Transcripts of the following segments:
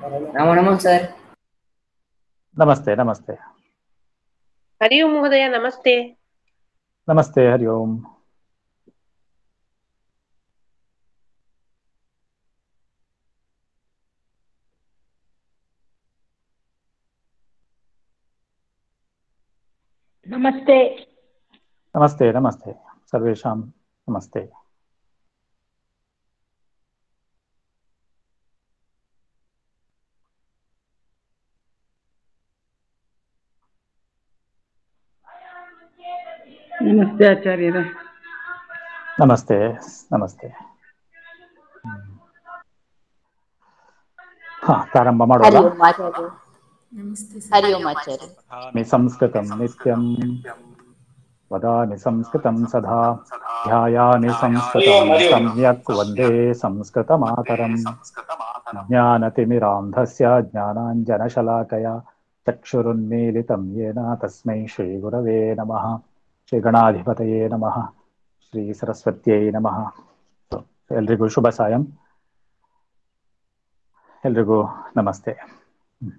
नमो नमः सर नमस्ते नमस्ते हरि ओम महोदय नमस्ते नमस्ते हरि ओम नमस्ते नमस्ते नमस्ते सर्वेषां नमस्ते ನಮಸ್ತೆ ಆಚಾರ್ಯರೇ नमस्ते नमस्ते हाँ प्रारम्भ हरि ಮಾಡೋಣ ओम् आचार्य हरि ओम् आचार्य वदामि संस्कृतं नित्यं वदामि संस्कृतं सदा ध्यायामि संस्कृतं सम्यक् वन्दे संस्कृतमातरम् ज्ञानतिमिरान्धस्य ज्ञानाञ्जनशलाकया चक्षुरुन्मीलितं येन तस्मै श्रीगुरवे नमः ಶ್ರೀಗಣಾಧಿಪತಯೇ ನಮಃ ಶ್ರೀ ಸರಸ್ವತ್ಯೈ ನಮಃ ಎಲ್ರಿಗೂ ಶುಭ ಸಾಯಂ ಎಲ್ರಿಗೂ ನಮಸ್ತೆ ಹ್ಮ್.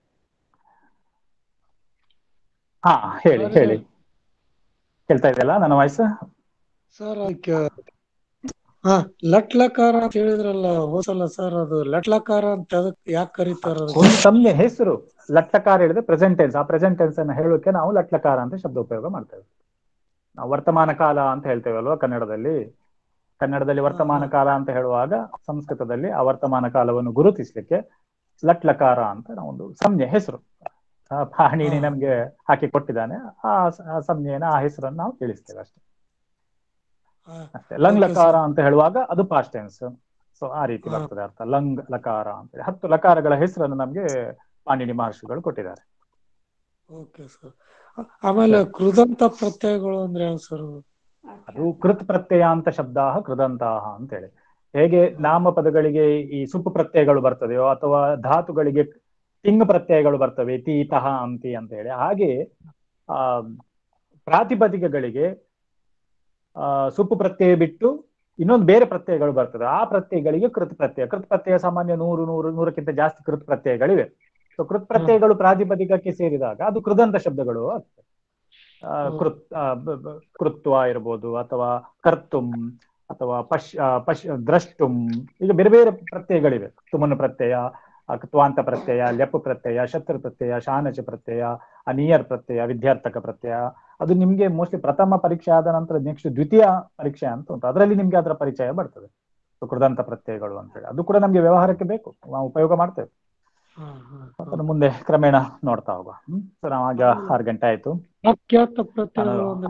ಹಾ ಹೇಳಿ ಹೇಳಿ ಕೇಳ್ತಾ ಇದೆಯಲ್ಲ ನನ್ನ ವಾಯ್ಸ್ ಸರ್ ಹಾ ಲಟ್ ಲಕಾರ ಅಂತ ಹೇಳಿದ್ರಲ್ಲ ಹೋಸಲ್ಲ ಸರ್ ಅದು ಲಟ್ ಲಕಾರ ಅಂತ ಅದಕ್ಕೆ ಯಾಕೆ ಕರೀತಾರ ಒಂದು ಸಂಜ್ಞೆ ಹೆಸರು ಲಟ್ಲಕಾರ ಹೇಳಿದ್ರೆ ಪ್ರೆಸೆಂಟ್ ಟೆನ್ಸ್ ಆ ಪ್ರೆಸೆಂಟ್ ಟೆನ್ಸ್ ಅನ್ನು ಹೇಳೋಕೆ ನಾವು ಲಟ್ಲಕಾರ ಅಂತ ಶಬ್ದ ಉಪಯೋಗ ಮಾಡ್ತೇವೆ ನಾವು ವರ್ತಮಾನ ಕಾಲ ಅಂತ ಹೇಳ್ತೇವೆ ಅಲ್ವಾ ಕನ್ನಡದಲ್ಲಿ ಕನ್ನಡದಲ್ಲಿ ವರ್ತಮಾನ ಕಾಲ ಅಂತ ಹೇಳುವಾಗ ಸಂಸ್ಕೃತದಲ್ಲಿ ಆ ವರ್ತಮಾನ ಕಾಲವನ್ನು ಗುರುತಿಸ್ಲಿಕ್ಕೆ ಲಟ್ಲಕಾರ ಅಂತ ನಾವೊಂದು ಸಂಜ್ಞೆ ಹೆಸರು ಆ ಪಾಣಿನಿ ನಮ್ಗೆ ಹಾಕಿ ಕೊಟ್ಟಿದ್ದಾನೆ ಆ ಸ- ಆ ಸಂಜ್ಞೆನ ಆ ಹೆಸರನ್ನು ನಾವು ತಿಳಿಸ್ತೇವೆ ಅಷ್ಟೇ ಅಷ್ಟೇ ಲಂಗ್ ಲಕಾರ ಅಂತ ಹೇಳುವಾಗ ಅದು ಪಾಸ್ಟ್ ಟೆನ್ಸ್ ಸೊ ಆ ರೀತಿ ಹಾ. ಬರ್ತದೆ ಅರ್ಥ ಲಂಗ್ ಲಕಾರ ಅಂತ ಹೇಳಿ ಹತ್ತು ಲಕಾರಗಳ ಹೆಸರನ್ನು ನಮ್ಗೆ ಪಾಣಿನಿ ಮಹರ್ಷಿಗಳು ಕೊಟ್ಟಿದ್ದಾರೆ ಓಕೆ ಸರ್ ಆಮೇಲೆ ಕೃದಂತ ಪ್ರತ್ಯಯಗಳು ಅಂದ್ರೆ ಯಾವ ಸರ್ ಅದು ಕೃತ್ ಪ್ರತ್ಯಯ ಅಂತ ಶಬ್ದ ಕೃದಂತಹ ಅಂತ ಹೇಳಿ ಹೇಗೆ ನಾಮಪದಗಳಿಗೆ ಈ ಸುಪ್ಪು ಪ್ರತ್ಯಯಗಳು ಬರ್ತದೆಯೋ ಅಥವಾ ಧಾತುಗಳಿಗೆ ತಿಂಗ್ ಪ್ರತ್ಯಯಗಳು ಬರ್ತವೆ ತಿ ತಹ ಅಂತಿ ಅಂತ ಹೇಳಿ ಹಾಗೆ ಆ ಪ್ರಾತಿಪದಿಕಗಳಿಗೆ ಆ ಸುಪ್ಪು ಪ್ರತ್ಯಯ ಬಿಟ್ಟು ಇನ್ನೊಂದು ಬೇರೆ ಪ್ರತ್ಯಯಗಳು ಬರ್ತದೆ ಆ ಪ್ರತ್ಯಯಗಳಿಗೆ ಕೃತ್ ಪ್ರತ್ಯಯ ಕೃತ್ ಪ್ರತ್ಯಯ ಸಾಮಾನ್ಯ ನೂರು ನೂರು ನೂರಕ್ಕಿಂತ ಜಾಸ್ತಿ ಕೃತ್ ಪ್ರತ್ಯಯಗಳಿವೆ ಸೊ ಕೃತ್ ಪ್ರತ್ಯಯಗಳು ಪ್ರಾತಿಪದಿಕಕ್ಕೆ ಸೇರಿದಾಗ ಅದು ಕೃದಂತ ಶಬ್ದಗಳು ಆಗ್ತದೆ ಆ, ಕೃತ್ ಆ, ಬ- ಬ- ಕೃತ್ವ ಇರ್ಬೋದು ಅಥವಾ ಕರ್ತುಂ ಅಥವಾ ಪಶ್ ಆ, ಪಶ್ ದ್ರಷ್ಟುಂ ಈಗ ಬೇರೆ ಬೇರೆ ಪ್ರತ್ಯಯಗಳಿವೆ ತುಮನು ಪ್ರತ್ಯಯ ಆ, ತ್ವಾಂತ ಪ್ರತ್ಯಯ ಲೆಪ್ ಪ್ರತ್ಯಯ ಶತ್ರು ಪ್ರತ್ಯಯ ಶಾನಚ ಪ್ರತ್ಯಯ ಅನಿಯರ್ ಪ್ರತ್ಯಯ ವಿದ್ಯಾರ್ಥಕ ಪ್ರತ್ಯಯ ಅದು ನಿಮ್ಗೆ ಮೋಸ್ಟ್ಲಿ ಪ್ರಥಮ ಪರೀಕ್ಷೆ ಆದ ನಂತರ ನೆಕ್ಸ್ಟ್ ದ್ವಿತೀಯ ಪರೀಕ್ಷೆ ಅಂತ ಉಂಟು ಅದರಲ್ಲಿ ನಿಮ್ಗೆ ಅದರ ಪರಿಚಯ ಬರ್ತದೆ ಸೊ ಕೃದಂತ ಪ್ರತ್ಯಯಗಳು ಅಂತ ಹೇಳಿ ಅದು ಕೂಡ ನಮ್ಗೆ ವ್ಯವಹಾರಕ್ಕೆ ಬೇಕು ನಾವು ಉಪಯೋಗ ಮಾಡ್ತೇವೆ ಹಾ, ಹಾ, ಅದನ್ನು ಮುಂದೆ ಕ್ರಮೇಣ ನೋಡ್ತಾ ಹೋಗುವ ಹ್ಮ್ ಸೊ ನಾವಾಗ ಆರು ಗಂಟೆ ಆಯ್ತು ಆಖ್ಯಾತ ಪ್ರತ್ಯಯಗಳು ಅಂದ್ರೆ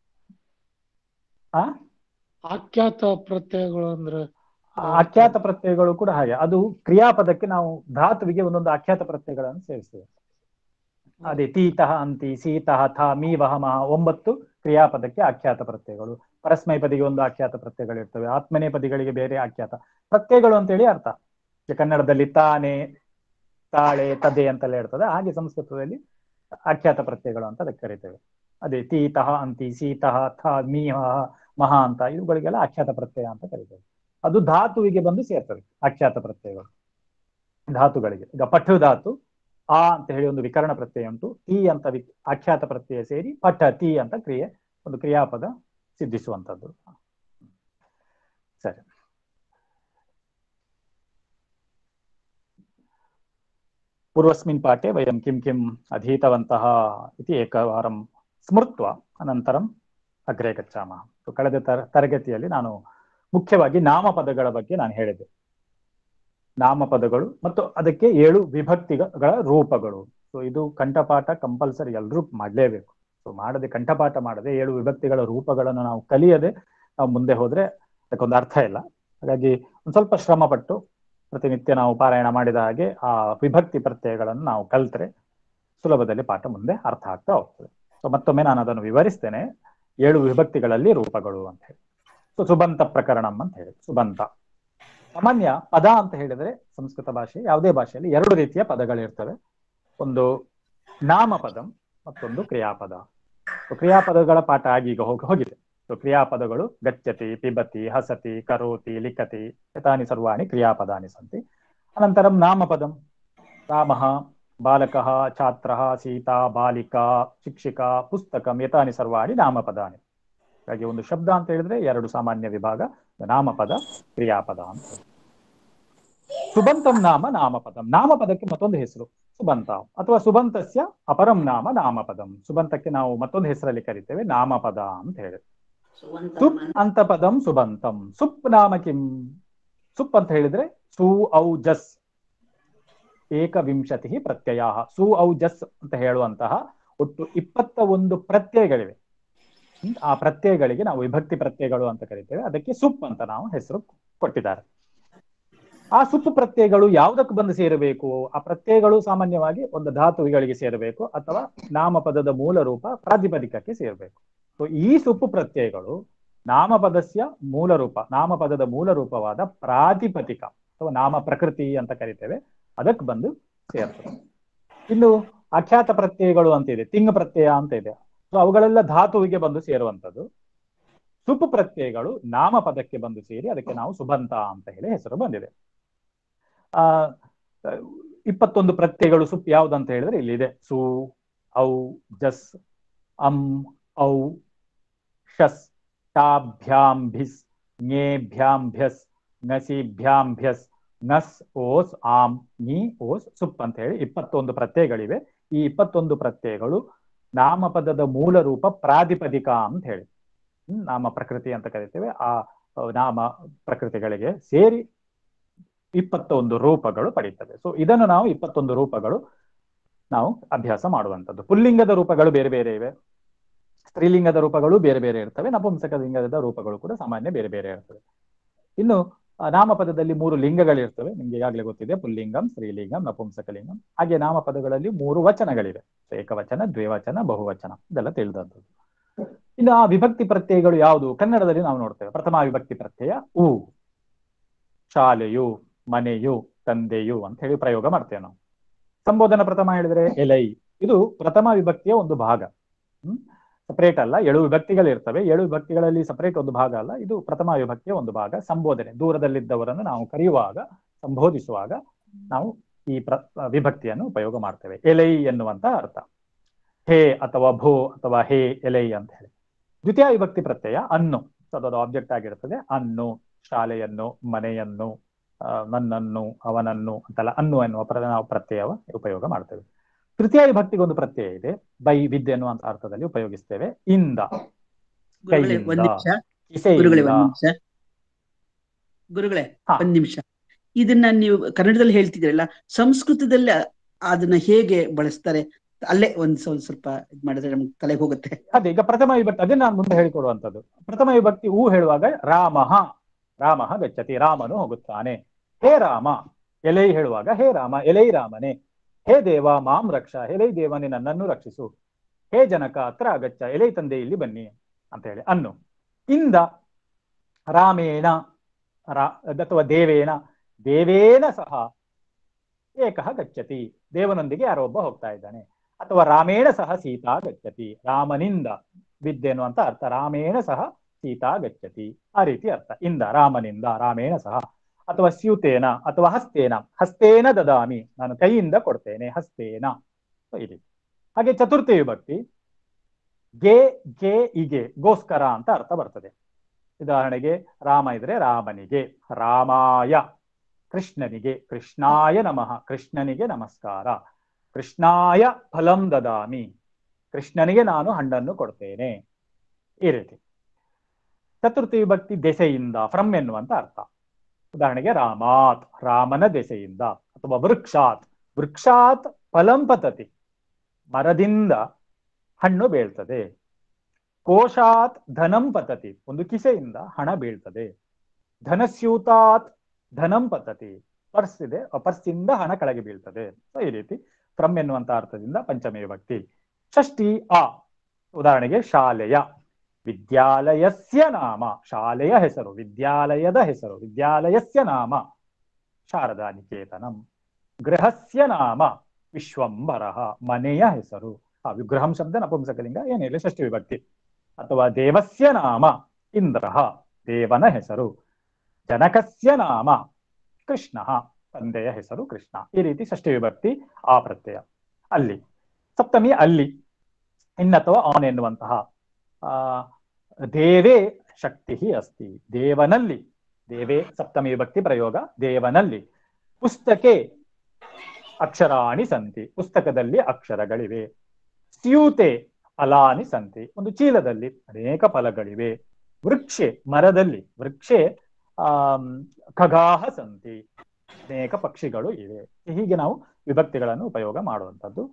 ಆ ಆಖ್ಯಾತ ಪ್ರತ್ಯಯಗಳು ಅಂದ್ರೆ ಆಖ್ಯಾತ ಪ್ರತ್ಯಯಗಳು ಕೂಡ ಹಾಗೆ ಅದು ಕ್ರಿಯಾಪದಕ್ಕೆ ನಾವು ಧಾತುವಿಗೆ ಒಂದೊಂದು ಆಖ್ಯಾತ ಪ್ರತ್ಯಯಗಳನ್ನು ಸೇರಿಸ್ತೇವೆ ಅದೇ ತೀತಃ ಅಂತಿ ಸೀತಃ ಥ ಮೀ ವಹ ಮಹ ಒಂಬತ್ತು ಕ್ರಿಯಾಪದಕ್ಕೆ ಆಖ್ಯಾತ ಪ್ರತ್ಯಯಗಳು ಪರಸ್ಮೈ ಪದಿಗೆ ಒಂದು ಆಖ್ಯಾತ ಪ್ರತ್ಯಯಗಳು ಇರ್ತವೆ ಆತ್ಮನೇ ಪದಿಗಳಿಗೆ ಬೇರೆ ಆಖ್ಯಾತ ಪ್ರತ್ಯಯಗಳು ಅಂತೇಳಿ ಅರ್ಥ ಈಗ ಕನ್ನಡದಲ್ಲಿ ತಾನೆ ತಾಳೆ ತದೆ ಅಂತೆಲ್ಲ ಇರ್ತದೆ ಹಾಗೆ ಸಂಸ್ಕೃತದಲ್ಲಿ ಆಖ್ಯಾತ ಪ್ರತ್ಯಯಗಳು ಅಂತ ಅದಕ್ಕೆ ಕರಿತೇವೆ ಅದೇ ತೀತಃ ಅಂತಿ ಸೀತಃ ಥ ಮೀ ವಹ ಮಹ ಅಂತ ಇವುಗಳಿಗೆಲ್ಲ ಆಖ್ಯಾತ ಪ್ರತ್ಯಯ ಅಂತ ಕರಿತೇವೆ ಅದು ಧಾತುವಿಗೆ ಬಂದು ಸೇರ್ತದೆ ಆಖ್ಯಾತ ಪ್ರತ್ಯಯಗಳು ಧಾತುಗಳಿಗೆ ಈಗ ಪಠು ಧಾತು ಆ ಅಂತ ಹೇಳಿ ಒಂದು ವಿಕರಣ ಪ್ರತ್ಯಯ ಉಂಟು ತಿ ಅಂತ ವಿ ಆಖ್ಯಾತ ಪ್ರತ್ಯಯ ಸೇರಿ ಪಠ ತಿ ಅಂತ ಕ್ರಿಯೆ ಒಂದು ಕ್ರಿಯಾಪದ ಸಿದ್ಧಿಸುವಂತದ್ದು ಸರಿ पूर्वस्मिन् पाठे वयं किं किम् अधीतवन्तः इति एकवारं ಸ್ಮೃತ್ವ ಅನಂತರಂ ಅಗ್ರೆ ಗಚ್ಚಾಮಃ So, ಕಳೆದ ತರ ತರಗತಿಯಲ್ಲಿ ನಾನು ಮುಖ್ಯವಾಗಿ ನಾಮಪದಗಳ ಬಗ್ಗೆ ನಾನು ಹೇಳಿದೆ ನಾಮಪದಗಳು ಮತ್ತು ಅದಕ್ಕೆ ಏಳು ವಿಭಕ್ತಿಗಳ ರೂಪಗಳು ಸೊ ಇದು ಕಂಠಪಾಠ ಕಂಪಲ್ಸರಿ ಎಲ್ಲರೂ ಮಾಡಲೇಬೇಕು ಸೊ ಮಾಡದೆ ಕಂಠಪಾಠ ಮಾಡದೆ ಏಳು ವಿಭಕ್ತಿಗಳ ರೂಪಗಳನ್ನು ನಾವು ಕಲಿಯದೆ ನಾವು ಮುಂದೆ ಹೋದ್ರೆ ಅದಕ್ಕೊಂದು ಅರ್ಥ ಇಲ್ಲ ಹಾಗಾಗಿ ಒಂದ್ ಸ್ವಲ್ಪ ಶ್ರಮ ಪಟ್ಟು ಪ್ರತಿನಿತ್ಯ ನಾವು ಪಾರಾಯಣ ಮಾಡಿದ ಹಾಗೆ ಆ ವಿಭಕ್ತಿ ಪ್ರತ್ಯಯಗಳನ್ನು ನಾವು ಕಲ್ತ್ರೆ ಸುಲಭದಲ್ಲಿ ಪಾಠ ಮುಂದೆ ಅರ್ಥ ಆಗ್ತಾ ಹೋಗ್ತದೆ ಸೊ ಮತ್ತೊಮ್ಮೆ ನಾನು ಅದನ್ನು ವಿವರಿಸ್ತೇನೆ ಏಳು ವಿಭಕ್ತಿಗಳಲ್ಲಿ ರೂಪಗಳು ಅಂತ ಹೇಳಿ ಸೊ ಸುಬಂತ ಪ್ರಕರಣಂ ಅಂತ ಹೇಳಿ ಸುಬಂತ ಸಾಮಾನ್ಯ ಪದ ಅಂತ ಹೇಳಿದ್ರೆ ಸಂಸ್ಕೃತ ಭಾಷೆ ಯಾವುದೇ ಭಾಷೆಯಲ್ಲಿ ಎರಡು ರೀತಿಯ ಪದಗಳಿರ್ತವೆ ಒಂದು ನಾಮಪದಂ ಮತ್ತೊಂದು ಕ್ರಿಯಾಪದ ಸೊ ಕ್ರಿಯಾಪದಗಳ ಪಾಠ ಆಗಿ ಈಗ ಹೋಗಿ ಹೋಗಿದೆ ಸೊ ಕ್ರಿಯಾಪದಗಳು ಗಚ್ಚತಿ ಪಿಬತಿ ಹಸತಿ ಕರೋತಿ ಲಿಖತಿ ತಾನಿ ಸರ್ವಾಣಿ ಕ್ರಿಯಾಪದಾನಿ ಸಂತಿ ಅನಂತರಂ ನಾಮಪದಂ ರಾಮಃ ಬಾಲಕಃ ಛಾತ್ರಃ ಸೀತಾ ಬಾಲಿಕಾ ಶಿಕ್ಷಿಕಾ ಪುಸ್ತಕಂ ಏತಾನಿ ಸರ್ವಾಣಿ ನಾಮಪದಾನಿ ಹಾಗೆ ಒಂದು ಶಬ್ದ ಅಂತ ಹೇಳಿದ್ರೆ ಎರಡು ಸಾಮಾನ್ಯ ವಿಭಾಗ ನಾಮಪದ ಕ್ರಿಯಾಪದ ಅಂತ ಸುಬಂತಂ ನಾಮ ನಾಮಪದಂ ನಾಮಪದಕ್ಕೆ ಮತ್ತೊಂದು ಹೆಸರು ಸುಬಂತ ಅಥವಾ ಸುಬಂತಸ್ಯ ಅಪರಂ ನಾಮ ನಾಮಪದಂ ಸುಬಂತಕ್ಕೆ ನಾವು ಮತ್ತೊಂದು ಹೆಸರಲ್ಲಿ ಕರಿತೇವೆ ನಾಮಪದ ಅಂತ ಹೇಳಿ ಸುಪ್ ಅಂತ ಪದಂ ಸುಬಂತಂ ಸುಪ್ ನಾಮ ಕಿಂ ಸುಪ್ ಅಂತ ಹೇಳಿದ್ರೆ ಸು ಔ ಜಸ್ ಏಕವಿಂಶತಿ ಪ್ರತ್ಯಯ ಸು ಔ ಜಸ್ ಅಂತ ಹೇಳುವಂತಹ ಒಟ್ಟು ಇಪ್ಪತ್ತ ಒಂದು ಪ್ರತ್ಯಯಗಳಿವೆ ಹ್ಮ್, ಆ ಪ್ರತ್ಯಯಗಳಿಗೆ ನಾವು ವಿಭಕ್ತಿ ಪ್ರತ್ಯಯಗಳು ಅಂತ ಕರಿತೇವೆ ಅದಕ್ಕೆ ಸುಪ್ ಅಂತ ನಾವು ಹೆಸರು ಕೊಟ್ಟಿದ್ದಾರೆ ಆ ಸುಪ್ಪು ಪ್ರತ್ಯಯಗಳು ಯಾವುದಕ್ಕೆ ಬಂದು ಸೇರಬೇಕು ಆ ಪ್ರತ್ಯಯಗಳು ಸಾಮಾನ್ಯವಾಗಿ ಒಂದು ಧಾತುಗಳಿಗೆ ಸೇರಬೇಕು ಅಥವಾ ನಾಮಪದದ ಮೂಲ ರೂಪ ಪ್ರಾತಿಪದಿಕಕ್ಕೆ ಸೇರಬೇಕು ಸೊ ಈ ಸುಪ್ಪು ಪ್ರತ್ಯಯಗಳು ನಾಮಪದಸ್ಯ ಮೂಲ ರೂಪ ನಾಮಪದದ ಮೂಲ ರೂಪವಾದ ಪ್ರಾತಿಪದಿಕ ಅಥವಾ ನಾಮ ಪ್ರಕೃತಿ ಅಂತ ಕರಿತೇವೆ ಅದಕ್ಕೆ ಬಂದು ಸೇರ್ತದೆ ಇನ್ನು ಅಖ್ಯಾತ ಪ್ರತ್ಯಯಗಳು ಅಂತ ಇದೆ ತಿಂಗ ಪ್ರತ್ಯಯ ಅಂತ ಇದೆ ಸೊ ಅವುಗಳೆಲ್ಲ ಧಾತುವಿಗೆ ಬಂದು ಸೇರುವಂತದ್ದು ಸುಪ್ಪು ಪ್ರತ್ಯಯಗಳು ನಾಮಪದಕ್ಕೆ ಬಂದು ಸೇರಿ ಅದಕ್ಕೆ ನಾವು ಸುಬಂತ ಅಂತ ಹೇಳಿ ಹೆಸರು ಬಂದಿದೆ ಆ ಇಪ್ಪತ್ತೊಂದು ಪ್ರತ್ಯಯಗಳು ಸುಪ್ ಯಾವ್ದಂತ ಹೇಳಿದ್ರೆ ಇಲ್ಲಿದೆ ಸು ಔ ಜಸ್ ಅಂ ಔ ಶಸ್ ಟಾಭ್ಯಾಂ ಭಿಸ್ ಞೇಭ್ಯಾಂ ಭ್ಯಸ್ ನಸಿಭ್ಯಾಂ ಭ್ಯಸ್ ನಸ್ ಓಸ್ ಆಮ್ ನೀ ಓಸ್ ಸುಪ್ ಅಂತ ಹೇಳಿ ಇಪ್ಪತ್ತೊಂದು ಪ್ರತ್ಯಯಗಳಿವೆ ಈ ಇಪ್ಪತ್ತೊಂದು ಪ್ರತ್ಯಯಗಳು ನಾಮಪದದ ಮೂಲ ರೂಪ ಪ್ರಾತಿಪದಿಕ ಅಂತ ಹೇಳಿ ಹ್ಮ್, ನಾಮ ಪ್ರಕೃತಿ ಅಂತ ಕರಿತೇವೆ ಆ ಅಹ್, ನಾಮ ಪ್ರಕೃತಿಗಳಿಗೆ ಸೇರಿ ಇಪ್ಪತ್ತೊಂದು ರೂಪಗಳು ಪಡೀತವೆ ಸೊ ಇದನ್ನು ನಾವು ಇಪ್ಪತ್ತೊಂದು ರೂಪಗಳು ನಾವು ಅಭ್ಯಾಸ ಮಾಡುವಂಥದ್ದು ಪುಲ್ಲಿಂಗದ ರೂಪಗಳು ಬೇರೆ ಬೇರೆ ಇವೆ ಸ್ತ್ರೀಲಿಂಗದ ರೂಪಗಳು ಬೇರೆ ಬೇರೆ ಇರ್ತವೆ ನಪುಂಸಕ ಲಿಂಗದ ರೂಪಗಳು ಕೂಡ ಸಾಮಾನ್ಯ ಬೇರೆ ಬೇರೆ ಇರ್ತವೆ ಇನ್ನು ಆ, ನಾಮಪದದಲ್ಲಿ ಮೂರು ಲಿಂಗಗಳಿರ್ತವೆ ನಿಮ್ಗೆ ಈಗಾಗಲೇ ಗೊತ್ತಿದೆ ಪುಲ್ಲಿಂಗಂ ಸ್ತ್ರೀಲಿಂಗಂ ನಪುಂಸಕಲಿಂಗಂ ಹಾಗೆ ನಾಮಪದಗಳಲ್ಲಿ ಮೂರು ವಚನಗಳಿವೆ ಏಕವಚನ ದ್ವಿವಚನ ಬಹುವಚನ ಇದೆಲ್ಲ ತಿಳಿದಂಥದ್ದು ಇನ್ನು ಆ ವಿಭಕ್ತಿ ಪ್ರತ್ಯಯಗಳು ಯಾವುದು ಕನ್ನಡದಲ್ಲಿ ನಾವು ನೋಡ್ತೇವೆ ಪ್ರಥಮ ವಿಭಕ್ತಿ ಪ್ರತ್ಯಯ ಉ ಶಾಲೆಯು ಮನೆಯು ತಂದೆಯು ಅಂತ ಹೇಳಿ ಪ್ರಯೋಗ ಮಾಡ್ತೇವೆ ನಾವು ಸಂಬೋಧನ ಪ್ರಥಮ ಹೇಳಿದ್ರೆ ಎಲೈ ಇದು ಪ್ರಥಮ ವಿಭಕ್ತಿಯ ಒಂದು ಭಾಗ ಹ್ಮ್ ಸಪರೇಟ್ ಅಲ್ಲ ಏಳು ವಿಭಕ್ತಿಗಳು ಇರ್ತವೆ ಏಳು ವಿಭಕ್ತಿಗಳಲ್ಲಿ ಸಪರೇಟ್ ಒಂದು ಭಾಗ ಅಲ್ಲ ಇದು ಪ್ರಥಮ ವಿಭಕ್ತಿಯ ಒಂದು ಭಾಗ ಸಂಬೋಧನೆ ದೂರದಲ್ಲಿದ್ದವರನ್ನು ನಾವು ಕರೆಯುವಾಗ ಸಂಬೋಧಿಸುವಾಗ ನಾವು ಈ ಪ್ರ ವಿಭಕ್ತಿಯನ್ನು ಉಪಯೋಗ ಮಾಡ್ತೇವೆ ಎಲೈ ಎನ್ನುವಂತ ಅರ್ಥ ಹೇ ಅಥವಾ ಭೋ ಅಥವಾ ಹೇ ಎಲೈ ಅಂತ ಹೇಳಿ ದ್ವಿತೀಯ ವಿಭಕ್ತಿ ಪ್ರತ್ಯಯ ಅನ್ನು ಸೊ ಅದೊಂದು ಆಬ್ಜೆಕ್ಟ್ ಆಗಿರ್ತದೆ ಅನ್ನು ಶಾಲೆಯನ್ನು ಮನೆಯನ್ನು ಆ, ನನ್ನನ್ನು ಅವನನ್ನು ಅಂತೆಲ್ಲ ಅನ್ನು ಎನ್ನುವ ಪ್ರ ನಾವು ಪ್ರತ್ಯಯ ಉಪಯೋಗ ಮಾಡ್ತೇವೆ ತೃತೀಯ ವಿಭಕ್ತಿಗೆ ಒಂದು ಪ್ರತ್ಯಯ ಇದೆ ಬೈ ವಿದ್ ಎನ್ನುವಂತ ಅರ್ಥದಲ್ಲಿ ಉಪಯೋಗಿಸ್ತೇವೆ ಇಂದ ಗುರುಗಳೇ ಕೈಯಿಂದ, ಒಂದ್ ನಿಮಿಷ ಕಿಸೆಯಿಂದ. ಗುರುಗಳೇ ಒಂದ್ ನಿಮಿಷ ಗುರುಗಳೇ ಹಾ. ಒಂದ್ ನಿಮಿಷ ಇದನ್ನ ನೀವು ಕನ್ನಡದಲ್ಲಿ ಹೇಳ್ತಿದ್ರಲ್ಲ ಸಂಸ್ಕೃತದಲ್ಲಿ ಅದನ್ನ ಹೇಗೆ ಬಳಸ್ತಾರೆ ಅಲ್ಲೇ ಒಂದ್ ಸ್ವಲ್ಪ ಸ್ವಲ್ಪ ಇದ್ ಮಾಡಿದ್ರೆ ನಮ್ಗೆ ತಲೆಗೆ ಹೋಗುತ್ತೆ ಅದೇ ಈಗ ಪ್ರಥಮ ವಿಭಕ್ತಿ ಅದೇ ನಾನು ಮುಂದೆ ಹೇಳಿಕೊಡುವಂತದ್ದು ಪ್ರಥಮ ವಿಭಕ್ತಿ ಹೂ ಹೇಳುವಾಗ ರಾಮಃ ರಾಮಃ ಗಚ್ಚತಿ ರಾಮನು ಹೋಗುತ್ತಾನೆ ಹೇ ರಾಮ ಎಲೈ ಹೇಳುವಾಗ ಹೇ ರಾಮ ಎಲೈ ರಾಮನೇ ಹೇ ದೇವ ಮಾಂ ರಕ್ಷ ಎಲೈ ದೇವನೇ ನನ್ನನ್ನು ರಕ್ಷಿಸು ಹೇ ಜನಕ ಹತ್ರ ಅಗಚ್ಚ ಎಲೈ ತಂದೆ ಇಲ್ಲಿ ಬನ್ನಿ ಅಂತ ಹೇಳಿ ಅನ್ನು ಇಂದ ರಾಮೇಣ ರಾ ಅಥವಾ ದೇವೇನ ದೇವೇನ ಸಹ ಏಕಃ ಗಚ್ಚತಿ ದೇವನೊಂದಿಗೆ ಯಾರೋ ಒಬ್ಬ ಹೋಗ್ತಾ ಇದ್ದಾನೆ ಅಥವಾ ರಾಮೇಣ ಸಹ ಸೀತಾ ಗಚ್ಚತಿ ರಾಮನಿಂದ ವಿದ್ಯೆನು ಅಂತ ಅರ್ಥ ರಾಮೇಣ ಸಹ ಸೀತಾ ಗಚ್ಚತಿ ಆ ರೀತಿ ಅರ್ಥ ಇಂದ ರಾಮನಿಂದ ರಾಮೇಣ ಸಹ ಅಥವಾ ಸ್ಯೂತೇನ ಅಥವಾ ಹಸ್ತೇನ ಹಸ್ತೇನ ದದಾಮಿ ನಾನು ಕೈಯಿಂದ ಕೊಡ್ತೇನೆ ಹಸ್ತೇನ So ಈ ರೀತಿ ಹಾಗೆ ಚತುರ್ಥಿ ವಿಭಕ್ತಿ ಗೆ ಗೆ ಇಗೆ ಗೋಸ್ಕರ ಅಂತ ಅರ್ಥ ಬರ್ತದೆ ಉದಾಹರಣೆಗೆ ರಾಮ ಇದ್ರೆ ರಾಮನಿಗೆ ರಾಮಾಯ ಕೃಷ್ಣನಿಗೆ ಕೃಷ್ಣಾಯ ನಮಃ ಕೃಷ್ಣನಿಗೆ ನಮಸ್ಕಾರ ಕೃಷ್ಣಾಯ ಫಲಂ ದದಾಮಿ ಕೃಷ್ಣನಿಗೆ ನಾನು ಹಣ್ಣನ್ನು ಕೊಡ್ತೇನೆ ಈ ರೀತಿ ಚತುರ್ಥಿ ವಿಭಕ್ತಿ ದೆಸೆಯಿಂದ ಫ್ರಮ್ ಎನ್ನುವಂತ ಅರ್ಥ ಉದಾಹರಣೆಗೆ ರಾಮಾತ್ ರಾಮನ ದೆಸೆಯಿಂದ ಅಥವಾ ವೃಕ್ಷಾತ್ ವೃಕ್ಷಾತ್ ಫಲಂ ಪತತಿ ಮರದಿಂದ ಹಣ್ಣು ಬೀಳ್ತದೆ ಕೋಶಾತ್ ಧನಂ ಪತತಿ ಒಂದು ಕಿಸೆಯಿಂದ ಹಣ ಬೀಳ್ತದೆ ಧನಸ್ಯೂತಾತ್ ಧನಂ ಪತತಿ ಪರ್ಸ್ ಇದೆ ಆ ಪರ್ಸಿಂದ ಹಣ ಕೆಳಗೆ ಬೀಳ್ತದೆ ಸೊ ಈ ರೀತಿ ಫ್ರಮ್ ಎನ್ನುವಂತ ಅರ್ಥದಿಂದ ಪಂಚಮಿ ವಿಭಕ್ತಿ ಷಷ್ಠಿ ಆ ಉದಾಹರಣೆಗೆ ಶಾಲೆಯ ವಿದ್ಯಾಲಯಸ್ಯ ನಾಮ ಶಾಲೆಯ ಹೆಸರು ವಿದ್ಯಾಲಯದ ಹೆಸರು ವಿದ್ಯಾಲಯಸ್ಯ ನಾಮ ಶಾರದಾ ನಿಕೇತನಂ ಗೃಹಸ್ಯ ನಾಮ ವಿಶ್ವಂಬರ ಮನೆಯ ಹೆಸರು ಆ ವಿಗ್ರಹಂ ಶಬ್ದ ನಪುಂಸಕಲಿಂಗ ಏನಿಲ್ಲ ಷಷ್ಠಿ ವಿಭಕ್ತಿ ಅಥವಾ ದೇವಸ್ಯ ನಾಮ ಇಂದ್ರ ದೇವನ ಹೆಸರು ಜನಕಸ್ಯ ನಾಮ ಕೃಷ್ಣ ತಂದೆಯ ಹೆಸರು ಕೃಷ್ಣ ಈ ರೀತಿ ಷಷ್ಠಿ ವಿಭಕ್ತಿ ಆ ಪ್ರತ್ಯಯ ಅಲ್ಲಿ ಸಪ್ತಮಿ ಅಲ್ಲಿ ಇನ್ ಅಥವಾ ಆನ್ ಎನ್ನುವಂತಹ ಆ ದೇವೇ ಶಕ್ತಿ ಅಸ್ತಿ ದೇವನಲ್ಲಿ ದೇವೇ ಸಪ್ತಮಿ ವಿಭಕ್ತಿ ಪ್ರಯೋಗ ದೇವನಲ್ಲಿ ಪುಸ್ತಕೆ ಅಕ್ಷರಾಣಿ ಸಂತಿ ಪುಸ್ತಕದಲ್ಲಿ ಅಕ್ಷರಗಳಿವೆ ಸ್ಯೂತೆ ಫಲಾನಿ ಸಂತಿ ಒಂದು ಚೀಲದಲ್ಲಿ ಅನೇಕ ಫಲಗಳಿವೆ ವೃಕ್ಷೆ ಮರದಲ್ಲಿ ವೃಕ್ಷೆ ಆಮ್, ಖಗಾಹ ಸಂತಿ ಅನೇಕ ಪಕ್ಷಿಗಳು ಇವೆ ಹೀಗೆ ನಾವು ವಿಭಕ್ತಿಗಳನ್ನು ಉಪಯೋಗ ಮಾಡುವಂಥದ್ದು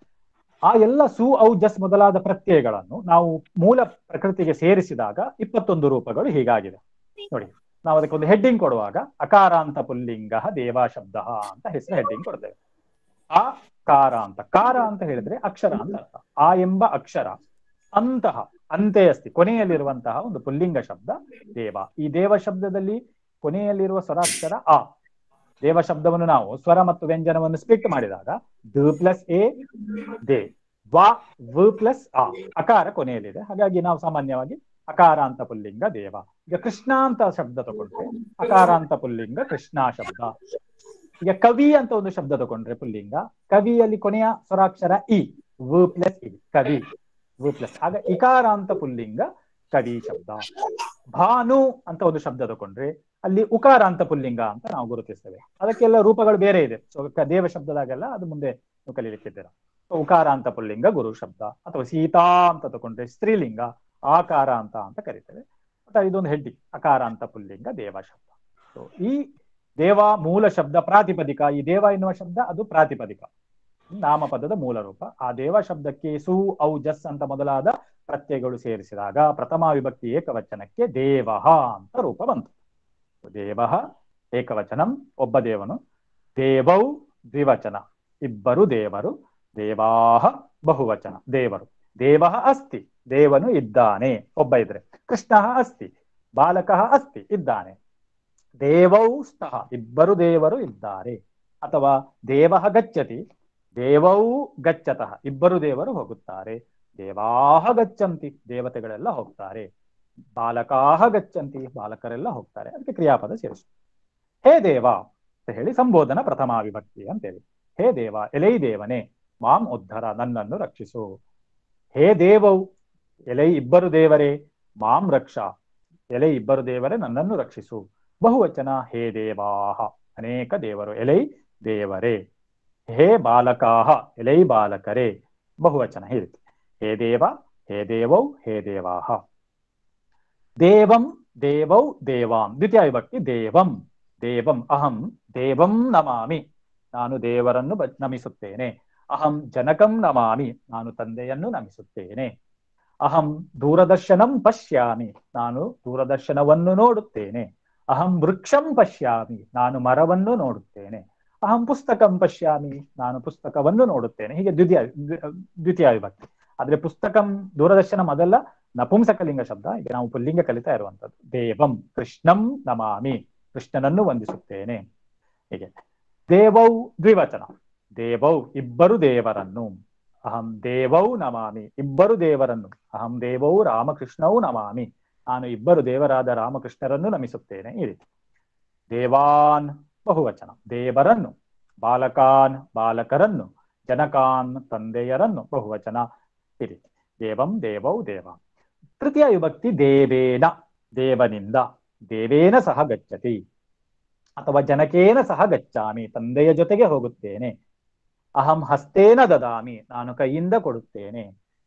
ಆ ಎಲ್ಲ ಸು ಔ ಜಸ್ ಮೊದಲಾದ ಪ್ರತ್ಯಯಗಳನ್ನು ನಾವು ಮೂಲ ಪ್ರಕೃತಿಗೆ ಸೇರಿಸಿದಾಗ ಇಪ್ಪತ್ತೊಂದು ರೂಪಗಳು ಹೀಗಾಗಿದೆ ನೋಡಿ ನಾವು ಅದಕ್ಕೊಂದು ಹೆಡ್ಡಿಂಗ್ ಕೊಡುವಾಗ ಅಕಾರಾಂತ ಪುಲ್ಲಿಂಗ ದೇವಾ ಶಬ್ದ ಅಂತ ಹೆಸರು ಹೆಡ್ಡಿಂಗ್ ಕೊಡ್ತೇವೆ ಆ ಕಾರ ಅಂತ ಕಾರ ಅಂತ ಹೇಳಿದ್ರೆ ಅಕ್ಷರ ಅಂತ ಅರ್ಥ ಆ ಎಂಬ ಅಕ್ಷರ ಅಂತಹ ಅಂತೆ ಅಸ್ತಿ ಕೊನೆಯಲ್ಲಿರುವಂತಹ ಒಂದು ಪುಲ್ಲಿಂಗ ಶಬ್ದ ದೇವ ಈ ದೇವ ಶಬ್ದದಲ್ಲಿ ಕೊನೆಯಲ್ಲಿರುವ ಸ್ವರಾಕ್ಷರ ಆ ದೇವ ಶಬ್ದವನ್ನು ನಾವು ಸ್ವರ ಮತ್ತು ವ್ಯಂಜನವನ್ನು ಸ್ಪ್ಲಿಟ್ ಮಾಡಿದಾಗ ದ ಪ್ಲಸ್ ಎ ದೇ ವಾ ವ ಪ್ಲಸ್ ಆ ಅಕಾರ ಕೊನೆಯಲ್ಲಿದೆ ಹಾಗಾಗಿ ನಾವು ಸಾಮಾನ್ಯವಾಗಿ ಅಕಾರ ಅಂತ ಪುಲ್ಲಿಂಗ ದೇವ ಈಗ ಕೃಷ್ಣ ಅಂತ ಶಬ್ದ ತಗೊಂಡ್ರೆ ಅಕಾರ ಅಂತ ಪುಲ್ಲಿಂಗ ಕೃಷ್ಣ ಶಬ್ದ ಈಗ ಕವಿ ಅಂತ ಒಂದು ಶಬ್ದ ತಗೊಂಡ್ರೆ ಪುಲ್ಲಿಂಗ ಕವಿಯಲ್ಲಿ ಕೊನೆಯ ಸ್ವರಾಕ್ಷರ ಇ ವ ಪ್ಲಸ್ ಇ ಕವಿ ವ ಪ್ಲಸ್ ಆಗ ಇಕಾರ ಅಂತ ಪುಲ್ಲಿಂಗ ಕವಿ ಶಬ್ದ ಭಾನು ಅಂತ ಒಂದು ಶಬ್ದ ತಗೊಂಡ್ರೆ ಅಲ್ಲಿ ಉಕಾರ ಅಂತ ಪುಲ್ಲಿಂಗ ಅಂತ ನಾವು ಗುರುತಿಸ್ತೇವೆ ಅದಕ್ಕೆಲ್ಲ ರೂಪಗಳು ಬೇರೆ ಇದೆ ಸೊ ದೇವ ಶಬ್ದದಾಗೆಲ್ಲ ಅದು ಮುಂದೆ ನೀವು ಕಲೀಲಿಕ್ಕಿದ್ದೀರಾ ಸೊ ಉಕಾರ ಅಂತ ಪುಲ್ಲಿಂಗ ಗುರು ಶಬ್ದ ಅಥವಾ ಸೀತಾ ಅಂತ ತಗೊಂಡ್ರೆ ಸ್ತ್ರೀಲಿಂಗ ಆಕಾರ ಅಂತ ಅಂತ ಕರಿತೇವೆ ಬಟ್ ಇದೊಂದು ಹೆಡ್ಡಿ ಅಕಾರ ಅಂತ ಪುಲ್ಲಿಂಗ ದೇವ ಶಬ್ದ ಸೊ ಈ ದೇವ ಮೂಲ ಶಬ್ದ ಪ್ರಾತಿಪದಿಕ ಈ ದೇವ ಎನ್ನುವ ಶಬ್ದ ಅದು ಪ್ರಾತಿಪದಿಕ ನಾಮಪದದ ಮೂಲ ರೂಪ ಆ ದೇವ ಶಬ್ದಕ್ಕೆ ಸು ಔ ಜಸ್ ಅಂತ ಮೊದಲಾದ ಪ್ರತ್ಯಯಗಳು ಸೇರಿಸಿದಾಗ ಪ್ರಥಮ ವಿಭಕ್ತಿ ಏಕವಚನಕ್ಕೆ ದೇವಃ ಅಂತ ರೂಪ ಬಂತು ದೇವ ಏಕವಚನಂ ಒಬ್ಬ ದೇವನು ದೇವೌ ದ್ವಿವಚನ ಇಬ್ಬರು ದೇವರು ದೇವಾಹ ಬಹುವಚನ ದೇವರು ದೇವ ಅಸ್ತಿ ದೇವನು ಇದ್ದಾನೆ ಒಬ್ಬ ಇದ್ರೆ ಕೃಷ್ಣ ಅಸ್ತಿ ಬಾಲಕ ಅಸ್ತಿ ಇದ್ದಾನೆ ದೇವೌ ಸ್ತಃ ಇಬ್ಬರು ದೇವರು ಇದ್ದಾರೆ ಅಥವಾ ದೇವ ಗಚ್ಚತಿ ದೇವೌ ಗಚ್ಚತಃ ಇಬ್ಬರು ದೇವರು ಹೋಗುತ್ತಾರೆ ದೇವಾಹ ಗಚ್ಚಂತಿ ದೇವತೆಗಳೆಲ್ಲ ಹೋಗ್ತಾರೆ ಬಾಲಕಾಹ ಗಚ್ಚಂತಿ ಬಾಲಕರೆಲ್ಲ ಹೋಗ್ತಾರೆ ಅದಕ್ಕೆ ಕ್ರಿಯಾಪದ ಸೇರಿಸು ಹೇ ದೇವ ಅಂತ ಹೇಳಿ ಸಂಬೋಧನ ಪ್ರಥಮ ವಿಭಕ್ತಿ ಅಂತೇಳಿ ಹೇ ದೇವ ಎಲೈ ದೇವನೇ ಮಾಂ ಉದ್ಧರ ನನ್ನನ್ನು ರಕ್ಷಿಸು ಹೇ ದೇವೌ ಎಲೈ ಇಬ್ಬರು ದೇವರೇ ಮಾಂ ರಕ್ಷ ಎಲೈ ಇಬ್ಬರು ದೇವರೇ ನನ್ನನ್ನು ರಕ್ಷಿಸು ಬಹುವಚನ ಹೇ ದೇವಾಹ ಅನೇಕ ದೇವರು ಎಲೈ ದೇವರೇ ಹೇ ಬಾಲಕಾಹ ಎಲೈ ಬಾಲಕರೇ ಬಹುವಚನ ಹೇಳಿತು ಹೇ ದೇವ ಹೇ ದೇವೌ ಹೇ ದೇವಾಹ ದೇವಂ ದೇವೌ ದೇವಾಂ ದ್ವಿತೀಯ ವಿಭಕ್ತಿ ದೇವಂ ದೇವಂ ಅಹಂ ದೇವಂ ನಮಾಮಿ ನಾನು ದೇವರನ್ನು ಬ- ನಮಿಸುತ್ತೇನೆ ಅಹಂ ಜನಕಂ ನಮಾಮಿ ನಾನು ತಂದೆಯನ್ನು ನಮಿಸುತ್ತೇನೆ ಅಹಂ ದೂರದರ್ಶನಂ ಪಶ್ಯಾಮಿ ನಾನು ದೂರದರ್ಶನವನ್ನು ನೋಡುತ್ತೇನೆ ಅಹಂ ವೃಕ್ಷಂ ಪಶ್ಯಾಮಿ ನಾನು ಮರವನ್ನು ನೋಡುತ್ತೇನೆ ಅಹಂ ಪುಸ್ತಕಂ ಪಶ್ಯಾಮಿ ನಾನು ಪುಸ್ತಕವನ್ನು ನೋಡುತ್ತೇನೆ ಹೀಗೆ ದ್ವಿತೀಯ ದ್ವಿ- ದ್ವಿತೀಯ ವಿಭಕ್ತಿ ಆದ್ರೆ ಪುಸ್ತಕಂ ದೂರದರ್ಶನ ಮೊದಲ ನಪುಂಸಕಲಿಂಗ ಶಬ್ದ ಈಗ ನಾವು ಪುಲ್ಲಿಂಗ ಕಲಿತಾ ಇರುವಂತದ್ದು ದೇವಂ ಕೃಷ್ಣಂ ನಮಾಮಿ ಕೃಷ್ಣನನ್ನು ವಂದಿಸುತ್ತೇನೆ ಹೀಗೆ ದೇವೌ ದ್ವಿವಚನ ದೇವೌ ಇಬ್ಬರು ದೇವರನ್ನು ಅಹಂ ದೇವೌ ನಮಾಮಿ ಇಬ್ಬರು ದೇವರನ್ನು ಅಹಂ ದೇವೌ ರಾಮಕೃಷ್ಣೌ ನಮಾಮಿ ನಾನು ಇಬ್ಬರು ದೇವರಾದ ರಾಮಕೃಷ್ಣರನ್ನು ನಮಿಸುತ್ತೇನೆ ಈ ರೀತಿ ದೇವಾನ್ ಬಹುವಚನ ದೇವರನ್ನು ಬಾಲಕಾನ್ ಬಾಲಕರನ್ನು ಜನಕಾನ್ ತಂದೆಯರನ್ನು ಬಹುವಚನ ಈ ರೀತಿ ದೇವಂ ದೇವೌ ದೇವ ತೃತೀಯ ವಿಭಕ್ತಿ ದೇವೇನ ದೇವನಿಂದ ದೇವೇನ ಸಹ ಗಚ್ಚತಿ ಅಥವಾ ಜನಕೇನ ಸಹ ಗಚ್ಚಾಮಿ ತಂದೆಯ ಜೊತೆಗೆ ಹೋಗುತ್ತೇನೆ ಅಹಂ ಹಸ್ತೇನ ದದಾಮಿ ನಾನು ಕೈಯಿಂದ ಕೊಡುತ್ತೇನೆ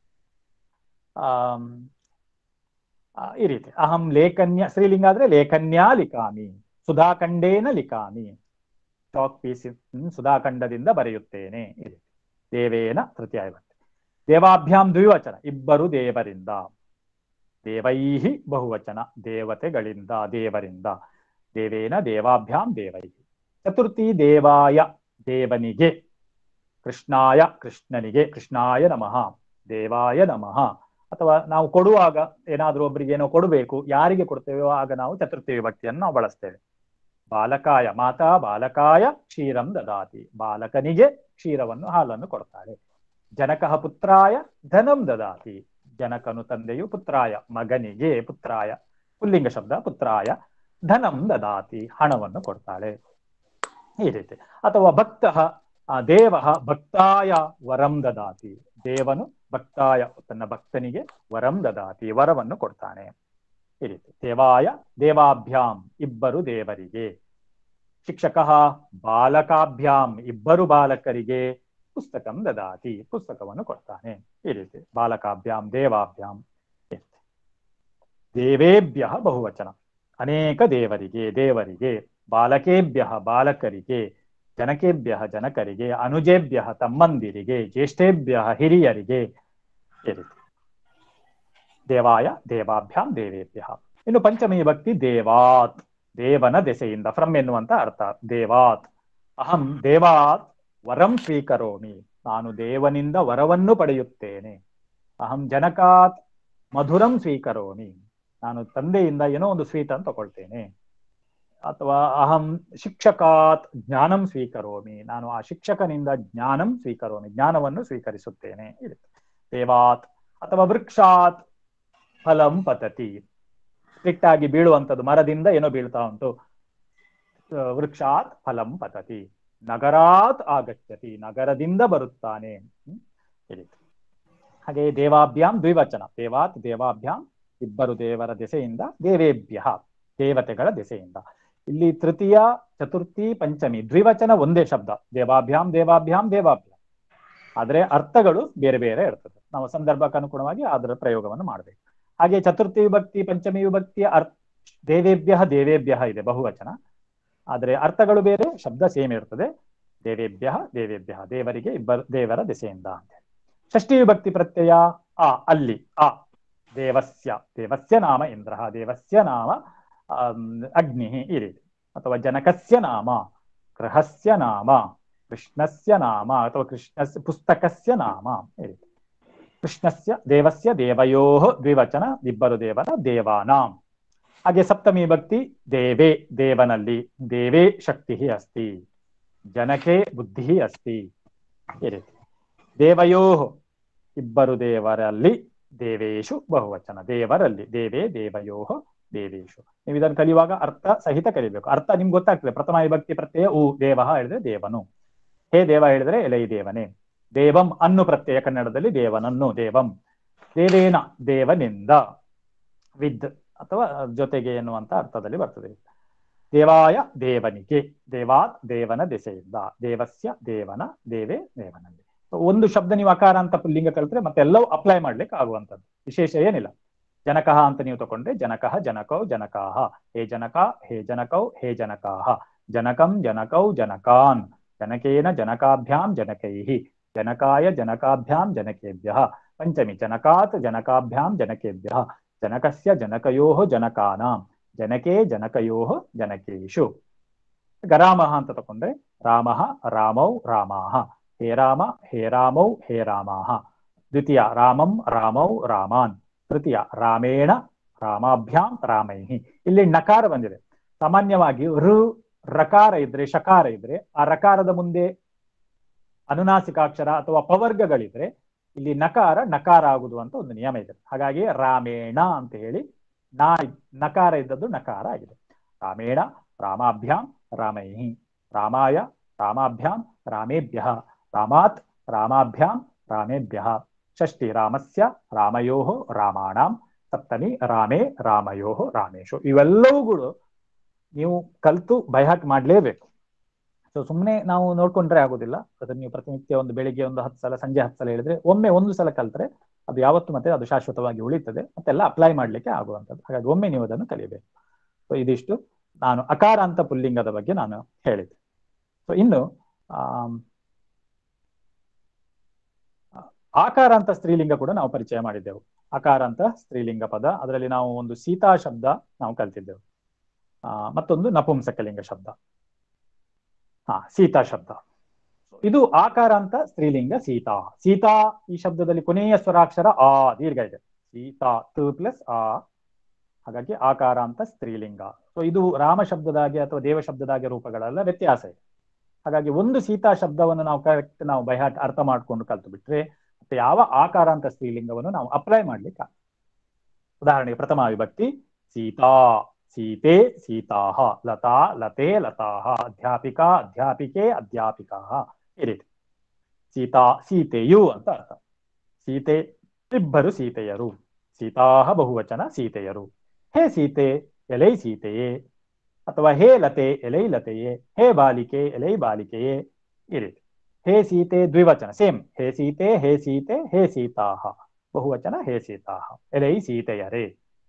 ಆಮ್, ಆ, ಈ ರೀತಿ ಅಹಂ ಲೇಖನ್ಯ ಸ್ತ್ರೀಲಿಂಗ ಆದ್ರೆ ಲೇಖನ್ಯಾ ಲಿಖಾಮಿ ಸುಧಾಖಂಡೇನ ಲಿಖಾಮಿ ಚಾಕ್ ಪೀಸ್ ಸುಧಾಖಂಡದಿಂದ ಬರೆಯುತ್ತೇನೆ ಈ ರೀತಿ ದೇವೇನ ತೃತೀಯ ವಿಭಕ್ತಿ ದೇವಾಭ್ಯಾಂ ದ್ವಿವಚನ ಇಬ್ಬರು ದೇವರಿಂದ ದೇವೈಹಿ ಬಹುವಚನ ದೇವತೆಗಳಿಂದ ದೇವರಿಂದ ದೇವೇನ ದೇವಾಭ್ಯಾಂ ದೇವೈಹಿ ಚತುರ್ಥಿ ದೇವಾಯ ದೇವನಿಗೆ ಕೃಷ್ಣಾಯ ಕೃಷ್ಣನಿಗೆ ಕೃಷ್ಣಾಯ ನಮಃ ದೇವಾಯ ನಮಃ ಅಥವಾ ನಾವು ಕೊಡುವಾಗ ಏನಾದ್ರೂ ಒಬ್ಬರಿಗೆ ಏನೋ ಕೊಡಬೇಕು ಯಾರಿಗೆ ಕೊಡ್ತೇವೋ ಆಗ ನಾವು ಚತುರ್ಥಿ ವಿಭಕ್ತಿಯನ್ನು ನಾವು ಬಳಸ್ತೇವೆ ಬಾಲಕಾಯ ಮಾತಾ ಬಾಲಕಾಯ ಕ್ಷೀರಂ ದದಾತಿ ಬಾಲಕನಿಗೆ ಕ್ಷೀರವನ್ನು ಹಾಲನ್ನು ಕೊಡ್ತಾಳೆ ಜನಕಃ ಪುತ್ರಾಯ ಧನಂ ದದಾತಿ ಜನಕನು ತಂದೆಯು ಪುತ್ರಾಯ ಮಗನಿಗೆ ಪುತ್ರಾಯ ಪುಲ್ಲಿಂಗ ಶಬ್ದ ಪುತ್ರಾಯ ಧನಂ ದದಾತಿ ಹಣವನ್ನು ಕೊಡ್ತಾಳೆ ಈ ರೀತಿ ಅಥವಾ ಭಕ್ತ ದೇವ ಭಕ್ತಾಯ ವರಂ ದದಾತಿ ದೇವನು ಭಕ್ತಾಯ ತನ್ನ ಭಕ್ತನಿಗೆ ವರಂ ದದಾತಿ ವರವನ್ನು ಕೊಡ್ತಾನೆ ಈ ರೀತಿ ದೇವಾಯ ದೇವಾಭ್ಯಾಂ ಇಬ್ಬರು ದೇವರಿಗೆ ಶಿಕ್ಷಕ ಬಾಲಕಾಭ್ಯಾಂ ಇಬ್ಬರು ಬಾಲಕರಿಗೆ ಪುಸ್ತಕಂ ದದಾತಿ ಪುಸ್ತಕವನ್ನು ಕೊಡ್ತಾನೆ ಈ ರೀತಿ ಬಾಲಕಾಭ್ಯಾಂ ದೇವಾಭ್ಯಾಂ ಈ ರೀತಿ. ದೇವೇಭ್ಯ ಬಹುವಚನ ಅನೇಕ ದೇವರಿಗೆ ದೇವರಿಗೆ ಬಾಲಕೇಭ್ಯ ಬಾಲಕರಿಗೆ ಜನಕೇಭ್ಯ ಜನಕರಿಗೆ ಅನುಜೇಭ್ಯ ತಮ್ಮಂದಿರಿಗೆ ಜ್ಯೇಷ್ಠೇಭ್ಯ ಹಿರಿಯರಿಗೆ ಈ ರೀತಿ ದೇವಾಯ ದೇವಾಭ್ಯಾಂ ದೇವೇಭ್ಯ ಇನ್ನು ಪಂಚಮಿ ಭಕ್ತಿ ದೇವಾತ್ ದೇವನ ದೆಸೆಯಿಂದ ಫ್ರಮ್ ಎನ್ನುವಂತ ಅರ್ಥ ದೇವಾತ್ ಅಹಂ ದೇವಾತ್ ವರಂ ಸ್ವೀಕರೋಮಿ ನಾನು ದೇವನಿಂದ ವರವನ್ನು ಪಡೆಯುತ್ತೇನೆ ಅಹಂ ಜನಕಾತ್ ಮಧುರಂ ಸ್ವೀಕರೋಮಿ ನಾನು ತಂದೆಯಿಂದ ಏನೋ ಒಂದು ಸ್ವೀಟ್ ಅಂತ ತಗೊಳ್ತೇನೆ ಅಥವಾ ಅಹಂ ಶಿಕ್ಷಕಾತ್ ಜ್ಞಾನಂ ಸ್ವೀಕರೋಮಿ ನಾನು ಆ ಶಿಕ್ಷಕನಿಂದ ಜ್ಞಾನಂ ಸ್ವೀಕರೋಮಿ ಜ್ಞಾನವನ್ನು ಸ್ವೀಕರಿಸುತ್ತೇನೆ ಇರುತ್ತೆ ದೇವಾತ್ ಅಥವಾ ವೃಕ್ಷಾತ್ ಫಲಂ ಪತತಿ ಸ್ಟ್ರಿಕ್ಟ್ ಆಗಿ ಬೀಳುವಂಥದ್ದು ಮರದಿಂದ ಏನೋ ಬೀಳ್ತಾ ಉಂಟು ಆ, ವೃಕ್ಷಾತ್ ಫಲಂ ಪತತಿ ನಗರಾತ್ ಆಗಚ್ಚತಿ ನಗರದಿಂದ ಬರುತ್ತಾನೆ ಹ್ಮ್? ಈ ರೀತಿ ಹಾಗೆ ದೇವಾಭ್ಯಾಂ ದ್ವಿವಚನ ದೇವಾತ್ ದೇವಾಭ್ಯಾಂ ಇಬ್ಬರು ದೇವರ ದೆಸೆಯಿಂದ ದೇವೇಭ್ಯ ದೇವತೆಗಳ ದೆಸೆಯಿಂದ ಇಲ್ಲಿ ತೃತೀಯ ಚತುರ್ಥಿ ಪಂಚಮಿ ದ್ವಿವಚನ ಒಂದೇ ಶಬ್ದ ದೇವಾಭ್ಯಾಂ ದೇವಾಭ್ಯಾಂ ದೇವಾಭ್ಯಾಂ ಆದ್ರೆ ಅರ್ಥಗಳು ಬೇರೆ ಬೇರೆ ಇರ್ತದೆ ನಾವು ಸಂದರ್ಭಕ್ಕೆ ಅನುಗುಣವಾಗಿ ಅದರ ಪ್ರಯೋಗವನ್ನು ಮಾಡಬೇಕು ಹಾಗೆ ಚತುರ್ಥಿ ವಿಭಕ್ತಿ ಪಂಚಮಿ ವಿಭಕ್ತಿಯ ಅರ್ಥ ದೇವೇಭ್ಯ ದೇವೇಭ್ಯ ಇದೆ ಬಹುವಚನ ಆದ್ರೆ ಅರ್ಥಗಳು ಬೇರೆ ಶಬ್ದ ಸೇಮ್ ಇರ್ತದೆ ದೇವೇಭ್ಯ ದೇವೇಭ್ಯ ದೇವರಿಗೆ ಇಬ್ಬರು ದೇವರ ದೆಸೆಯಿಂದ ಅಂತ ಷಷ್ಠಿ ವಿಭಕ್ತಿ ಪ್ರತ್ಯಯ ಆ ಅಲ್ಲಿ ಆ ದೇವಸ್ಯ ದೇವಸ್ಯ ನಾಮ ಇಂದ್ರ ದೇವಸ್ಯ ನಾಮ ಅಗ್ನಿ ಈ ರೀತಿ ಅಥವಾ ಜನಕಸ್ಯ ನಾಮ ಗೃಹಸ್ಯ ನಾಮ ಕೃಷ್ಣಸ್ಯ ನಾಮ ಅಥವಾ ಕೃಷ್ಣಸ್ಯ ಪುಸ್ತಕಸ್ಯ ನಾಮ ಈ ರೀತಿ ಕೃಷ್ಣಸ್ಯ ದೇವಸ್ಯ ದೇವಯೋ ದ್ವಿವಚನ ಇಬ್ಬರು ದೇವರ ದೇವಾನಾಂ ಹಾಗೆ ಸಪ್ತಮಿ ಭಕ್ತಿ ದೇವೇ ದೇವನಲ್ಲಿ ದೇವೇ ಶಕ್ತಿ ಅಸ್ತಿ ಜನಕೆ ಬುದ್ಧಿ ಅಸ್ತಿ ಈ ರೀತಿ ದೇವಯೋ ಇಬ್ಬರು ದೇವರಲ್ಲಿ ದೇವೇಶು ಬಹುವಚನ ದೇವರಲ್ಲಿ ದೇವೇ ದೇವಯೋ ದೇವೇಶು ನೀವು ಇದನ್ನು ಕಲಿಯುವಾಗ ಅರ್ಥ ಸಹಿತ ಕಲಿಬೇಕು ಅರ್ಥ ನಿಮ್ಗೆ ಗೊತ್ತಾಗ್ತದೆ ಪ್ರಥಮ ವಿಭಕ್ತಿ ಪ್ರತ್ಯಯ ಉ ದೇವ ಹೇಳಿದ್ರೆ ದೇವನು ಹೇ ದೇವ ಹೇಳಿದ್ರೆ ಎಲೈ ದೇವನೇ ದೇವಂ ಅನ್ನು ಪ್ರತ್ಯಯ ಕನ್ನಡದಲ್ಲಿ ದೇವನನ್ನು ದೇವಂ ದೇವೇನ ದೇವನಿಂದ ವಿದ್ ಅಥವಾ ಜೊತೆಗೆ ಎನ್ನುವಂತ ಅರ್ಥದಲ್ಲಿ ಬರ್ತದೆ ದೇವಾಯ ದೇವನಿಗೆ ದೇವಾತ್ ದೇವನ ದೆಸೆಯಿಂದ ದೇವಸ್ಯ ದೇವನ ದೇವೇ ದೇವನಲ್ಲಿ ಒಂದು ಶಬ್ದ ನೀವು ಅಕಾರ ಅಂತ ಪುಲ್ಲಿಂಗ ಕಲಿತ್ರೆ ಮತ್ತೆಲ್ಲವೂ ಅಪ್ಲೈ ಮಾಡ್ಲಿಕ್ಕೆ ಆಗುವಂತದ್ದು ವಿಶೇಷ ಏನಿಲ್ಲ ಜನಕಃ ಅಂತ ನೀವು ತಗೊಂಡ್ರೆ ಜನಕಃ ಜನಕೌ ಜನಕಾಹ ಹೇ ಜನಕ ಹೇ ಜನಕೌ ಹೇ ಜನಕಾಹ ಜನಕಂ ಜನಕೌ ಜನಕಾನ್ ಜನಕೇನ ಜನಕಾಭ್ಯಾಂ ಜನಕೈಹಿ ಜನಕಾಯ ಜನಕಾಭ್ಯಾಂ ಜನಕೇಭ್ಯ ಪಂಚಮಿ ಜನಕಾತ್ ಜನಕಾಭ್ಯಾಂ ಜನಕೇಭ್ಯ ಜನಕಸ್ಯ ಜನಕಯೋಃ ಜನಕಾನಾಂ ಜನಕೇ ಜನಕಯೋಃ ಜನಕೇಶು ಗರಾಮಃ ಅಂತ ತಕೊಂಡ್ರೆ ರಾಮಃ ರಾಮೌ ರಾಮಾಹ ಹೇ ರಾಮ ಹೇ ರಾಮೌ ಹೇ ರಾಮಾಹ ದ್ವಿತೀಯ ರಾಮಂ ರಾಮೌ ರಾಮಾನ್ ತೃತೀಯ ರಾಮೇಣ ರಾಮಾಭ್ಯಾಂ ರಾಮೈಹಿ ಇಲ್ಲಿ ನಕಾರ ಬಂದಿದೆ ಸಾಮಾನ್ಯವಾಗಿ ಋ ರಕಾರ ಇದ್ರೆ ಶಕಾರ ಇದ್ರೆ ಆ ರಕಾರದ ಮುಂದೆ ಅನುನಾಸಿಕಾಕ್ಷರ ಅಥವಾ ಪವರ್ಗಗಳಿದ್ರೆ ಇಲ್ಲಿ ನಕಾರ ನಕಾರ ಆಗುದು ಅಂತ ಒಂದು ನಿಯಮ ಇದೆ ಹಾಗಾಗಿ ರಾಮೇಣ ಅಂತ ಹೇಳಿ ನಾ ನಕಾರ ಇದ್ದದ್ದು ನಕಾರ ಆಗಿದೆ ರಾಮೇಣ ರಾಮಾಭ್ಯಾಂ ರಾಮೈಹಿ ರಾಮಾಯ ರಾಮಾಭ್ಯಾಂ ರಾಮೇಭ್ಯ ರಾಮಾತ್ ರಾಮಾಭ್ಯಾಂ ರಾಮೇಭ್ಯ ಷಷ್ಠಿ ರಾಮಸ್ಯ ರಾಮಯೋ ರಾಮಾಣಾಂ ಸಪ್ತಮಿ ರಾಮೇ ರಾಮಯೋ ರಾಮೇಶು ಇವೆಲ್ಲವುಗಳು ನೀವು ಕಲ್ತು ಬೈಹಾಟ್ ಮಾಡ್ಲೇಬೇಕು ಸೊ ಸುಮ್ಮನೆ ನಾವು ನೋಡ್ಕೊಂಡ್ರೆ ಆಗೋದಿಲ್ಲ ಅದನ್ನ ನೀವು ಪ್ರತಿನಿತ್ಯ ಒಂದು ಬೆಳಿಗ್ಗೆ ಒಂದು ಹತ್ತು ಸಲ ಸಂಜೆ ಹತ್ತು ಸಲ ಹೇಳಿದ್ರೆ ಒಮ್ಮೆ ಒಂದು ಸಲ ಕಲ್ತ್ರೆ ಅದು ಯಾವತ್ತು ಮತ್ತೆ ಅದು ಶಾಶ್ವತವಾಗಿ ಉಳಿತದೆ ಮತ್ತೆಲ್ಲ ಅಪ್ಲೈ ಮಾಡ್ಲಿಕ್ಕೆ ಆಗುವಂಥದ್ದು ಹಾಗಾಗಿ ಒಮ್ಮೆ ನೀವು ಅದನ್ನು ಕಲಿಯಬೇಕು ಸೊ ಇದಿಷ್ಟು ನಾನು ಅಕಾರ ಅಂತ ಪುಲ್ಲಿಂಗದ ಬಗ್ಗೆ ನಾನು ಹೇಳಿದೆ ಸೊ ಇನ್ನು ಆಮ್, ಆಕಾರ ಅಂತ ಸ್ತ್ರೀಲಿಂಗ ಕೂಡ ನಾವು ಪರಿಚಯ ಮಾಡಿದ್ದೆವು ಆಕಾರ ಅಂತ ಸ್ತ್ರೀಲಿಂಗ ಪದ ಅದರಲ್ಲಿ ನಾವು ಒಂದು ಸೀತಾ ಶಬ್ದ ನಾವು ಕಲ್ತಿದ್ದೆವು ಆ, ಮತ್ತೊಂದು ನಪುಂಸಕಲಿಂಗ ಶಬ್ದ ಹಾ ಸೀತಾ ಶಬ್ದ ಇದು ಆಕಾರ ಅಂತ ಸ್ತ್ರೀಲಿಂಗ ಸೀತಾ ಸೀತಾ ಈ ಶಬ್ದದಲ್ಲಿ ಕೊನೆಯ ಸ್ವರಾಕ್ಷರ ಆ ದೀರ್ಘ ಇದೆ ಸೀತಾ ತು ಪ್ಲಸ್ ಆ ಹಾಗಾಗಿ ಆಕಾರ ಅಂತ ಸ್ತ್ರೀಲಿಂಗ ಸೊ ಇದು ರಾಮ ಶಬ್ದದಾಗೆ ಅಥವಾ ದೇವ ಶಬ್ದದಾಗೆ ರೂಪಗಳೆಲ್ಲ ವ್ಯತ್ಯಾಸ ಇದೆ ಹಾಗಾಗಿ ಒಂದು ಸೀತಾ ಶಬ್ದವನ್ನು ನಾವು ಕರೆಕ್ಟ್ ನಾವು ಬೈಹಾಟ್ ಅರ್ಥ ಮಾಡ್ಕೊಂಡು ಕಲ್ತು ಬಿಟ್ರೆ ಮತ್ತೆ ಯಾವ ಆಕಾರ ಅಂತ ಸ್ತ್ರೀಲಿಂಗವನ್ನು ನಾವು ಅಪ್ಲೈ ಮಾಡ್ಲಿಕ್ಕೆ ಉದಾಹರಣೆಗೆ ಪ್ರಥಮ ವಿಭಕ್ತಿ ಸೀತಾ ಸೀತೆ ಸೀತಾಹ ಲತಾ ಲತೆ ಲತಾಹ ಅಧ್ಯಾಪಿಕಾ ಅಧ್ಯಾಪಿಕೆ ಅಧ್ಯಾಪಿಕಾಹ ಈ ರೀತಿ ಸೀತಾ ಸೀತೆಯು ಅಂತ ಅರ್ಥ ಸೀತೆ ಇಬ್ಬರು ಸೀತೆಯರು ಸೀತಾಹ ಬಹುವಚನ ಸೀತೆಯರು ಹೇ ಸೀತೆ ಎಲೈ ಸೀತೆಯೇ ಅಥವಾ ಹೇ ಲತೆ ಎಲೈ ಲತೆಯೇ ಹೇ ಬಾಲಿಕೆ ಎಲೈ ಬಾಲಿಕೆಯೇ ಈ ರೀತಿ ಹೇ ಸೀತೆ ದ್ವಿವಚನ ಸೇಮ್ ಹೇ ಸೀತೆ ಹೇ ಸೀತೆ ಹೇ ಸೀತಾಹ ಬಹುವಚನ ಹೇ ಸೀತಾಹ ಎಲೈ ಸೀತೆಯರೇ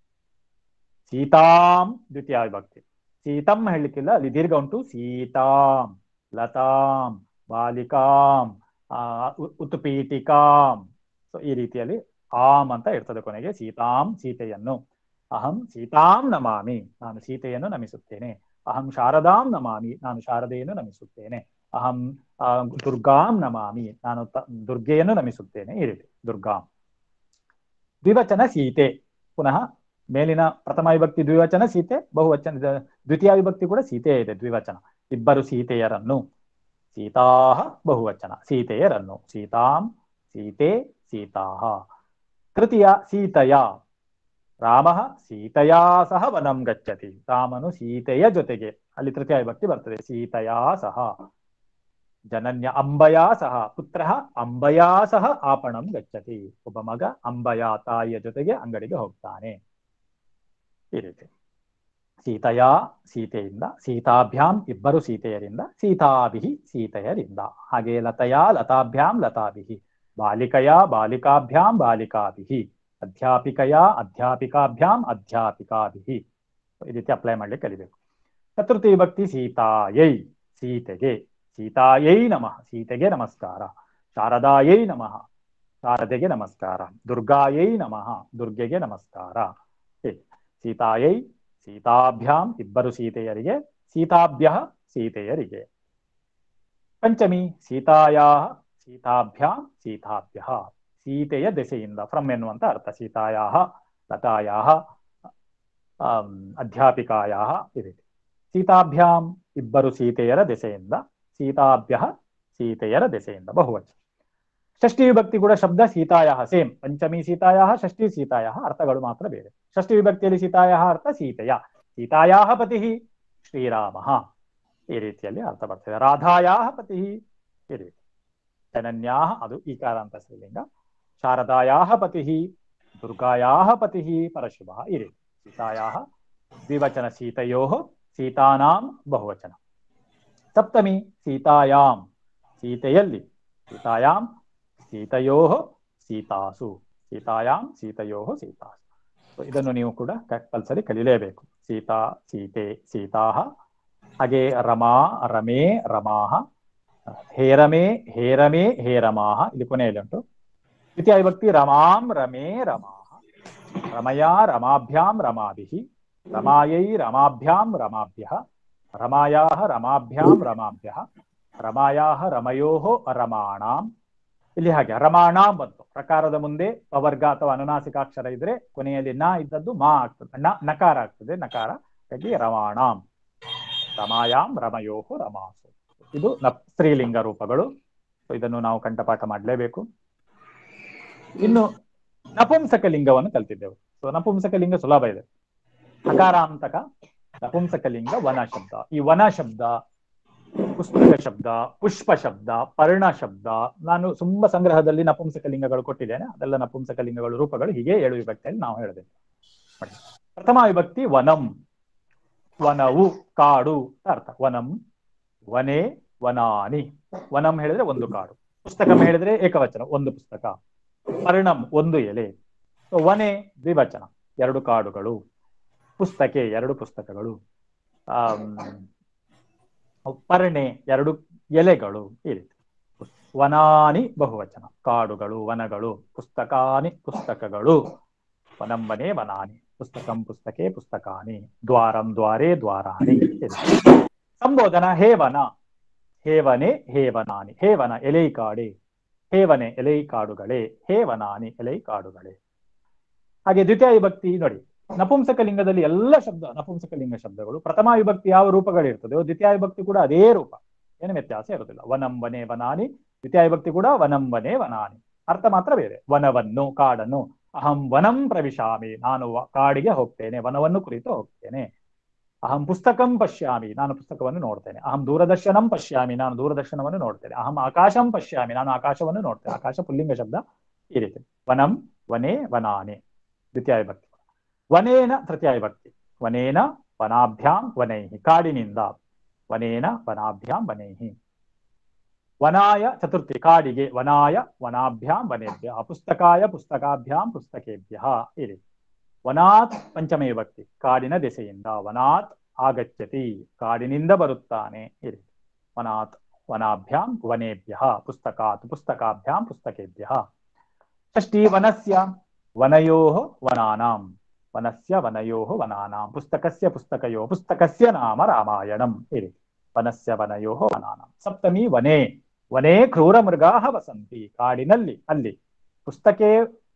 ಸೀತಾಂ ದ್ವಿತೀಯ ವಿಭಕ್ತಿ ಸೀತಂ ಹೇಳಲಿಕ್ಕಿಲ್ಲ ಅಲ್ಲಿ ದೀರ್ಘ ಉಂಟು ಸೀತಾಂ ಲತಾಂ ಬಾಲಿಕಾಂ ಆ, ಉ- ಉತ್ಪೀಠಿಕಾಂ ಸೊ ಈ ರೀತಿಯಲ್ಲಿ ಆಮ್ ಅಂತ ಇರ್ತದೆ ಕೊನೆಗೆ ಸೀತಾಂ ಸೀತೆಯನ್ನು ಅಹಂ ಸೀತಾಂ ನಮಾಮಿ ನಾನು ಸೀತೆಯನ್ನು ನಮಿಸುತ್ತೇನೆ ಅಹಂ ಶಾರದಾಂ ನಮಾಮಿ ನಾನು ಶಾರದೆಯನ್ನು ನಮಿಸುತ್ತೇನೆ ಅಹಂ ಆ, ದುರ್ಗಾಂ ನಮಾಮಿ ನಾನು ತ- ದುರ್ಗೆಯನ್ನು ನಮಿಸುತ್ತೇನೆ ಈ ರೀತಿ ದುರ್ಗಾಂ ದ್ವಿವಚನ ಸೀತೆ ಪುನಃ ಮೇಲಿನ ಪ್ರಥಮ ವಿಭಕ್ತಿ ದ್ವಿವಚನ ಸೀತೆ ಬಹುವಚನ ದ- ದ್ವಿತೀಯ ವಿಭಕ್ತಿ ಕೂಡ ಸೀತೆ ಇದೆ ದ್ವಿವಚನ ಇಬ್ಬರು ಸೀತೆಯರನ್ನು ಸೀತಾಹ ಬಹುವಚನ ಸೀತೆಯರನ್ನು ಸೀತಾಂ ಸೀತೆ ಸೀತಾಹ ತೃತೀಯ ಸೀತೆಯ ರಾಮ ಸೀತೆಯಾ ಸಹ ವನಂ ಗಚ್ಚತಿ ರಾಮನು ಸೀತೆಯ ಜೊತೆಗೆ ಅಲ್ಲಿ ತೃತೀಯ ವಿಭಕ್ತಿ ಬರ್ತದೆ ಸೀತೆಯಾ ಸಹ ಜನನ್ಯ ಅಂಬಯಾ ಸಹ ಪುತ್ರ ಅಂಬಯಾ ಸಹ ಆಪಣಂ ಗಚ್ಚತಿ ಒಬ್ಬ ಮಗ ಅಂಬಯ ತಾಯಿಯ ಜೊತೆಗೆ ಅಂಗಡಿಗೆ ಹೋಗ್ತಾನೆ ಈ ರೀತಿ ಸೀತೆಯ ಸೀತೆಯಿಂದ ಸೀತಾಭ್ಯಾಂ ಇಬ್ಬರು ಸೀತೆಯರಿಂದ ಸೀತಾಭಿಹಿ ಸೀತೆಯರಿಂದ ಹಾಗೆ ಲತಯ ಲತಾಭ್ಯಾಂ ಲತಾಭಿಹಿ ಬಾಲಿಕಯ ಬಾಲಿಕಾಭ್ಯಾಂ ಬಾಲಿಕಾಭಿಹಿ ಅಧ್ಯಾಪಿಕಯ ಅಧ್ಯಾಪಿಕಾಭ್ಯಾಂ ಅಧ್ಯಾಪಿಕಾಭಿಹಿ ಈ ರೀತಿ ಅಪ್ಲೈ ಮಾಡ್ಲಿಕ್ಕೆ ಕಲಿಬೇಕು ಚತುರ್ಥಿ ವಿಭಕ್ತಿ ಸೀತಾಯೈ ಸೀತೆಗೆ ಸೀತಾಯೈ ನಮಃ ಸೀತೆಗೆ ನಮಸ್ಕಾರ ಶಾರದಾಯೈ ನಮಃ ಶಾರದೆಗೆ ನಮಸ್ಕಾರ ದುರ್ಗಾಯೈ ನಮಃ ದುರ್ಗೆಗೆ ನಮಸ್ಕಾರ ಹೀಗೆ. ಸೀತಾಯೈ ಸೀತಾಭ್ಯಾಂ ಇಬ್ಬರು ಸೀತೆಯರಿಗೆ ಸೀತಾಭ್ಯ ಸೀತೆಯರಿಗೆ ಪಂಚಮಿ ಸೀತಾಯಾ ಸೀತಾಭ್ಯಾಂ ಸೀತಾಭ್ಯ ಸೀತೆಯ ದೆಸೆಯಿಂದ ಫ್ರಮ್ ಎನ್ನುವಂತ ಅರ್ಥ ಸೀತಾಯಾ ಲತಾಯಾ ಅಧ್ಯಾಪಿಕಾಯಾ ಈ ರೀತಿ ಸೀತಾಭ್ಯಾಂ ಇಬ್ಬರು ಸೀತೆಯರ ದೆಸೆಯಿಂದ ಸೀತಾಭ್ಯ ಸೀತೆಯರ ದೆಸೆಯಿಂದ ಬಹುವಚನ ಷಷ್ಠಿ ವಿಭಕ್ತಿ ಕೂಡ ಶಬ್ದ ಸೀತಾಯ ಸೇಮ್ ಪಂಚಮಿ ಸೀತಾಯ ಷಷ್ಠಿ ಸೀತಾಯ ಅರ್ಥಗಳು ಮಾತ್ರ ಬೇರೆ ಷಷ್ಠಿ ವಿಭಕ್ತಿಯಲ್ಲಿ ಸೀತಾಯ ಅರ್ಥ ಸೀತೆಯ ಸೀತಾಯಾ ಪತಿ ಶ್ರೀರಾಮ ಈ ರೀತಿಯಲ್ಲಿ ಅರ್ಥ ಬರ್ತದೆ ರಾಧಾಯಾ ಪತಿ ಈ ರೀತಿ ಜನನ್ಯಾ ಅದು ಈಕಾರ ಅಂತ ಸ್ತ್ರೀಲಿಂಗ ಶಾರದಾಯಾ ಪತಿ ದುರ್ಗಾಯಾ ಪತಿ ಪರಶುಭ ಈ ರೀತಿ ಸೀತಾಯಾ ದ್ವಿವಚನ ಸೀತಯೋ ಸೀತಾನಾಂ ಬಹುವಚನ ಸಪ್ತಮಿ ಸೀತಾಯಾಂ ಸೀತೆಯಲ್ಲಿ ಸೀತಾಯಾಂ ಸೀತಯೋ ಸೀತಾಸು ಸೀತಾಯಾಂ ಸೀತಯೋ ಸೀತಾಸು So, ಇದನ್ನು ನೀವು ಕೂಡ ಕಂಪಲ್ಸರಿ ಕಲಿಲೇಬೇಕು ಸೀತಾ ಸೀತೆ ಸೀತಾಹ ಹಾಗೆ ರಮಾ ರಮೇ ರಮಾಹ ಹೇರಮೇ ಹೇರಮೇ ಹೇರಮಾಹ ಇಲ್ಲಿ ಕೊನೆಯಲ್ಲಿ ಉಂಟು ದ್ವಿತೀಯ ವಿಭಕ್ತಿ ರಮಾಂ ರಮೇ ರಮಾಹ ರಮಯಾ ರಮಾಭ್ಯಾಂ ರಮಾಭಿಃ ರಮಾಯೈ ರಮಾಭ್ಯಾಂ ರಮಾಭ್ಯಃ ರಮಾಯಾಹ ರಮಾಭ್ಯಾಂ ರಮಾಭ್ಯಃ ರಮಾಯಾಹ ರಮಯೋಃ ರಮಾಣಾಂ ಇಲ್ಲಿ ಹಾಗೆ ರಮಾಣಾಂ ಬಂತು ಪ್ರಕಾರದ ಮುಂದೆ ಪವರ್ಗ ಅಥವಾ ಅನುನಾಸಿಕಾಕ್ಷರ ಇದ್ರೆ ಕೊನೆಯಲ್ಲಿ ನ ಇದ್ದದ್ದು ಮಾ ಆಗ್ತದೆ ನ ನಕಾರ ಆಗ್ತದೆ ನಕಾರ ಹಾಗಾಗಿ ರಮಾಣಾಂ ರಮಾಯಾಂ ರಮಯೋಃ ರಮಾಸು ಇದು ನ ಸ್ತ್ರೀಲಿಂಗ ರೂಪಗಳು So, ಇದನ್ನು ನಾವು ಕಂಠಪಾಠ ಮಾಡಲೇಬೇಕು ಇನ್ನು ನಪುಂಸಕ ಲಿಂಗವನ್ನು ಕಲ್ತಿದ್ದೆವು ಸೊ ನಪುಂಸಕ ಲಿಂಗ ಸುಲಭ ಇದೆ ಹಕಾರಾಂತಕ ನಪುಂಸಕ ಲಿಂಗ ವನ ಶಬ್ದ ಈ ವನ ಶಬ್ದ ಪುಸ್ತಕ ಶಬ್ದ ಪುಷ್ಪ ಶಬ್ದ ಪರ್ಣ ಶಬ್ದ ನಾನು ತುಂಬಾ ಸಂಗ್ರಹದಲ್ಲಿ ನಪುಂಸಕ ಲಿಂಗಗಳು ಕೊಟ್ಟಿದ್ದೇನೆ ಅದೆಲ್ಲ ನಪುಂಸಕ ಲಿಂಗಗಳು ರೂಪಗಳು ಹೀಗೆ ಏಳು ವಿಭಕ್ತಿಯಲ್ಲಿ ನಾವು ಹೇಳಬೇಕು ನೋಡಿ. ಪ್ರಥಮ ವಿಭಕ್ತಿ ವನಂ ವನವು ಕಾಡು ಅಂತ ಅರ್ಥ ವನಂ ವನೆ ವನಾನಿ ವನಂ ಹೇಳಿದ್ರೆ ಒಂದು ಕಾಡು ಪುಸ್ತಕಂ ಹೇಳಿದ್ರೆ ಏಕವಚನ ಒಂದು ಪುಸ್ತಕ ಪರ್ಣಂ ಒಂದು ಎಲೆ So, ವನೆ ದ್ವಿವಚನ ಎರಡು ಕಾಡುಗಳು ಪುಸ್ತಕೆ ಎರಡು ಪುಸ್ತಕಗಳು ಆಮ್, ಪರ್ಣೆ ಎರಡು ಎಲೆಗಳು ಈ ರೀತಿ ವನಾನಿ ಬಹುವಚನ ಕಾಡುಗಳು ವನಗಳು ಪುಸ್ತಕಾನಿ ಪುಸ್ತಕಗಳು ವನಂ ವನೆ ವನಾನಿ ಪುಸ್ತಕಂ ಪುಸ್ತಕೆ ಪುಸ್ತಕಾನಿ ದ್ವಾರಂ ದ್ವಾರೆ ದ್ವಾರಾಣಿ ಈ ರೀತಿ. ಸಂಬೋಧನ ಹೇವನ ಹೇವನೆ ಹೇವನಾನಿ ಹೇವನ ಎಲೈ ಕಾಡೆ ಹೇವನೆ ಎಲೈ ಕಾಡುಗಳೇ ಹೇವನಾನಿ ಎಲೈ ಕಾಡುಗಳೇ ಹಾಗೆ ದ್ವಿತೀಯ ವಿಭಕ್ತಿ ನೋಡಿ ನಪುಂಸಕ ಲಿಂಗದಲ್ಲಿ ಎಲ್ಲ ಶಬ್ದ ನಪುಂಸಕ ಲಿಂಗ ಶಬ್ದಗಳು ಪ್ರಥಮ ವಿಭಕ್ತಿ ಯಾವ ರೂಪಗಳಿರ್ತದೆಯೋ ದ್ವಿತೀಯ ವಿಭಕ್ತಿ ಕೂಡ ಅದೇ ರೂಪ ಏನು ವ್ಯತ್ಯಾಸ ಇರುವುದಿಲ್ಲ ವನಂ ವನೆ ವನಾನಿ ದ್ವಿತೀಯ ವಿಭಕ್ತಿ ಕೂಡ ವನಂ ವನೆ ವನಾನಿ ಅರ್ಥ ಮಾತ್ರ ಬೇರೆ ವನವನ್ನು ಕಾಡನ್ನು ಅಹಂ ವನಂ ಪ್ರವಿಶಾಮಿ ನಾನು ವ- ಕಾಡಿಗೆ ಹೋಗ್ತೇನೆ ವನವನ್ನು ಕುರಿತು ಹೋಗ್ತೇನೆ ಅಹಂ ಪುಸ್ತಕಂ ಪಶ್ಯಾಮಿ ನಾನು ಪುಸ್ತಕವನ್ನು ನೋಡ್ತೇನೆ ಅಹಂ ದೂರದರ್ಶನಂ ಪಶ್ಯಾಮಿ ನಾನು ದೂರದರ್ಶನವನ್ನು ನೋಡ್ತೇನೆ ಅಹಂ ಆಕಾಶಂ ಪಶ್ಯಾಮಿ ನಾನು ಆಕಾಶವನ್ನು ನೋಡ್ತೇನೆ ಆಕಾಶ ಪುಲ್ಲಿಂಗ ಶಬ್ದ ಈ ರೀತಿ ವನಂ ವನೇ ವನಾನೆ ದ್ವಿತೀಯ ವಿಭಕ್ತಿ ವನೇನ ತೃತೀಯ ವಿಭಕ್ತಿ ವನೇನ ವನಾಭ್ಯಾಂ ವನೈಹಿ ಕಾಡಿನಿಂದ ವನೇನ ವನಾಭ್ಯಾಂ ವನೈಹಿ ವನಾಯ ಚತುರ್ಥಿ ಕಾಡಿಗೆ ವನಾಯ ವನಾಭ್ಯಾಂ ವನೇಭ್ಯ ಪುಸ್ತಕಾಯ ಪುಸ್ತಕಾಭ್ಯಾಂ ಪುಸ್ತಕೇಭ್ಯ ಈ ರೀತಿ ವನಾತ್ ಪಂಚಮೇ ವಿಭಕ್ತಿ ಕಾಡಿನ ದೆಸೆಯಿಂದ ವನಾತ್ ಆಗಚ್ಚತಿ ಕಾಡಿನಿಂದ ಬರುತ್ತಾನೆ ಈ ರೀತಿ ವನಾತ್ ವನಾಭ್ಯಾಂ ವನೇಭ್ಯ ಪುಸ್ತಕಾತ್ ಪುಸ್ತಕಾಭ್ಯಾಂ ಪುಸ್ತಕೇಭ್ಯ ಷಷ್ಠಿ ವನಸ್ಯ ವನಯೋ ವನಾನಾಂ ವನಸ್ಯ ವನಯೋ ವನಾನಾಂ ಪುಸ್ತಕಸ್ಯ ಪುಸ್ತಕಯೋ ಪುಸ್ತಕಸ್ಯ ನಾಮ ರಾಮಾಯಣಂ ಈ ರೀತಿ ವನಸ್ಯ ವನಯೋ ವನಾನಾಂ ಸಪ್ತಮಿ ವನೇ ವನೇ ಕ್ರೂರ ಮೃಗಾ ವಸಂತಿ ಕಾಡಿನಲ್ಲಿ ಅಲ್ಲಿ ಪುಸ್ತಕೆ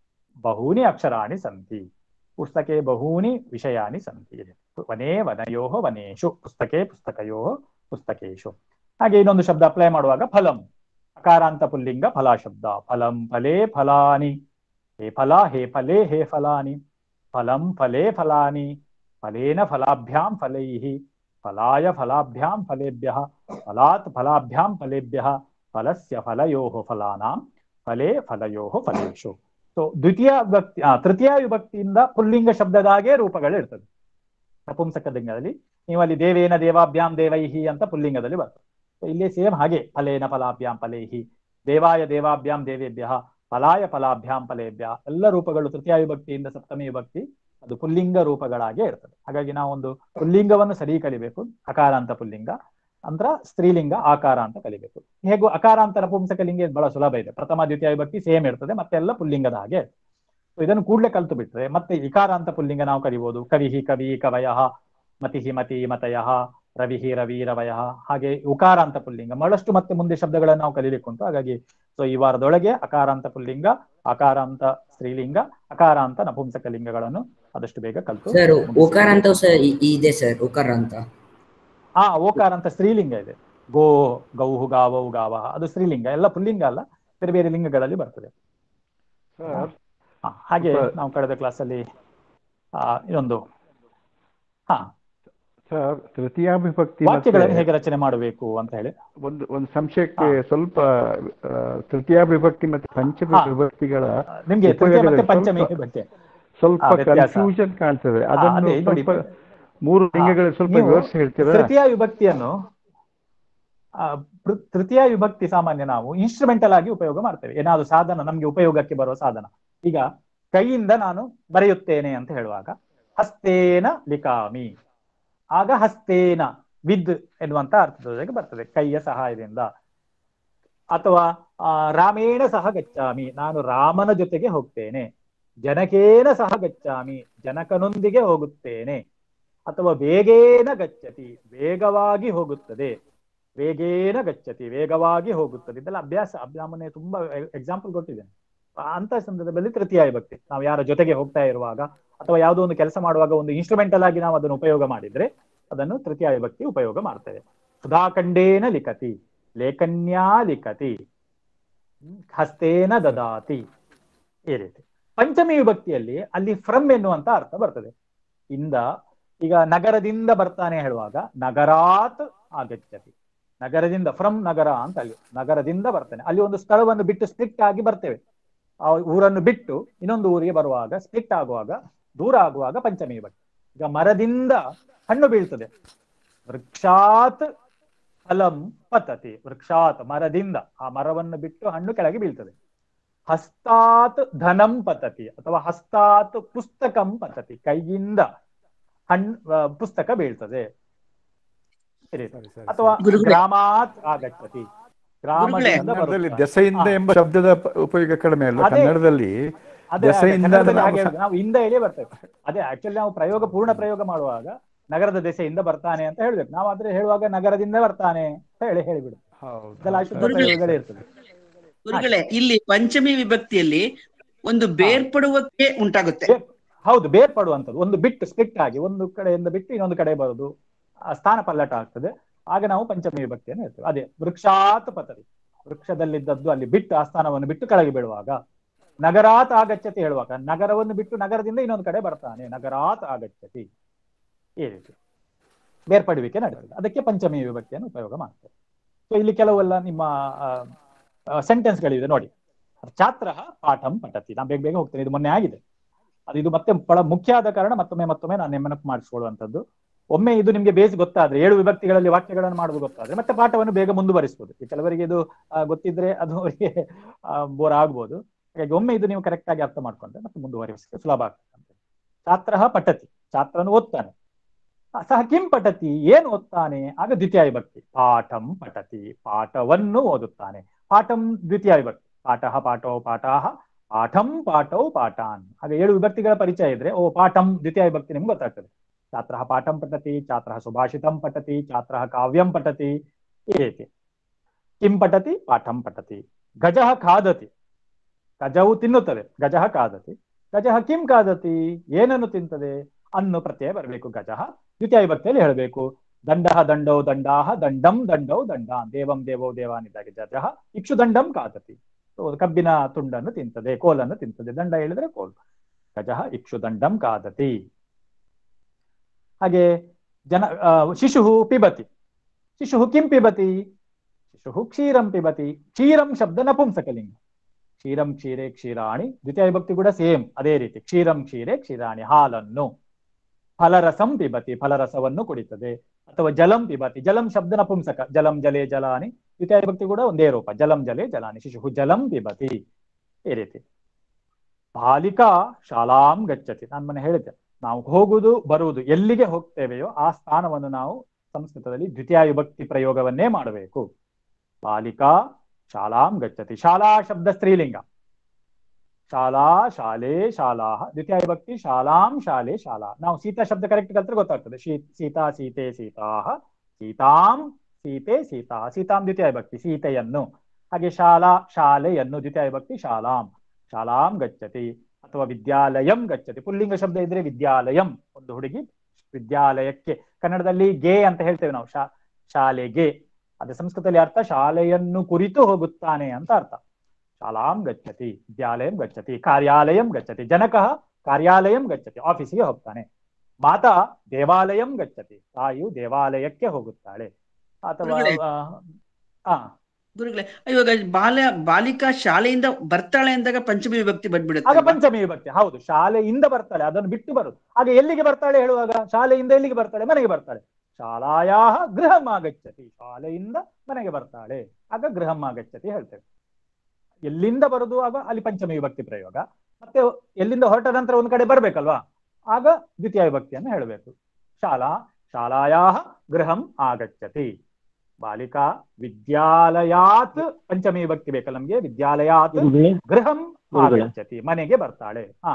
ಬಹೂನಿ ಅಕ್ಷರಾಣಿ ಸಂತಿ ಪುಸ್ತಕೆ ಬಹೂನಿ ವಿಷಯಾನಿ ಸಂತಿ ವನೇ ವನಯೋ ವನೇಶು ಪುಸ್ತಕೆ ಪುಸ್ತಕಯೋ ಪುಸ್ತಕೇಶು ಹಾಗೆ ಇನ್ನೊಂದು ಶಬ್ದ ಅಪ್ಲೈ ಮಾಡುವಾಗ ಫಲಂ ಅಕಾರಾಂತ ಪುಲ್ಲಿಂಗ ಫಲ ಶಬ್ದ ಫಲಂ ಫಲೇ ಫಲಾನಿ ಹೇ ಫಲ ಹೇ ಫಲೇ ಹೇ ಫಲಾನಿ ಫಲಂ ಫಲೇ ಫಲಾನಿ ಫಲೇನ ಫಲಾಭ್ಯಾಂ ಫಲೈಃ ಫಲಾಯ ಫಲಾಭ್ಯಾಂ ಫಲೇಭ್ಯ ಫಲಾತ್ ಫಲಾಭ್ಯಾಂ ಫಲೇಭ್ಯ ಫಲಸ್ಯ ಫಲಯೋಃ ಫಲಾನಾಂ ಫಲೇ ಫಲಯೋಃ ಫಲೇಶು ಸೊ ದ್ವಿತೀಯ ವಿಭಕ್ತಿ ಆ, ತೃತೀಯ ವಿಭಕ್ತಿಯಿಂದ ಪುಲ್ಲಿಂಗ ಶಬ್ದದಾಗೆ ರೂಪಗಳು ಇರ್ತದೆ ನಪುಂಸಕಲಿಂಗದಲ್ಲಿ ನೀವು ಅಲ್ಲಿ ದೇವೇನ ದೇವಾಭ್ಯಾಂ ದೇವೈಹಿ ಅಂತ ಪುಲ್ಲಿಂಗದಲ್ಲಿ ಬರ್ತದೆ So ಇಲ್ಲಿ ಸೇಮ್ ಹಾಗೆ ಫಲೇನ ಫಲಾಭ್ಯಾಂ ಫಲೇಹಿ ದೇವಾಯ ದೇವಾಭ್ಯಾಂ ದೇವೇಭ್ಯ ಫಲಾಯ ಫಲಾಭ್ಯಾಂ ಫಲೇಭ್ಯ ಎಲ್ಲ ರೂಪಗಳು ತೃತೀಯ ವಿಭಕ್ತಿಯಿಂದ ಸಪ್ತಮಿ ವಿಭಕ್ತಿ ಅದು ಪುಲ್ಲಿಂಗ ರೂಪಗಳಾಗೆ ಇರ್ತದೆ ಹಾಗಾಗಿ ನಾವು ಒಂದು ಪುಲ್ಲಿಂಗವನ್ನು ಸರಿ ಕಲಿಬೇಕು ಅಕಾರ ಅಂತ ಪುಲ್ಲಿಂಗ ನಂತರ ಸ್ತ್ರೀಲಿಂಗ ಆಕಾರ ಅಂತ ಕಲಿಬೇಕು ಹೇಗೂ ಅಕಾರ ಅಂತ ನಪುಂಸಕಲಿಂಗ ಇದು ಬಹಳ ಸುಲಭ ಇದೆ ಪ್ರಥಮ ದ್ವಿತೀಯ ವಿಭಕ್ತಿ ಸೇಮ್ ಇರ್ತದೆ ಮತ್ತೆ ಎಲ್ಲ ಪುಲ್ಲಿಂಗದ ಹಾಗೆ So ಇದನ್ನು ಕೂಡಲೇ ಕಲ್ತು ಬಿಟ್ರೆ ಮತ್ತೆ ಇಕಾರ ಅಂತ ಪುಲ್ಲಿಂಗ ನಾವು ಕಲಿಬಹುದು ಕವಿಹಿ ಕವಿ ಕವಯ ಮತಿಹಿ ಮತಿ ಮತಯ ರವಿಹಿ ರವಿ ರವಯ ಹಾಗೆ ಉಕಾರ ಅಂತ ಪುಲ್ಲಿಂಗ ಬಹಳಷ್ಟು ಮತ್ತೆ ಮುಂದೆ ಶಬ್ದಗಳನ್ನು ನಾವು ಕಲಿಲಿಕ್ಕುಂಟು ಹಾಗಾಗಿ ಸೊ ಈ ವಾರದೊಳಗೆ ಅಕಾರ ಅಂತ ಪುಲ್ಲಿಂಗ ಅಕಾರ ಅಂತ ಸ್ತ್ರೀಲಿಂಗ ಅಕಾರ ಅಂತ ನಪುಂಸಕ ಲಿಂಗಗಳನ್ನು ಆದಷ್ಟು ಬೇಗ ಕಲ್ತು ಸರ್ ಮುಗಿಸಿ. ಓಕಾರ ಅಂತ ಸರ್ ಇದೆ ಸರ್ ಓಕಾರ ಅಂತ ಹಾ ಓಕಾರ ಅಂತ ಸ್ತ್ರೀಲಿಂಗ ಇದೆ ಗೋ ಗೌಹು ಗಾವವು ಗಾವ ಅದು ಸ್ತ್ರೀಲಿಂಗ ಎಲ್ಲ ಪುಲ್ಲಿಂಗ ಅಲ್ಲ ಬೇರೆ ಬೇರೆ ಲಿಂಗಗಳಲ್ಲಿ ಬರ್ತದೆ ಸರ್ ಹಾ, ಹಾಗೆ ಸ್ವಲ್ಪ- ನಾವು ಕಳೆದ ಕ್ಲಾಸಲ್ಲಿ ಆ, ಇನ್ನೊಂದು ಹಾ ಸರ್ ತೃತೀಯ ವಿಭಕ್ತಿ ವಾಕ್ಯಗಳನ್ನು ಮತ್ತೆ ಹೇಗೆ ರಚನೆ ಮಾಡಬೇಕು ಅಂತ ಹೇಳಿ ಒಂದು ಒಂದು ಸಂಶಯಕ್ಕೆ ಸ್ವಲ್ಪ ಆ, ತೃತೀಯ ವಿಭಕ್ತಿ ಮತ್ತೆ ಪಂಚಮಿ ಹಾ. ವಿಭಕ್ತಿಗಳ ನಿಮ್ಗೆ ತೃತೀಯ ಮತ್ತೆ ಉಪಯೋಗದಲ್ಲಿ ಪಂಚಮಿ ಸ್ವಲ್ಪ- ಬಗ್ಗೆ ಸ್ವಲ್ಪ ಹಾ, ವ್ಯತ್ಯಾಸ. ಕನ್ಫ್ಯೂಷನ್ ಕಾಣ್ತದೆ ಹಾ, ಅದನ್ನು ಅದೇ ನೋಡಿ. ಸ್ವಲ್ಪ ಮೂರು ಲಿಂಗಗಳಲ್ಲಿ ಸ್ವಲ್ಪ ನೀವು ವಿವರಿಸಿ ಹೇಳ್ತೀರಾ ತೃತೀಯ ವಿಭಕ್ತಿಯನ್ನು ಆ, ಪೃ- ತೃತೀಯ ವಿಭಕ್ತಿ ಸಾಮಾನ್ಯ ನಾವು ಇನ್ಸ್ಟ್ರೂಮೆಂಟಲ್ ಆಗಿ ಉಪಯೋಗ ಮಾಡ್ತೇವೆ ಏನಾದ್ರು ಸಾಧನ ನಮ್ಗೆ ಉಪಯೋಗಕ್ಕೆ ಬರುವ ಸಾಧನ ಈಗ ಕೈಯಿಂದ ನಾನು ಬರೆಯುತ್ತೇನೆ ಅಂತ ಹೇಳುವಾಗ ಹಸ್ತೇನ ಲಿಖಾಮಿ ಆಗ ಹಸ್ತೇನ ವಿದ್ ಎನ್ನುವಂತ ಅರ್ಥದೊಳಗೆ ಬರ್ತದೆ ಕೈಯ ಸಹಾಯದಿಂದ ಅಥವಾ ಆ, ರಾಮೇಣ ಸಹ ಗಚ್ಚಾಮಿ ನಾನು ರಾಮನ ಜೊತೆಗೆ ಹೋಗ್ತೇನೆ ಜನಕೇನ ಸಹ ಗಚ್ಚಾಮಿ ಜನಕನೊಂದಿಗೆ ಹೋಗುತ್ತೇನೆ ಅಥವಾ ವೇಗೇನ ಗಚ್ಚತಿ ವೇಗವಾಗಿ ಹೋಗುತ್ತದೆ ವೇಗೇನ ಗಚ್ಚತಿ ವೇಗವಾಗಿ ಹೋಗುತ್ತದೆ ಇದೆಲ್ಲ ಅಭ್ಯಾಸ ಅಭ್ಯಾಮನೆ ತುಂಬಾ ಎಕ್ಸಾಂಪಲ್ ಕೊಟ್ಟಿದ್ದೇನೆ ಅಂತ ಸಂದರ್ಭದಲ್ಲಿ ತೃತೀಯ ವಿಭಕ್ತಿ ನಾವು ಯಾರ ಜೊತೆಗೆ ಹೋಗ್ತಾ ಇರುವಾಗ ಅಥವಾ ಯಾವುದೋ ಒಂದು ಕೆಲಸ ಮಾಡುವಾಗ ಒಂದು ಇನ್ಸ್ಟ್ರೂಮೆಂಟಲ್ ಆಗಿ ನಾವು ಅದನ್ನು ಉಪಯೋಗ ಮಾಡಿದ್ರೆ ಅದನ್ನು ತೃತೀಯ ವಿಭಕ್ತಿ ಉಪಯೋಗ ಮಾಡ್ತೇವೆ ಸುಧಾಖಂಡೇನ ಲಿಖತಿ ಲೇಖನ್ಯಾ ಲಿಖತಿ ಹ್ಮ್, ಹಸ್ತೇನ ದದಾತಿ ಈ ರೀತಿ ಪಂಚಮಿ ವಿಭಕ್ತಿಯಲ್ಲಿ ಅಲ್ಲಿ ಫ್ರಮ್ ಎನ್ನುವಂತ ಅರ್ಥ ಬರ್ತದೆ ಇಂದ ಈಗ ನಗರದಿಂದ ಬರ್ತಾನೆ ಹೇಳುವಾಗ ನಗರಾತ್ ಆಗಚ್ಚತಿ ನಗರದಿಂದ ಫ್ರಮ್ ನಗರ ಅಂತ ಅಲ್ಲಿ ನಗರದಿಂದ ಬರ್ತಾನೆ ಅಲ್ಲಿ ಒಂದು ಸ್ಥಳವನ್ನು ಬಿಟ್ಟು ಸ್ಪ್ಲಿಟ್ ಆಗಿ ಬರ್ತೇವೆ ಆ ಊರನ್ನು ಬಿಟ್ಟು ಇನ್ನೊಂದು ಊರಿಗೆ ಬರುವಾಗ ಸ್ಪ್ಲಿಟ್ ಆಗುವಾಗ ದೂರ ಆಗುವಾಗ ಪಂಚಮಿ ವಿಭಕ್ತಿ ಈಗ ಮರದಿಂದ ಹಣ್ಣು ಬೀಳ್ತದೆ ವೃಕ್ಷಾತ್ ಫಲಂ ಪತತಿ ವೃಕ್ಷಾತ್ ಮರದಿಂದ ಆ ಮರವನ್ನು ಬಿಟ್ಟು ಹಣ್ಣು ಕೆಳಗೆ ಬೀಳ್ತದೆ ಹಸ್ತಾತ್ ಧನಂ ಪತತಿ ಅಥವಾ ಹಸ್ತಾತ್ ಪುಸ್ತಕಂ ಪತತಿ ಕೈಯಿಂದ ಹಣ್ಣು ಆ, ಪುಸ್ತಕ ಬೀಳ್ತದೆ ಈ ರೀತಿ. ಸರಿ, ಸರಿ, ಅಥವಾ ಗುರುಗಳೇ. ಗ್ರಾಮಾತ್ ಆಗಚ್ಚತಿ ಗ್ರಾಮದಿಂದ ಕನ್ನಡದಲ್ಲಿ ಬರುತ್ತೆ. ದೆಸೆಯಿಂದ ಹಾ. ಎಂಬ ಶಬ್ದದ ಪ- ಉಪಯೋಗ ಕಡಿಮೆ ಅಲ್ಲ ಅದೇ. ಕನ್ನಡದಲ್ಲಿ ಅದೇ ಅದೇ ದೆಸೆಯಿಂದ ಕನ್ನಡದಲ್ಲಿ ನಾವು ಹಾಗೆ ಸ- ಹೇಳುದು. ನಾವು ಇಂದ ಹೇಳಿ ಬರ್ತೇವೆ ಅದೇ ಆಕ್ಚುಲಿ ನಾವು ಪ್ರಯೋಗ ಪೂರ್ಣ ಪ್ರಯೋಗ ಮಾಡುವಾಗ ನಗರದ ದೆಸೆಯಿಂದ ಬರ್ತಾನೆ ಅಂತ ಹೇಳ್ಬೇಕು ನಾವು ಆದ್ರೆ ಹೇಳುವಾಗ ನಗರದಿಂದ ಬರ್ತಾನೆ ಅಂತ ಹೇಳಿ ಹೇಳಿಬಿಡು ಹೌದು, ಇದೆಲ್ಲ ಹೌದು, ಅಶುದ್ಧ ಸರಿ. ಗುರುಗಳೇ. ಪ್ರಯೋಗಗಳೇ ಇರ್ತದೆ ಗುರುಗಳೇ ಇಲ್ಲಿ ಪಂಚಮಿ ವಿಭಕ್ತಿಯಲ್ಲಿ ಒಂದು ಬೇರ್ಪಡುವಕ್ಕೆ ಉಂಟಾಗುತ್ತೆ ಬೇ- ಹೌದು ಬೇರ್ಪಡುವಂಥದ್ದು ಒಂದು ಬಿಟ್ಟು ಸ್ಪ್ಲಿಟ್ ಆಗಿ ಒಂದು ಕಡೆಯಿಂದ ಬಿಟ್ಟು ಇನ್ನೊಂದು ಕಡೆ ಬರುದು ಆ ಸ್ಥಾನ ಪಲ್ಲಟ ಆಗ್ತದೆ ಆಗ ನಾವು ಪಂಚಮಿ ವಿಭಕ್ತಿಯನ್ನು ಹೇಳ್ತೇವೆ ಅದೇ ವೃಕ್ಷಾತ್ ಪತರಿ ವೃಕ್ಷದಲ್ಲಿದ್ದದ್ದು ಅಲ್ಲಿ ಬಿಟ್ಟು ಆ ಸ್ಥಾನವನ್ನು ಬಿಟ್ಟು ಕೆಳಗೆ ಬೀಳುವಾಗ ನಗರಾತ್ ಆಗಚ್ಚತಿ ಹೇಳುವಾಗ ನಗರವನ್ನು ಬಿಟ್ಟು ನಗರದಿಂದ ಇನ್ನೊಂದು ಕಡೆ ಬರ್ತಾನೆ ನಗರಾತ್ ಆಗಚ್ಚತಿ ಈ ರೀತಿ ಬೇರ್ಪಡುವಿಕೆ ನಡೀತದೆ ಅದಕ್ಕೆ ಪಂಚಮಿ ವಿಭಕ್ತಿಯನ್ನು ಉಪಯೋಗ ಮಾಡ್ತೇವೆ ಸೊ ಇಲ್ಲಿ ಕೆಲವೆಲ್ಲ ನಿಮ್ಮ ಸೆಂಟೆನ್ಸ್ ಗಳಿದೆ ನೋಡಿ ಛಾತ್ರ ಪಾಠಂ ಪಠತಿ ನಾನು ಬೇಗ ಬೇಗ ಹೋಗ್ತೇನೆ ಇದು ಮೊನ್ನೆ ಆಗಿದೆ ಅದು ಇದು ಮತ್ತೆ ಬಹಳ ಮುಖ್ಯ ಆದ ಕಾರಣ ಮತ್ತೊಮ್ಮೆ ಮತ್ತೊಮ್ಮೆ ನಾನು ನೆನಪು ಮಾಡಿಸ್ಕೊಳ್ಳುವಂಥದ್ದು ಒಮ್ಮೆ ಇದು ನಿಮಗೆ ಬೇಸ್ ಗೊತ್ತಾದ್ರೆ ಏಳು ವಿಭಕ್ತಿಗಳಲ್ಲಿ ವಾಕ್ಯಗಳನ್ನು ಮಾಡುವುದು ಗೊತ್ತಾದ್ರೆ ಮತ್ತೆ ಪಾಠವನ್ನು ಬೇಗ ಮುಂದುವರಿಸಬಹುದು ಈ ಕೆಲವರಿಗೆ ಇದು ಆ, ಗೊತ್ತಿದ್ರೆ ಅದು ಅವರಿಗೆ ಬೋರ್ ಆಗ್ಬೋದು ಹಾಗಾಗಿ ಒಮ್ಮೆ ಇದು ನೀವು ಕರೆಕ್ಟ್ ಆಗಿ ಅರ್ಥ ಮಾಡ್ಕೊಂಡ್ರೆ ಮತ್ತೆ ಮುಂದುವರಿಸಲಿಕ್ಕೆ ಸುಲಭ ಆಗ್ತದೆ ಛಾತ್ರ ಪಠತಿ ಛಾತ್ರನು ಓದ್ತಾನೆ ಆ, ಸಹ ಕಿಂ ಪಠತಿ ಏನು ಓದ್ತಾನೆ ಆಗ ದ್ವಿತೀಯ ವಿಭಕ್ತಿ ಪಾಠಂ ಪಠತಿ ಪಾಠವನ್ನು ಓದುತ್ತಾನೆ ಪಾಠಂ ದ್ವಿತೀಯ ವಿಭಕ್ತಿ ಪಾಠ ಪಾಠೋ ಪಾಠಾಹ ಪಾಠಂ ಪಾಠೌ ಪಾಠಾನ್ ಹಾಗೆ ಏಳು ವಿಭಕ್ತಿಗಳ ಪರಿಚಯ ಇದ್ರೆ ಓ ಪಾಠಂ ದ್ವಿತೀಯ ವಿಭಕ್ತಿ ನಿಮ್ಗೆ ಗೊತ್ತಾಗ್ತದೆ ಛಾತ್ರ ಪಾಠಂ ಪಠತಿ ಛಾತ್ರ ಸುಭಾಷಿತಂ ಪಠತಿ ಛಾತ್ರ ಕಾವ್ಯಂ ಪಠತಿ ಈ ರೀತಿ ಕಿಂ ಪಠತಿ ಪಾಠಂ ಪಠತಿ ಗಜಃ ಖಾದತಿ ಗಜವು ತಿನ್ನುತ್ತದೆ ಗಜಃ ಖಾದತಿ ಗಜಃ ಕಿಂ ಖಾದತಿ ಏನನ್ನು ತಿಂತದೆ ಅನ್ನು ಪ್ರತ್ಯಯ ಬರಬೇಕು ಗಜಃ ದ್ವಿತೀಯ ವಿಭಕ್ತಿಯಲ್ಲಿ ಹೇಳಬೇಕು ದಂಡಃ ದಂಡೌ ದಂಡಾಹ ದಂಡಂ ದಂಡೌ ದಂಡಾನ್ ದೇವಂ ದೇವೋ ದೇವಾನಿದ್ದಾಗೆ ಗಜಃ ಇಕ್ಷು ದಂಡಂ ಖಾದತಿ So, ಕಬ್ಬಿನ ತುಂಡನ್ನು ತಿಂತದೆ ಕೋಲನ್ನು ತಿಂತದೆ ದಂಡ ಹೇಳಿದ್ರೆ ಕೋಲ್ ಗಜಃ ಇಕ್ಷು ದಂಡಂ ಖಾದತಿ ಹಾಗೆ ಜನ ಆ, ಶಿಶುಃ ಪಿಬತಿ ಶಿಶುಃ ಕಿಂ ಪಿಬತಿ ಶಿಶುಃ ಕ್ಷೀರಂ ಪಿಬತಿ ಕ್ಷೀರಂ ಶಬ್ದ ನಪುಂಸಕಲಿಂಗ ಕ್ಷೀರಂ ಕ್ಷೀರೆ ಕ್ಷೀರಾಣಿ ದ್ವಿತೀಯ ವಿಭಕ್ತಿ ಕೂಡ ಸೇಮ್ ಅದೇ ರೀತಿ ಕ್ಷೀರಂ ಕ್ಷೀರೆ ಕ್ಷೀರಾಣಿ ಹಾಲನ್ನು ಫಲರಸಂ ಪಿಬತಿ ಫಲರಸವನ್ನು ಕುಡಿತದೆ ಅಥವಾ ಜಲಂ ಪಿಬತಿ ಜಲಂ ಶಬ್ದ ನಪುಂಸಕ ಜಲಂ ಜಲೆ ಜಲಾನಿ ದ್ವಿತೀಯ ವಿಭಕ್ತಿ ಕೂಡ ಒಂದೇ ರೂಪ ಜಲಂ ಜಲೆ ಜಲಾನಿ ಶಿಶು ಜಲಂ ಪಿಬತಿ ಈ ರೀತಿ ಬಾಲಿಕಾ ಶಾಲಾಂ ಗಚ್ಚತಿ ನಾನು ಮೊನ್ನೆ ಹೇಳಿದ್ದೆ ನಾವು ಹೋಗುವುದು ಬರುವುದು ಎಲ್ಲಿಗೆ ಹೋಗ್ತೇವೆಯೋ ಆ ಸ್ಥಾನವನ್ನು ನಾವು ಸಂಸ್ಕೃತದಲ್ಲಿ ದ್ವಿತೀಯ ವಿಭಕ್ತಿ ಪ್ರಯೋಗವನ್ನೇ ಮಾಡಬೇಕು ಬಾಲಿಕಾ ಶಾಲಾಂ ಗಚ್ಚತಿ ಶಾಲಾ ಶಬ್ದ ಸ್ತ್ರೀಲಿಂಗ ಶಾಲಾ ಶಾಲೆ ಶಾಲಾ ದ್ವಿತೀಯ ವಿಭಕ್ತಿ ಶಾಲಾಂ ಶಾಲೆ ಶಾಲಾ ನಾವು ಸೀತಾ ಶಬ್ದ ಕರೆಕ್ಟ್ ಕಲ್ತ್ರೆ ಗೊತ್ತಾಗ್ತದೆ ಶೀ ಸೀತಾ ಸೀತೆ ಸೀತಾ ಸೀತಾಂ ಸೀತೆ ಸೀತಾ ಸೀತಾಂ ದ್ವಿತೀಯ ವಿಭಕ್ತಿ ಸೀತೆಯನ್ನು ಹಾಗೆ ಶಾಲಾ ಶಾಲೆಯನ್ನು ದ್ವಿತೀಯ ವಿಭಕ್ತಿ ಶಾಲಾಂ ಶಾಲಾಂ ಗಚ್ಚತಿ ಅಥವಾ ವಿದ್ಯಾಲಯಂ ಗಚ್ಚತಿ ಪುಲ್ಲಿಂಗ ಶಬ್ದ ಇದ್ರೆ ವಿದ್ಯಾಲಯಂ ಒಂದು ಹುಡುಗಿ ವಿದ್ಯಾಲಯಕ್ಕೆ ಕನ್ನಡದಲ್ಲಿ ಗೆ ಅಂತ ಹೇಳ್ತೇವೆ ನಾವು ಶಾ ಶಾಲೆಗೆ ಅದು ಸಂಸ್ಕೃತದಲ್ಲಿ ಅರ್ಥ ಶಾಲೆಯನ್ನು ಕುರಿತು ಹೋಗುತ್ತಾನೆ ಅಂತ ಅರ್ಥ ಶಾಲಾಂ ಗಚ್ಚತಿ ವಿದ್ಯಾಲಯಂ ಗಚ್ಚತಿ ಕಾರ್ಯಾಲಯಂ ಗಚ್ಚತಿ ಜನಕಃ ಕಾರ್ಯಾಲಯಂ ಗಚ್ಚತಿ ಆಫೀಸಿಗೆ ಹೋಗ್ತಾನೆ ಮಾತಾ ದೇವಾಲಯಂ ಗಚ್ಚತಿ ತಾಯಿಯು ದೇವಾಲಯಕ್ಕೆ ಹೋಗುತ್ತಾಳೆ ಅಥವಾ ಗುರುಗಳೇ. ಆ, ಆ ಗುರುಗಳೇ ಇವಾಗ ಬಾಲ ಬಾಲಿಕಾ ಶಾಲೆಯಿಂದ ಬರ್ತಾಳೆ ಅಂದಾಗ ಪಂಚಮಿ ವಿಭಕ್ತಿ ಆಗ ಬಂದ್ಬಿಡುತ್ತೆ ಪಂಚಮಿ ವಿಭಕ್ತಿ ಹೌದು ಶಾಲೆಯಿಂದ ಬರ್ತಾಳೆ ಅದನ್ನು ಬಿಟ್ಟು ಬರುದು ಆಗ ಎಲ್ಲಿಗೆ ಬರ್ತಾಳೆ ಹೇಳುವಾಗ ಶಾಲೆಯಿಂದ ಎಲ್ಲಿಗೆ ಬರ್ತಾಳೆ ಮನೆಗೆ ಬರ್ತಾಳೆ ಶಾಲಾಯಾ ಗೃಹಂ ಆಗಚ್ಚತಿ ಶಾಲೆಯಿಂದ ಮನೆಗೆ ಬರ್ತಾಳೆ ಆಗ ಗೃಹಂ ಆಗಚ್ಚತಿ ಹೇಳ್ತೇವೆ ಎಲ್ಲಿಂದ ಬರುದು ಆಗ ಅಲ್ಲಿ ಪಂಚಮಿ ವಿಭಕ್ತಿ ಪ್ರಯೋಗ ಮತ್ತೆ ಎಲ್ಲಿಂದ ಹೊರಟ ನಂತರ ಒಂದು ಕಡೆ ಬರ್ಬೇಕಲ್ವಾ ಆಗ ದ್ವಿತೀಯ ವಿಭಕ್ತಿಯನ್ನು ಹೇಳಬೇಕು ಶಾಲಾ ಶಾಲಾಯಾ ಗೃಹಂ ಆಗಚ್ಚತಿ ಬಾಲಿಕಾ ವಿದ್ಯಾಲಯಾತ್ ಪಂಚಮಿ ವಿಭಕ್ತಿ ಬೇಕಲ್ಲ ನಮ್ಗೆ ವಿದ್ಯಾಲಯಾತ್ ಗುರುಗಳೇ ಗೃಹಂ ಗುರುಗಳೇ. ಆಗಚ್ಚತಿ ಮನೆಗೆ ಬರ್ತಾಳೆ ಹಾ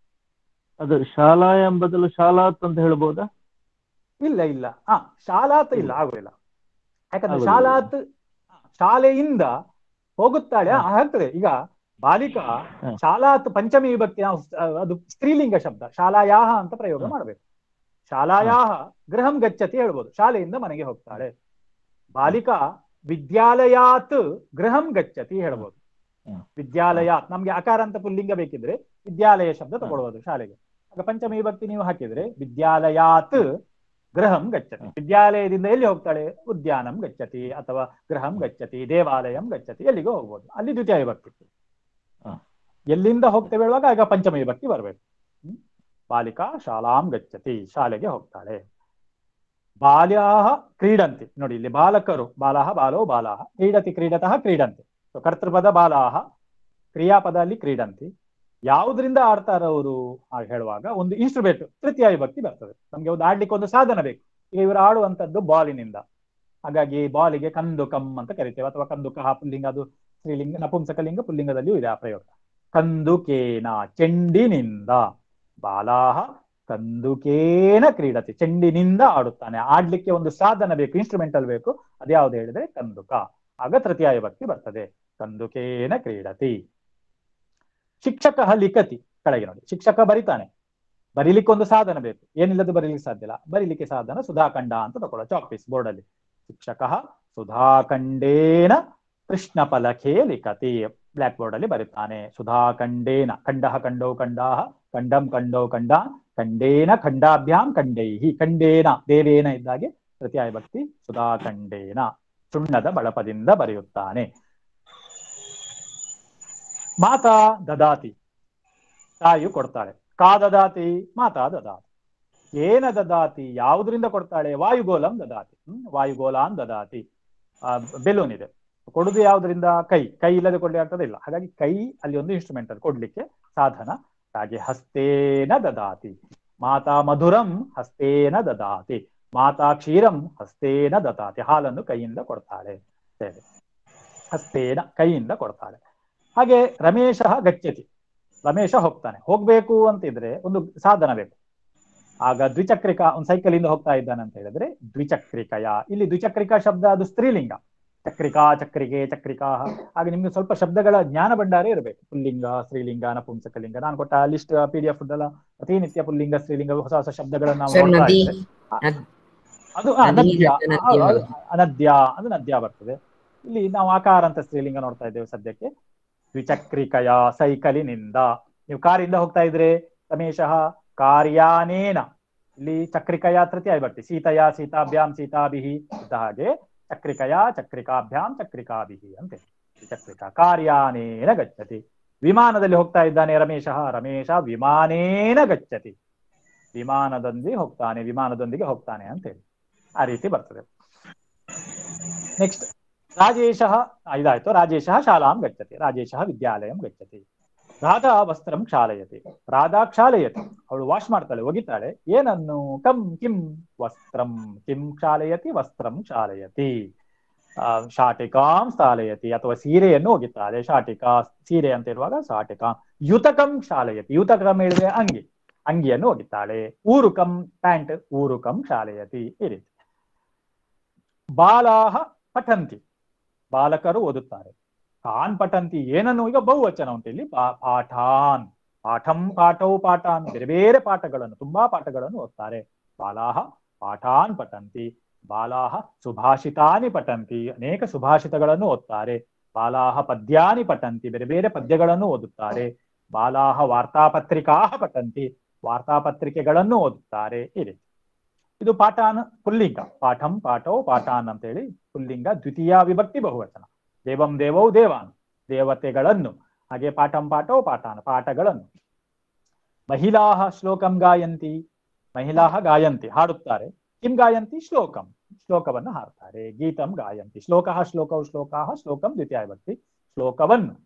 ಅದು ಶಾಲಾ ಎಂಬುದಲು ಶಾಲಾತ್ ಅಂತ ಹೇಳ್ಬೋದಾ ಇಲ್ಲ ಇಲ್ಲ ಹಾ ಶಾಲಾತ್ ಇಲ್ಲ ಆಗುದಿಲ್ಲ ಯಾಕಂದ್ರೆ ಆಗುದಿಲ್ಲ. ಶಾಲಾತ್ ಶಾಲೆಯಿಂದ ಹೋಗುತ್ತಾಳೆ ಆ, ಆಗ್ತದೆ ಈಗ ಬಾಲಿಕಾ ಹ. ಶಾಲಾತ್ ಪಂಚಮಿ ವಿಭಕ್ತಿ ನಾವು ಸ್- ಅದು ಸ್ತ್ರೀಲಿಂಗ ಶಬ್ದ ಶಾಲಾಯಾಹ ಅಂತ ಪ್ರಯೋಗ ಹ. ಮಾಡಬೇಕು ಶಾಲಾಯಾಹ ಗೃಹಂ ಗಚ್ಚತಿ ಹೇಳ್ಬೋದು ಶಾಲೆಯಿಂದ ಮನೆಗೆ ಹೋಗ್ತಾಳೆ ಬಾಲಿಕಾ ವಿದ್ಯಾಲಯಾತ್ ಗೃಹಂ ಗಚ್ಚತಿ ಹೇಳ್ಬೋದು ಹ. ವಿದ್ಯಾಲಯಾತ್ ನಮ್ಗೆ ಅಕಾರ ಅಂತ ಪುಲ್ಲಿಂಗ ಬೇಕಿದ್ರೆ ವಿದ್ಯಾಲಯ ಶಬ್ದ ತಗೊಳ್ಬೋದು ಶಾಲೆಗೆ ಆಗ ಪಂಚಮಿ ವಿಭಕ್ತಿ ನೀವು ಹಾಕಿದ್ರೆ ವಿದ್ಯಾಲಯಾತ್ ಗೃಹಂ ಗಚ್ಚತಿ ವಿದ್ಯಾಲಯದಿಂದ ಎಲ್ಲಿ ಹೋಗ್ತಾಳೆ ಉದ್ಯಾನಂ ಗಚ್ಚತಿ ಅಥವಾ ಗೃಹಂ ಗಚ್ಚತಿ ದೇವಾಲಯಂ ಗಚ್ಚತಿ ಎಲ್ಲಿಗೂ ಹೋಗ್ಬೋದು ಅಲ್ಲಿ ದ್ವಿತೀಯ ವಿಭಕ್ತಿ ಹ. ಎಲ್ಲಿಂದ ಹೋಗ್ತೇವೆ ಹೇಳುವಾಗ ಆಗ ಪಂಚಮಿ ವಿಭಕ್ತಿ ಬರಬೇಕು ಬಾಲಿಕಾ ಶಾಲಾಂ ಗಚ್ಚತಿ ಶಾಲೆಗೆ ಹೋಗ್ತಾಳೆ ಬಾಲ್ಯಾಹ ಕ್ರೀಡಂತಿ ನೋಡಿ ಇಲ್ಲಿ ಬಾಲಕರು ಬಾಲಹ ಬಾಲೋ ಬಾಲಾಹ ಕ್ರೀಡತಿ ಕ್ರೀಡತಃ ಕ್ರೀಡಂತಿ ಸೊ ಕರ್ತೃಪದ ಬಾಲಾಹ ಕ್ರಿಯಾಪದ ಅಲ್ಲಿ ಕ್ರೀಡಂತಿ ಯಾವುದರಿಂದ ಆಡ್ತಾರ ಅವರು ಹಾಗೆ ಹೇಳುವಾಗ ಒಂದು ಇನ್ಸ್ಟ್ರೂಮೆಂಟ್ ತೃತೀಯ ವಿಭಕ್ತಿ ಬರ್ತದೆ ನಮ್ಗೆ ಒಂದು ಆಡ್ಲಿಕ್ಕೆ ಒಂದು ಸಾಧನ ಬೇಕು ಈಗ ಇವರು ಆಡುವಂತದ್ದು ಬಾಲಿನಿಂದ ಹಾಗಾಗಿ ಬಾಲಿಗೆ ಕಂದುಕಂ ಅಂತ ಕರಿತೇವೆ ಅಥವಾ ಕಂದುಕ ಪುಲ್ಲಿಂಗ ಅದು ಸ್ತ್ರೀಲಿಂಗ ನಪುಂಸಕಲಿಂಗ ಪುಲ್ಲಿಂಗದಲ್ಲಿಯೂ ಇದೆ ಆ ಪ್ರಯೋಗ ಕಂದುಕೇನ ಚೆಂಡಿನಿಂದ ಬಾಲಾಹ ಕಂದುಕೇನ ಕ್ರೀಡತಿ ಚೆಂಡಿನಿಂದ ಆಡುತ್ತಾನೆ ಆಡ್ಲಿಕ್ಕೆ ಒಂದು ಸಾಧನ ಬೇಕು ಇನ್ಸ್ಟ್ರೂಮೆಂಟಲ್ ಬೇಕು ಅದ್ಯಾವ್ದು ಹೇಳಿದ್ರೆ ಕಂದುಕ ಆಗ ತೃತೀಯ ವಿಭಕ್ತಿ ಬರ್ತದೆ ಕಂದುಕೇನ ಕ್ರೀಡತಿ ಶಿಕ್ಷಕ ಲಿಖತಿ ಕೆಳಗೆ ನೋಡಿ ಶಿಕ್ಷಕ ಬರಿತಾನೆ ಬರೀಲಿಕ್ಕೆ ಒಂದು ಸಾಧನ ಬೇಕು ಏನಿಲ್ಲದೆ ಬರೀಲಿಕ್ಕೆ ಸಾಧ್ಯ ಇಲ್ಲ ಬರೀಲಿಕ್ಕೆ ಸಾಧನ ಸುಧಾಖಂಡ ಅಂತ ತಗೊಳ್ಳೋ ಚಾಕ್ಪೀಸ್ ಬೋರ್ಡ್ ಅಲ್ಲಿ ಶಿಕ್ಷಕ ಸುಧಾಖಂಡೇನ ಕೃಷ್ಣ ಫಲಕೆ ಲಿಖತಿ ಬ್ಲಾಕ್ ಬೋರ್ಡ್ ಅಲ್ಲಿ ಬರೀತಾನೆ ಸುಧಾಖಂಡೇನ ಖಂಡ ಖಂಡೋ ಖಂಡಾಹ ಖಂಡಂ ಖಂಡೋ ಖಂಡ ಖಂಡೇನ ಖಂಡಾಭ್ಯಾಂ ಖಂಡೈಹಿ ಖಂಡೇನ ದೇವೇನ ಇದ್ದಾಗೆ ತೃತೀಯ ವಿಭಕ್ತಿ ಸುಧಾಖಂಡೇನ ಸುಣ್ಣದ ಬಳಪದಿಂದ ಬರೆಯುತ್ತಾನೆ ಮಾತಾ ದದಾತಿ ತಾಯಿಯು ಕೊಡ್ತಾಳೆ ಕಾ ದದಾತಿ ಮಾತಾ ದದಾತಿ ಏನ ದದಾತಿ ಯಾವುದರಿಂದ ಕೊಡ್ತಾಳೆ ವಾಯುಗೋಲಂ ದದಾತಿ ಹ್ಮ್ ವಾಯುಗೋಲಾನ್ ದದಾತಿ ಆ ಬೆಲೂನ್ ಇದೆ ಕೊಡುದು ಯಾವುದರಿಂದ ಕೈ ಕೈ ಇಲ್ಲದೆ ಕೊಡ್ಲಿ ಆಗ್ತದೆ ಇಲ್ಲ ಹಾಗಾಗಿ ಕೈ ಅಲ್ಲಿ ಒಂದು ಇನ್ಸ್ಟ್ರೂಮೆಂಟ್ ಅದು ಕೊಡ್ಲಿಕ್ಕೆ ಸಾಧನ ಹಾಗೆ ಹಸ್ತೇನ ದದಾತಿ ಮಾತಾ ಮಧುರಂ ಹಸ್ತೇನ ದದಾತಿ ಮಾತಾ ಕ್ಷೀರಂ ಹಸ್ತೇನ ದದಾತಿ ಹಾಲನ್ನು ಕೈಯಿಂದ ಕೊಡ್ತಾಳೆ ಸರಿ ಹಸ್ತೇನ ಕೈಯಿಂದ ಕೊಡ್ತಾಳೆ ಹಾಗೆ ರಮೇಶ ಗಚ್ಚತಿ ರಮೇಶ ಹೋಗ್ತಾನೆ ಹೋಗ್ಬೇಕು ಅಂತಿದ್ರೆ ಒಂದು ಸಾಧನ ಬೇಕು ಆಗ ದ್ವಿಚಕ್ರಿಕ ಒಂದು ಸೈಕಲ್ ಇಂದ ಹೋಗ್ತಾ ಇದ್ದಾನೆ ಅಂತ ಹೇಳಿದ್ರೆ ದ್ವಿಚಕ್ರಿಕಯ ಇಲ್ಲಿ ದ್ವಿಚಕ್ರಿಕ ಶಬ್ದ ಅದು ಸ್ತ್ರೀಲಿಂಗ ಚಕ್ರಿಕಾ ಚಕ್ರಿಗೆ ಚಕ್ರಿಕಾ ಹಾಗೆ ನಿಮ್ಗೆ ಸ್ವಲ್ಪ ಶಬ್ದಗಳ ಜ್ಞಾನ ಭಂಡಾರ ಇರಬೇಕು ಪುಲ್ಲಿಂಗ ಸ್ತ್ರೀಲಿಂಗ ನಪುಂಸಕಲಿಂಗ ನಾನು ಕೊಟ್ಟ ಲಿಸ್ಟ್ ಪಿ ಡಿ ಎಫ್ ಎಲ್ಲ ಪ್ರತಿನಿತ್ಯ ಪುಲ್ಲಿಂಗ ಸ್ತ್ರೀಲಿಂಗ ಹೊಸ ಹೊಸ ಶಬ್ದಗಳನ್ನ ನಾವು ಸರ್ ನೋಡ್ತಾ ನದಿ ಇದ್ರೆ ನದ್- ಅದು ಆ, ನದಿ, ನದ್ಯ ನದ್ಯ, ಆ, ನದ್ಯ. ಅದು ಅನದ್ಯ ಅದು ನದ್ಯ ಬರ್ತದೆ ಇಲ್ಲಿ ನಾವು ಆಕಾರ ಅಂತ ಸ್ತ್ರೀಲಿಂಗ ನೋಡ್ತಾ ಇದ್ದೇವೆ ಸದ್ಯಕ್ಕೆ ದ್ವಿಚಕ್ರಿಕಯ ಸೈಕಲಿನಿಂದ ನೀವು ಕಾರಿಂದ ಹೋಗ್ತಾ ಇದ್ರೆ ರಮೇಶಃ ಕಾರ್ಯಾನೇನ ಇಲ್ಲಿ ಚಕ್ರಿಕಯ ತೃತೀಯ ವಿಭಕ್ತಿ ಸೀತಯ ಸೀತಾಭ್ಯಾಂ ಸೀತಾಭಿಹಿ ಇದ್ದ ಹಾಗೆ ಚಕ್ರಿಕಯ ಚಕ್ರಿಕಾಭ್ಯಾಂ ಚಕ್ರಿಕಾಭಿಹಿ ಅಂತೆ ಚಕ್ರಿಕಾ ಕಾರ್ಯಾನೇನ ಗಚ್ಚತಿ ವಿಮಾನದಲ್ಲಿ ಹೋಗ್ತಾ ಇದ್ದಾನೆ ರಮೇಶಃ ರಮೇಶ ವಿಮಾನೇನ ಗಚ್ಚತಿ ವಿಮಾನದೊಂದಿಗೆ ಹೋಗ್ತಾನೆ ವಿಮಾನದೊಂದಿಗೆ ಹೋಗ್ತಾನೆ ಅಂತೇಳಿ ಆ ರೀತಿ ಬರ್ತದೆ ನೆಕ್ಸ್ಟ್ ರಾಜೇಶ ಇದಾಯ್ತು ರಾಜೇಶ ಶಾಲಾಂ ಗಚ್ಚತಿ ರಾಜೇಶ ವಿದ್ಯಾಲಯಂ ಗಚ್ಚತಿ ರಾಧಾ ವಸ್ತ್ರಂ ಕ್ಷಾಲಯತಿ ರಾಧಾ ಕ್ಷಾಲಯತಿ ಅವಳು ವಾಶ್ ಮಾಡ್ತಾಳೆ ಒಗಿತಾಳೆ ಏನನ್ನು ಕಂ ಕಿಂ ವಸ್ತ್ರಂ ಕಿಂ ಕ್ಷಾಲಯತಿ ವಸ್ತ್ರಂ ಕ್ಷಾಲಯತಿ ಆ, ಶಾಟಿಕಾಂ ಸ್ಥಾಲಯತಿ ಅಥವಾ ಸೀರೆಯನ್ನು ಒಗಿತಾಳೆ ಶಾಟಿಕಾ ಸೀರೆ ಅಂತ ಇರುವಾಗ ಶಾಟಿಕಾಂ ಯುತಕಂ ಕ್ಷಾಲಯತಿ ಯುತಕಂ ಹೇಳಿದ್ರೆ ಅಂಗಿ ಅಂಗಿಯನ್ನು ಒಗಿತಾಳೆ ಊರುಕಂ ಪ್ಯಾಂಟ್ ಊರುಕಂ ಕ್ಷಾಲಯತಿ ಈ ರೀತಿ ಬಾಲಾಹ ಪಠಂತಿ ಬಾಲಕರು ಓದುತ್ತಾರೆ ತಾನ್ ಪಠಂತಿ ಏನನ್ನು ಈಗ ಬಹುವಚನ ಉಂಟು ಇಲ್ಲಿ ಪಾ- ಪಾಠಾನ್ ಪಾಠಂ ಪಾಠವು ಪಾಠಾನ್ ಬೇರೆ ಬೇರೆ ಪಾಠಗಳನ್ನು ತುಂಬಾ ಪಾಠಗಳನ್ನು ಓದ್ತಾರೆ ಬಾಲಾಹ ಪಾಠಾನ್ ಪಠಂತಿ ಬಾಲಾಹ ಸುಭಾಷಿತಾನಿ ಪಠಂತಿ ಅನೇಕ ಸುಭಾಷಿತಗಳನ್ನು ಓದ್ತಾರೆ ಬಾಲಾಹ ಪದ್ಯಾನಿ ಪಠಂತಿ ಬೇರೆ ಬೇರೆ ಪದ್ಯಗಳನ್ನು ಓದುತ್ತಾರೆ ಬಾಲಾಹ ವಾರ್ತಾಪತ್ರಿಕಾ ಪಠಂತಿ ವಾರ್ತಾಪತ್ರಿಕೆಗಳನ್ನು ಓದುತ್ತಾರೆ ಈ ರೀತಿ ಇದು ಪಾಠಾನ್ ಪುಲ್ಲಿಂಗ ಪಾಠಂ ಪಾಠವು ಪಾಠಾನ್ ಅಂತ ಹೇಳಿ ಪುಲ್ಲಿಂಗ ದ್ವಿತೀಯ ವಿಭಕ್ತಿ ಬಹುವಚನ ದೇವಂ ದೇವೌ ದೇವಾನ್ ದೇವತೆಗಳನ್ನು ಹಾಗೆ ಪಾಠಂ ಪಾಠವು ಪಾಠಾನ್ ಪಾಠಗಳನ್ನು ಮಹಿಳಾ ಶ್ಲೋಕಂ ಗಾಯಂತಿ ಮಹಿಳಾ ಗಾಯಂತಿ ಹಾಡುತ್ತಾರೆ ಕಿಂ ಗಾಯಂತಿ ಶ್ಲೋಕಂ ಶ್ಲೋಕವನ್ನು ಹಾಡ್ತಾರೆ ಗೀತಂ ಗಾಯಂತಿ ಶ್ಲೋಕ ಶ್ಲೋಕವು ಶ್ಲೋಕಾ ಶ್ಲೋಕಂ ದ್ವಿತೀಯ ವಿಭಕ್ತಿ ಶ್ಲೋಕವನ್ನು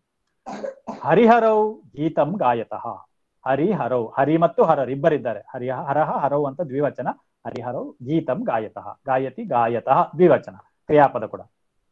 ಹರಿಹರೌ ಗೀತಂ ಗಾಯತಃ ಹರಿಹರೌ ಹರಿ ಮತ್ತು ಹರರ್ ಇಬ್ಬರಿದ್ದಾರೆ ಹರಿಹ ಹರಹ ಹರೌ ಅಂತ ದ್ವಿವಚನ ಹರಿಹರೌ ಗೀತಂ ಗಾಯತಃ ಗಾಯತಿ ಗಾಯತಃ ದ್ವಿವಚನ ಕ್ರಿಯಾಪದ ಕೂಡ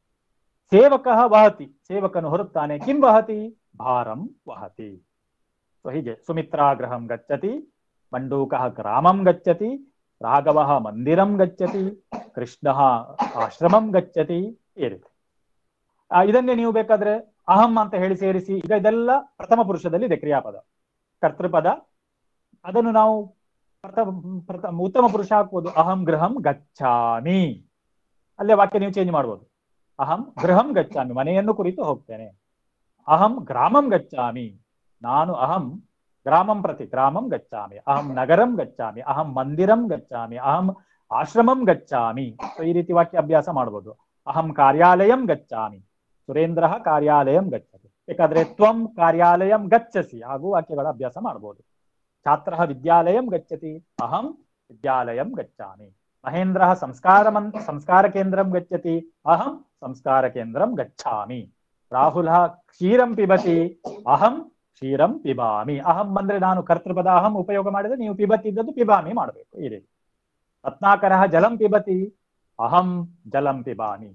ಸೇವಕ ವಹತಿ ಸೇವಕನು ಹೊರುತ್ತಾನೆ ಕಿಂ ವಹತಿ ಭಾರಂ ವಹತಿ ಸೊ ಹೀಗೆ ಸುಮಿತ್ರಾಗ್ರಹಂ ಗಚ್ಚತಿ ಮಂಡೂಕಃ ಗ್ರಾಮಂ ಗಚ್ಚತಿ ರಾಘವಃ ಮಂದಿರಂ ಗಚ್ಚತಿ ಕೃಷ್ಣಃ ಆಶ್ರಮಂ ಗಚ್ಚತಿ ಈ ರೀತಿ ಆ, ಇದನ್ನೇ ನೀವು ಬೇಕಾದ್ರೆ ಅಹಂ ಅಂತ ಹೇಳಿ ಸೇರಿಸಿ ಈಗ ಇದೆಲ್ಲ ಪ್ರಥಮ ಪುರುಷದಲ್ಲಿ ಇದೆ ಕ್ರಿಯಾಪದ ಕರ್ತೃಪದ ಅದನ್ನು ನಾವು ಪ್ರಥಮ ಪ್ರಥಮ ಉತ್ತಮ ಪುರುಷ ಹಾಕ್ಬೋದು ಅಹಂ ಗೃಹಂ ಗಚ್ಚಾಮಿ ಅಲ್ಲೇ ವಾಕ್ಯ ನೀವು ಚೇಂಜ್ ಮಾಡ್ಬೋದು ಅಹಂ ಗೃಹಂ ಗಚ್ಚಾಮಿ ಮನೆಯನ್ನು ಕುರಿತು ಹೋಗ್ತೇನೆ ಅಹಂ ಗ್ರಾಮಂ ಗಚ್ಚಾಮಿ ನಾನು ಅಹಂ ಗ್ರಾಮಂ ಪ್ರತಿ ಗ್ರಾಮಂ ಗಚ್ಚಾಮಿ ಅಹಂ ನಗರಂ ಗಚ್ಚಾಮಿ ಅಹಂ ಮಂದಿರಂ ಗಚ್ಚಾಮಿ ಅಹಂ ಆಶ್ರಮಂ ಗಚ್ಚಾಮಿ ಸೊ ಈ ರೀತಿ ವಾಕ್ಯ ಅಭ್ಯಾಸ ಮಾಡ್ಬೋದು ಅಹಂ ಕಾರ್ಯಾಲಯಂ ಗಚ್ಚಾಮಿ ಸುರೇಂದ್ರ ಕಾರ್ಯಾಲಯಂ ಗಚ್ಚತಿ ಬೇಕಾದ್ರೆ ತ್ವಂ ಕಾರ್ಯಾಲಯಂ ಗಚ್ಚಸಿ ಹಾಗೂ ವಾಕ್ಯಗಳ ಅಭ್ಯಾಸ ಮಾಡಬಹುದು ಛಾತ್ರ ವಿದ್ಯಾಲಯಂ ಗಚ್ಚತಿ ಅಹಂ ವಿದ್ಯಾಲಯಂ ಗಚ್ಚಾಮಿ ಮಹೇಂದ್ರ ಸಂಸ್ಕಾರ ಸಂಸ್ಕಾರ ಕೇಂದ್ರಂ ಗಚ್ಚತಿ ಅಹಂ ಸಂಸ್ಕಾರ ಕೇಂದ್ರಂ ಗಚ್ಚಾಮಿ ರಾಹುಲ ಕ್ಷೀರಂ ಪಿಬತಿ ಅಹಂ ಕ್ಷೀರಂ ಪಿಬಾಮಿ ಅಹಂ ಅಂದ್ರೆ ನಾನು ಕರ್ತೃಪದ ಅಹಂ ಉಪಯೋಗ ಮಾಡಿದ್ರೆ ನೀವು ಪಿಬತಿ ಇದ್ದದ್ದು ಪಿಬಾಮಿ ಮಾಡಬೇಕು ಈ ರೀತಿ ರತ್ನಾಕರ ಜಲಂ ಪಿಬತಿ ಅಹಂ ಜಲಂ ಪಿಬಾಮಿ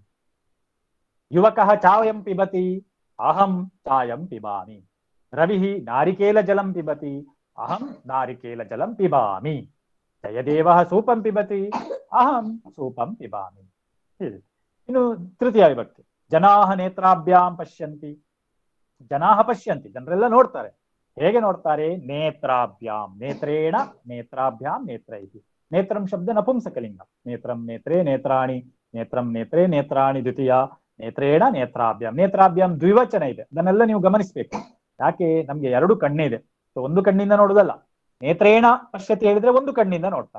ಯುವಕಃ ಚಾಯಂ ಪಿಬತಿ ಅಹಂ ಚಾಯಂ ಪಿಬಾಮಿ ರವಿಃ ನಾರಿಕೇಲ ಜಲಂ ಪಿಬತಿ ಅಹಂ ನಾರಿಕೇಲ ಜಲಂ ಪಿಬಾಮಿ ಜಯದೇವಃ ಸೂಪಂ ಪಿಬತಿ ಅಹಂ ಸೂಪಂ ಪಿಬಾಮಿ ಹೀಗೆ. ಇನ್ನು ತೃತೀಯ ವಿಭಕ್ತಿ ಜನಾಹ ನೇತ್ರಾಭ್ಯಾಂ ಪಶ್ಯಂತಿ ಜನಾಹ ಪಶ್ಯಂತಿ ಜನರೆಲ್ಲ ನೋಡ್ತಾರೆ ಹೇಗೆ ನೋಡ್ತಾರೆ ನೇತ್ರಾಭ್ಯಾಂ ನೇತ್ರೇಣ ನೇತ್ರಾಭ್ಯಾಂ ನೇತ್ರ ಇತಿ ನೇತ್ರಂ ಶಬ್ದ ನಪುಂಸಕಲಿಂಗ ನೇತ್ರಂ ನೇತ್ರೇ ನೇತ್ರಾಣಿ ನೇತ್ರಂ ನೇತ್ರೇ ನೇತ್ರಾಣಿ ದ್ವಿತೀಯ ನೇತ್ರೇಣ ನೇತ್ರಾಭ್ಯಾಂ ನೇತ್ರಾಭ್ಯಾಂ ದ್ವಿವಚನ ಇದೆ ಅದನ್ನೆಲ್ಲ ನೀವು ಗಮನಿಸಬೇಕು ಯಾಕೆ ನಮ್ಗೆ ಎರಡು ಕಣ್ಣೇ ಇದೆ ಸೊ ಒಂದು ಕಣ್ಣಿಂದ ನೋಡುದಲ್ಲ ನೇತ್ರೇಣ ಪಶ್ಯತಿ ಹೇಳಿದ್ರೆ ಒಂದು ಕಣ್ಣಿಂದ ನೋಡ್ತಾನೆ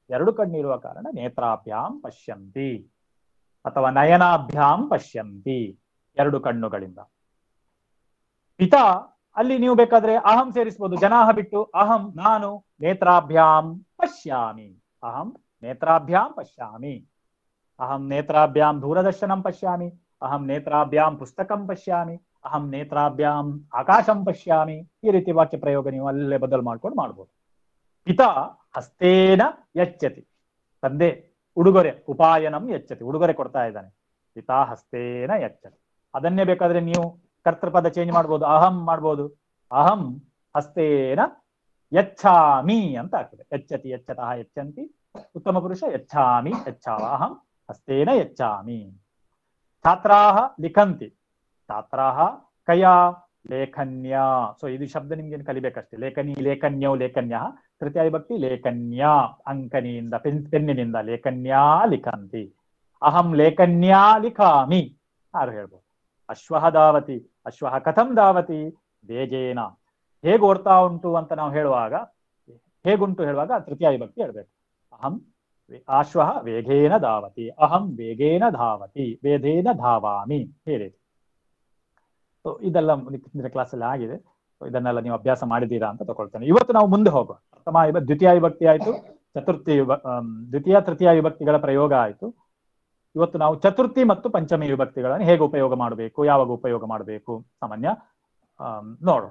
ಎರಡು ಕಣ್ಣಿರುವ ಕಾರಣ ನೇತ್ರಾಭ್ಯಾಂ ಪಶ್ಯಂತಿ ಅಥವಾ ನಯನಾಭ್ಯಾಂ ಪಶ್ಯಂತಿ ಎರಡು ಕಣ್ಣುಗಳಿಂದ ಪಿತಾ ಅಲ್ಲಿ ನೀವು ಬೇಕಾದ್ರೆ ಅಹಂ ಸೇರಿಸಬಹುದು ಜನಾಹ ಬಿಟ್ಟು ಅಹಂ ನಾನು ನೇತ್ರಾಭ್ಯಾಂ ಪಶ್ಯಾಮಿ ಅಹಂ ನೇತ್ರಾಭ್ಯಾಂ ಪಶ್ಯಾಮಿ ಅಹಂ ನೇತ್ರಾಭ್ಯಾಂ ದೂರದರ್ಶನಂ ಪಶ್ಯಾಮಿ ಅಹಂ ನೇತ್ರಾಭ್ಯಾಂ ಪುಸ್ತಕಂ ಪಶ್ಯಾಮಿ ಅಹಂ ನೇತ್ರಾಭ್ಯಾಂ ಆಕಾಶಂ ಪಶ್ಯಾಮಿ ಈ ರೀತಿ ವಾಕ್ಯ ಪ್ರಯೋಗ ನೀವು ಅಲ್ಲೇ ಬದಲು ಮಾಡ್ಕೊಂಡು ಮಾಡ್ಬೋದು ಪಿತಾ ಹಸ್ತೇನ ಯಚ್ಚತಿ ತಂದೆ ಉಡುಗೊರೆ ಉಪಾಯನಂ ಯಚ್ಚತಿ ಉಡುಗೊರೆ ಕೊಡ್ತಾ ಇದ್ದಾನೆ ಪಿತಾ ಹಸ್ತೇನ ಯಚ್ಚತಿ ಅದನ್ನೇ ಬೇಕಾದ್ರೆ ನೀವು ಕರ್ತೃಪದ ಚೇಂಜ್ ಮಾಡ್ಬೋದು ಅಹಂ ಮಾಡ್ಬೋದು ಅಹಂ ಹಸ್ತೇನ ಯಚ್ಛಾಮಿ ಅಂತ ಆಗ್ತದೆ ಯಚ್ಚತಿ ಯಚ್ಚತಃ ಯಚ್ಚಂತಿ ಉತ್ತಮ ಪುರುಷ ಯಚ್ಛಾಮಿ ಯಚ್ಛಾವ ಅಹಂ ಹಸ್ತೇನ ಯಚ್ಛಾಮಿ ಛಾತ್ರಾಹ ಲಿಖಂತಿ ಛಾತ್ರಾಹ ಕಯಾ ಲೇಖನ್ಯ ಸೊ ಇದು ಶಬ್ದ ನಿಮ್ಗೆ ಕಲಿಬೇಕಷ್ಟೇ ಲೇಖನಿ ಲೇಖನ್ಯೋ ಲೇಖನ್ಯ ತೃತೀಯ ವಿಭಕ್ತಿ ಲೇಖನ್ಯ ಅಂಕನಿಯಿಂದ ಪೆನ್ ಪೆನ್ನಿನಿಂದ ಲೇಖನ್ಯಾ ಲಿಖಂತಿ ಅಹಂ ಲೇಖನ್ಯಾ ಲಿಖಾಮಿ ಯಾರು ಹೇಳ್ಬೋದು ಅಶ್ವಹ ಧಾವತಿ ಅಶ್ವಹ ಕಥಂ ಧಾವತಿ ಬೇಜೇನ ಹೇಗೆ ಓಡ್ತಾ ಉಂಟು ಅಂತ ನಾವು ಹೇಳುವಾಗ ಹೇಗುಂಟು ಹೇಳುವಾಗ ತೃತೀಯ ವಿಭಕ್ತಿ ಹೇಳ್ಬೇಕು ಅಹಂ ಅಶ್ವಹ ವೇಗೇನ ಧಾವತಿ ಅಹಂ ವೇಗೇನ ಧಾವತಿ ವೇದೇನ ಧಾವಾಮಿ ಹೇಳಿ ಸೊ ಇದೆಲ್ಲ ಹಿಂದಿನ ಕ್ಲಾಸಲ್ಲಿ ಆಗಿದೆ ಸೊ ಇದನ್ನೆಲ್ಲ ನೀವು ಅಭ್ಯಾಸ ಮಾಡಿದ್ದೀರಾ ಅಂತ ತಗೊಳ್ತೇನೆ ಇವತ್ತು ನಾವು ಮುಂದೆ ಹೋಗುವ ಪ್ರಥಮ ವಿಭ ದ್ವಿತೀಯ ವಿಭಕ್ತಿ ಆಯ್ತು ಚತುರ್ಥಿ ವಿಭ ಆಮ್, ದ್ವಿತೀಯ ತೃತೀಯ ವಿಭಕ್ತಿಗಳ ಪ್ರಯೋಗ ಆಯ್ತು ಇವತ್ತು ನಾವು ಚತುರ್ಥಿ ಮತ್ತು ಪಂಚಮಿ ವಿಭಕ್ತಿಗಳನ್ನು ಹೇಗೆ ಉಪಯೋಗ ಮಾಡಬೇಕು ಯಾವಾಗ ಉಪಯೋಗ ಮಾಡಬೇಕು ಸಾಮಾನ್ಯ ಆಮ್, ನೋಡೋಣ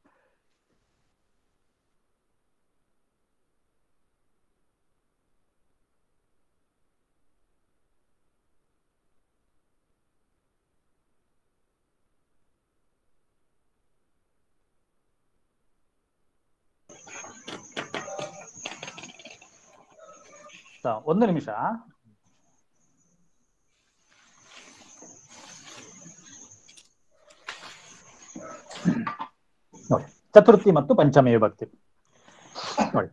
ಸ, ಒಂದು ನಿಮಿಷ ನೋಡಿ ಚತುರ್ಥಿ ಮತ್ತು ಪಂಚಮಿ ವಿಭಕ್ತಿ ನೋಡಿ